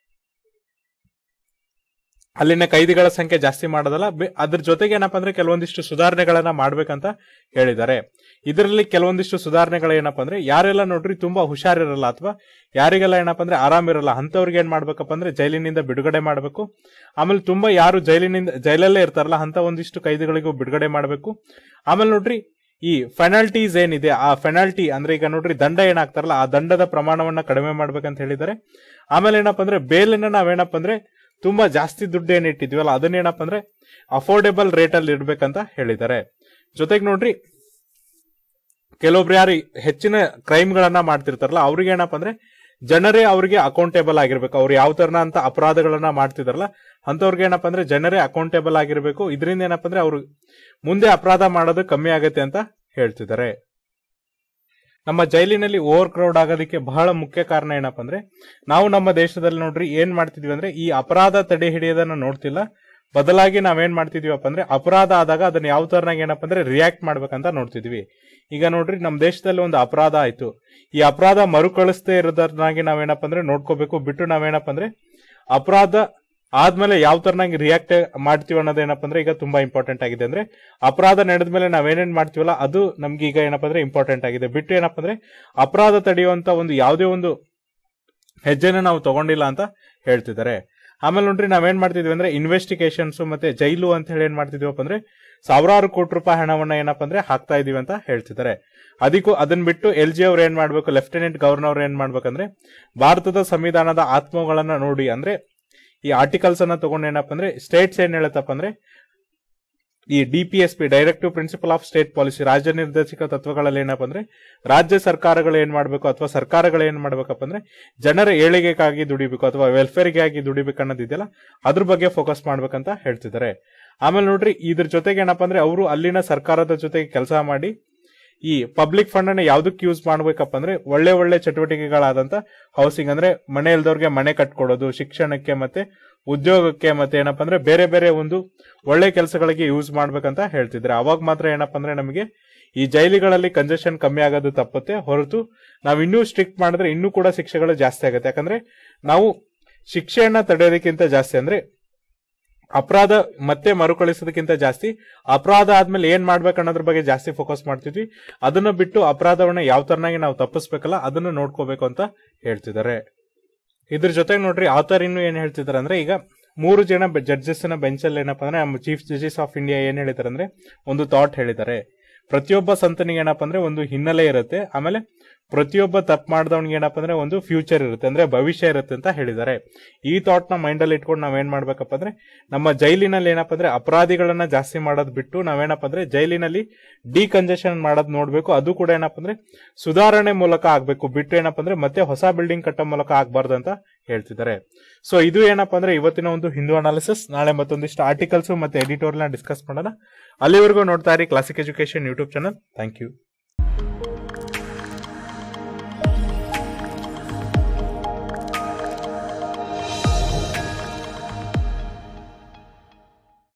ಅಲ್ಲಿನ ಕೈದಿಗಳ ಸಂಖ್ಯೆ ಜಾಸ್ತಿ ಮಾಡೋದಲ್ಲ ಬೆ- ಅದ್ರ ಜೊತೆಗೆ ಏನಪ್ಪಾ ಅಂದ್ರೆ ಕೆಲವೊಂದಿಷ್ಟು ಸುಧಾರಣೆಗಳನ್ನ ಮಾಡ್ಬೇಕಂತ ಹೇಳಿದ್ದಾರೆ ಇದರಲ್ಲಿ ಕೆಲವೊಂದಿಷ್ಟು ಸುಧಾರಣೆಗಳು ಏನಪ್ಪಾ ಅಂದ್ರೆ ಯಾರೆಲ್ಲ ನೋಡ್ರಿ ತುಂಬಾ ಹುಷಾರಿರಲ್ಲ ಅಥವಾ ಯಾರಿಗೆಲ್ಲ ಏನಪ್ಪಾ ಅಂದ್ರೆ ಆರಾಮಿರಲ್ಲ ಅಂತವ್ರಿಗೆ ಏನ್ ಮಾಡ್ಬೇಕಪ್ಪ ಅಂದ್ರೆ ಜೈಲಿನಿಂದ ಬಿಡುಗಡೆ ಮಾಡಬೇಕು ಆಮೇಲೆ ತುಂಬಾ ಯಾರು ಜೈಲಿನಿಂದ ಜೈಲಲ್ಲೇ ಇರ್ತಾರಲ್ಲ ಅಂತ ಒಂದಿಷ್ಟು ಕೈದಿಗಳಿಗೂ ಬಿಡುಗಡೆ ಮಾಡಬೇಕು ಆಮೇಲೆ ನೋಡ್ರಿ ಈ ಫೆನಾಲ್ಟೀಸ್ ಏನಿದೆ ಆ ಫೆನಾಲ್ಟಿ ಅಂದ್ರೆ ಈಗ ನೋಡ್ರಿ ದಂಡ ಏನಾಗ್ತಾರಲ್ಲ ಆ ದಂಡದ ಪ್ರಮಾಣವನ್ನ ಕಡಿಮೆ ಮಾಡ್ಬೇಕಂತ ಹೇಳಿದ್ದಾರೆ ಆಮೇಲೆ ಏನಪ್ಪಾ ಅಂದ್ರೆ ಬೇಲನ್ನ ನಾವೇನಪ್ಪ ಅಂದ್ರೆ ತುಂಬಾ ಜಾಸ್ತಿ ದುಡ್ಡು ಏನ್ ಇಟ್ಟಿದ್ವಲ್ಲ ಅದನ್ನೇನಪ್ಪ ಅಂದ್ರೆ ಅಫೋರ್ಡೆಬಲ್ ರೇಟ್ ಅಲ್ಲಿ ಇಡ್ಬೇಕಂತ ಹೇಳಿದ್ದಾರೆ ಜೊತೆಗೆ ನೋಡ್ರಿ ಕೆಲವೊಬ್ರು ಯಾರು ಹೆಚ್ಚಿನ ಕ್ರೈಮ್ ಗಳನ್ನ ಮಾಡ್ತಿರ್ತಾರಲ್ಲ ಅವ್ರಿಗೆ ಏನಪ್ಪ ಅಂದ್ರೆ ಜನರೇ ಅವ್ರಿಗೆ ಅಕೌಂಟೇಬಲ್ ಆಗಿರ್ಬೇಕು ಅವ್ರು ಯಾವ ತರನ ಅಂತ ಅಪರಾಧಗಳನ್ನ ಮಾಡ್ತಿದಾರಲ್ಲ ಅಂತವ್ರಿಗೆ ಏನಪ್ಪ ಅಂದ್ರೆ ಜನರೇ ಅಕೌಂಟೇಬಲ್ ಆಗಿರ್ಬೇಕು ಇದರಿಂದ ಏನಪ್ಪ ಅಂದ್ರೆ ಅವ್ರು ಮುಂದೆ ಅಪರಾಧ ಮಾಡೋದು ಕಮ್ಮಿ ಆಗತ್ತೆ ಅಂತ ಹೇಳ್ತಿದ್ದಾರೆ ನಮ್ಮ ಜೈಲಿನಲ್ಲಿ ಓವರ್ ಕ್ರೌಡ್ ಆಗೋದಕ್ಕೆ ಬಹಳ ಮುಖ್ಯ ಕಾರಣ ಏನಪ್ಪ ಅಂದ್ರೆ ನಾವು ನಮ್ಮ ದೇಶದಲ್ಲಿ ನೋಡ್ರಿ ಏನ್ ಮಾಡ್ತಿದ್ವಿ ಅಂದ್ರೆ ಈ ಅಪರಾಧ ತಡೆ ಹಿಡಿಯೋದನ್ನ ನೋಡ್ತಿಲ್ಲ ಬದಲಾಗಿ ನಾವೇನ್ ಮಾಡ್ತಿದೀವಪ್ಪ ಅಂದ್ರೆ ಅಪರಾಧ ಆದಾಗ ಅದನ್ನ ಯಾವ ತರನಾಗ ಏನಪ್ಪ ಅಂದ್ರೆ ರಿಯಾಕ್ಟ್ ಮಾಡ್ಬೇಕಂತ ನೋಡ್ತಿದ್ವಿ ಈಗ ನೋಡ್ರಿ ನಮ್ಮ ದೇಶದಲ್ಲಿ ಒಂದು ಅಪರಾಧ ಆಯ್ತು ಈ ಅಪರಾಧ ಮರುಕಳಿಸದೇ ಇರೋದನ್ನಾಗಿ ನಾವೇನಪ್ಪ ಅಂದ್ರೆ ನೋಡ್ಕೋಬೇಕು ಬಿಟ್ಟು ನಾವೇನಪ್ಪ ಅಂದ್ರೆ ಅಪರಾಧ ಆದ್ಮೇಲೆ ಯಾವ ತರನಾಗಿ ರಿಯಾಕ್ಟ್ ಮಾಡ್ತೀವಿ ಅನ್ನೋದು ಏನಪ್ಪ ಅಂದ್ರೆ ಈಗ ತುಂಬಾ ಇಂಪಾರ್ಟೆಂಟ್ ಆಗಿದೆ ಅಂದ್ರೆ ಅಪರಾಧ ನಡೆದ ಮೇಲೆ ನಾವೇನೇನ್ ಮಾಡ್ತೀವಲ್ಲ ಅದು ನಮ್ಗೆ ಈಗ ಏನಪ್ಪ ಅಂದ್ರೆ ಇಂಪಾರ್ಟೆಂಟ್ ಆಗಿದೆ ಬಿಟ್ಟು ಏನಪ್ಪ ಅಂದ್ರೆ ಅಪರಾಧ ತಡೆಯುವಂತ ಒಂದು ಯಾವುದೇ ಒಂದು ಹೆಜ್ಜೆನ ನಾವು ತಗೊಂಡಿಲ್ಲ ಅಂತ ಹೇಳ್ತಿದ್ದಾರೆ ಆಮೇಲೆ ನೋಡ್ರಿ ನಾವೇನ್ ಮಾಡ್ತಿದ್ವಿ ಅಂದ್ರೆ ಇನ್ವೆಸ್ಟಿಗೇಷನ್ಸ್ ಮತ್ತೆ ಜೈಲು ಅಂತ ಹೇಳಿ ಏನ್ ಮಾಡ್ತಿದೀವಪ್ಪ ಅಂದ್ರೆ ಸಾವಿರಾರು ಕೋಟಿ ರೂಪಾಯಿ ಹಣವನ್ನ ಏನಪ್ಪ ಅಂದ್ರೆ ಹಾಕ್ತಾ ಇದೀವಿ ಅಂತ ಹೇಳ್ತಿದ್ದಾರೆ ಅದಕ್ಕೂ ಅದನ್ನ ಬಿಟ್ಟು ಎಲ್ ಜಿ ಅವ್ರು ಏನ್ ಮಾಡ್ಬೇಕು ಲೆಫ್ಟಿನೆಂಟ್ ಗವರ್ನರ್ ಏನ್ ಮಾಡ್ಬೇಕಂದ್ರೆ ಭಾರತದ ಸಂವಿಧಾನದ ಆತ್ಮಗಳನ್ನ ನೋಡಿ ಅಂದ್ರೆ ಈ ಆರ್ಟಿಕಲ್ಸ್ ಅನ್ನ ತಗೊಂಡು ಏನಪ್ಪ ಅಂದ್ರೆ ಸ್ಟೇಟ್ಸ್ ಏನ್ ಹೇಳುತ್ತಪ್ಪ ಅಂದ್ರೆ ಈ D P S P directive principle of state policy ರಾಜ್ಯ ನಿರ್ದೇಶಕ ತತ್ವಗಳಲ್ಲಿ ಏನಪ್ಪ ಅಂದ್ರೆ ರಾಜ್ಯ ಸರ್ಕಾರಗಳು ಏನ್ ಮಾಡ್ಬೇಕು ಅಥವಾ ಸರ್ಕಾರಗಳು ಏನ್ ಮಾಡ್ಬೇಕಪ್ಪ ಅಂದ್ರೆ ಜನರ ಏಳಿಗೆಗಾಗಿ ದುಡಿಬೇಕು ಅಥವಾ ವೆಲ್ಫೇರ್ಗಾಗಿ ದುಡಿಬೇಕು ಅನ್ನೋದಿದೆಯಲ್ಲ ಅದ್ರ ಬಗ್ಗೆ ಫೋಕಸ್ ಮಾಡ್ಬೇಕಂತ ಹೇಳ್ತಿದ್ದಾರೆ ಆಮೇಲೆ ನೋಡ್ರಿ ಇದ್ರ ಜೊತೆಗೆ ಏನಪ್ಪ ಅಂದ್ರೆ ಅವರು ಅಲ್ಲಿನ ಸರ್ಕಾರದ ಜೊತೆಗೆ ಕೆಲಸ ಮಾಡಿ ಈ ಪಬ್ಲಿಕ್ ಫಂಡ್ ಅನ್ನ ಯಾವ್ದಕ್ಕೆ ಯೂಸ್ ಮಾಡ್ಬೇಕಪ್ಪ ಅಂದ್ರೆ ಒಳ್ಳೆ ಒಳ್ಳೆ ಚಟುವಟಿಕೆಗಳಾದಂತ ಹೌಸಿಂಗ್ ಅಂದ್ರೆ ಮನೆ ಇಲ್ದವ್ರಿಗೆ ಮನೆ ಕಟ್ಕೊಡೋದು ಶಿಕ್ಷಣಕ್ಕೆ ಮತ್ತೆ ಉದ್ಯೋಗಕ್ಕೆ ಮತ್ತೆ ಏನಪ್ಪ ಅಂದ್ರೆ ಬೇರೆ ಬೇರೆ ಒಂದು ಒಳ್ಳೆ ಕೆಲಸಗಳಿಗೆ ಯೂಸ್ ಮಾಡ್ಬೇಕಂತ ಹೇಳ್ತಿದ್ರೆ ಅವಾಗ ಮಾತ್ರ ಏನಪ್ಪ ಅಂದ್ರೆ ನಮಗೆ ಈ ಜೈಲಿಗಳಲ್ಲಿ ಕಂಜೆಷನ್ ಕಮ್ಮಿ ಆಗೋದು ತಪ್ಪುತ್ತೆ ಹೊರತು ನಾವು ಇನ್ನೂ ಸ್ಟ್ರಿಕ್ಟ್ ಮಾಡಿದ್ರೆ ಇನ್ನೂ ಕೂಡ ಶಿಕ್ಷೆಗಳು ಜಾಸ್ತಿ ಆಗುತ್ತೆ ಯಾಕಂದ್ರೆ ನಾವು ಶಿಕ್ಷೆಯನ್ನ ತಡೆಯೋದಕ್ಕಿಂತ ಜಾಸ್ತಿ ಅಂದ್ರೆ ಅಪರಾಧ ಮತ್ತೆ ಮರುಕಳಿಸೋದಕ್ಕಿಂತ ಜಾಸ್ತಿ ಅಪರಾಧ ಆದ್ಮೇಲೆ ಏನ್ ಮಾಡ್ಬೇಕು ಅನ್ನೋದ್ರ ಬಗ್ಗೆ ಜಾಸ್ತಿ ಫೋಕಸ್ ಮಾಡ್ತಿದ್ವಿ ಅದನ್ನ ಬಿಟ್ಟು ಅಪರಾಧವನ್ನ ಯಾವ ತರನಾಗಿ ನಾವು ತಪ್ಪಿಸ್ಬೇಕಲ್ಲ ಅದನ್ನ ನೋಡ್ಕೋಬೇಕು ಅಂತ ಹೇಳ್ತಿದ್ದಾರೆ ಇದ್ರ ಜೊತೆಗೆ ನೋಡ್ರಿ ಆಥರ್ ಇನ್ನು ಏನ್ ಹೇಳ್ತಿದ್ದಾರೆ ಅಂದ್ರೆ ಈಗ ಮೂರು ಜನ ಜಡ್ಜಸ್ ನ ಬೆಂಚ್ ಅಲ್ಲಿ ಏನಪ್ಪಾ ಅಂದ್ರೆ ನಮ್ಮ ಚೀಫ್ ಜಸ್ಟಿಸ್ ಆಫ್ ಇಂಡಿಯಾ ಏನ್ ಹೇಳಿದ್ದಾರೆ ಅಂದ್ರೆ ಒಂದು ಥಾಟ್ ಹೇಳಿದ್ದಾರೆ ಪ್ರತಿಯೊಬ್ಬ ಸಂತನಿಗೆ ಏನಪ್ಪ ಅಂದ್ರೆ ಒಂದು ಹಿನ್ನೆಲೆ ಇರುತ್ತೆ ಆಮೇಲೆ ಪ್ರತಿಯೊಬ್ಬ ತಪ್ಪು ಮಾಡಿದವನಿಗೆ ಏನಪ್ಪ ಅಂದ್ರೆ ಒಂದು ಫ್ಯೂಚರ್ ಇರುತ್ತೆ ಅಂದ್ರೆ ಭವಿಷ್ಯ ಇರುತ್ತೆ ಅಂತ ಹೇಳಿದ್ದಾರೆ ಈ ಥಾಟ್ ನ ಮೈಂಡ್ ಅಲ್ಲಿ ಇಟ್ಕೊಂಡು ನಾವೇನ್ ಮಾಡ್ಬೇಕಪ್ಪ ಅಂದ್ರೆ ನಮ್ಮ ಜೈಲಿನಲ್ಲಿ ಏನಪ್ಪ ಅಂದ್ರೆ ಅಪರಾಧಿಗಳನ್ನ ಜಾಸ್ತಿ ಮಾಡೋದ್ ಬಿಟ್ಟು ನಾವೇನಪ್ಪ ಅಂದ್ರೆ ಜೈಲಿನಲ್ಲಿ ಡಿಕಂಜೆಷನ್ ಮಾಡೋದ್ ನೋಡ್ಬೇಕು ಅದು ಕೂಡ ಏನಪ್ಪ ಅಂದ್ರೆ ಸುಧಾರಣೆ ಮೂಲಕ ಆಗ್ಬೇಕು ಬಿಟ್ಟು ಏನಪ್ಪ ಅಂದ್ರೆ ಮತ್ತೆ ಹೊಸ ಬಿಲ್ಡಿಂಗ್ ಕಟ್ಟೋ ಮೂಲಕ ಆಗ್ಬಾರ್ದು ಅಂತ ಹೇಳ್ತಿದ್ದಾರೆ ಸೊ ಇದು ಏನಪ್ಪ ಅಂದ್ರೆ ಇವತ್ತಿನ ಒಂದು ಹಿಂದೂ ಅನಾಲಿಸಿಸ್ ನಾಳೆ ಮತ್ತೊಂದಿಷ್ಟು ಆರ್ಟಿಕಲ್ಸ್ ಮತ್ತೆ ಎಡಿಟೋರಿಯಲ್ ಡಿಸ್ಕಸ್ ಮಾಡೋಣ ಅಲ್ಲಿವರೆಗೂ ನೋಡ್ತಾ ಇರಿ classic education YouTube channel thank you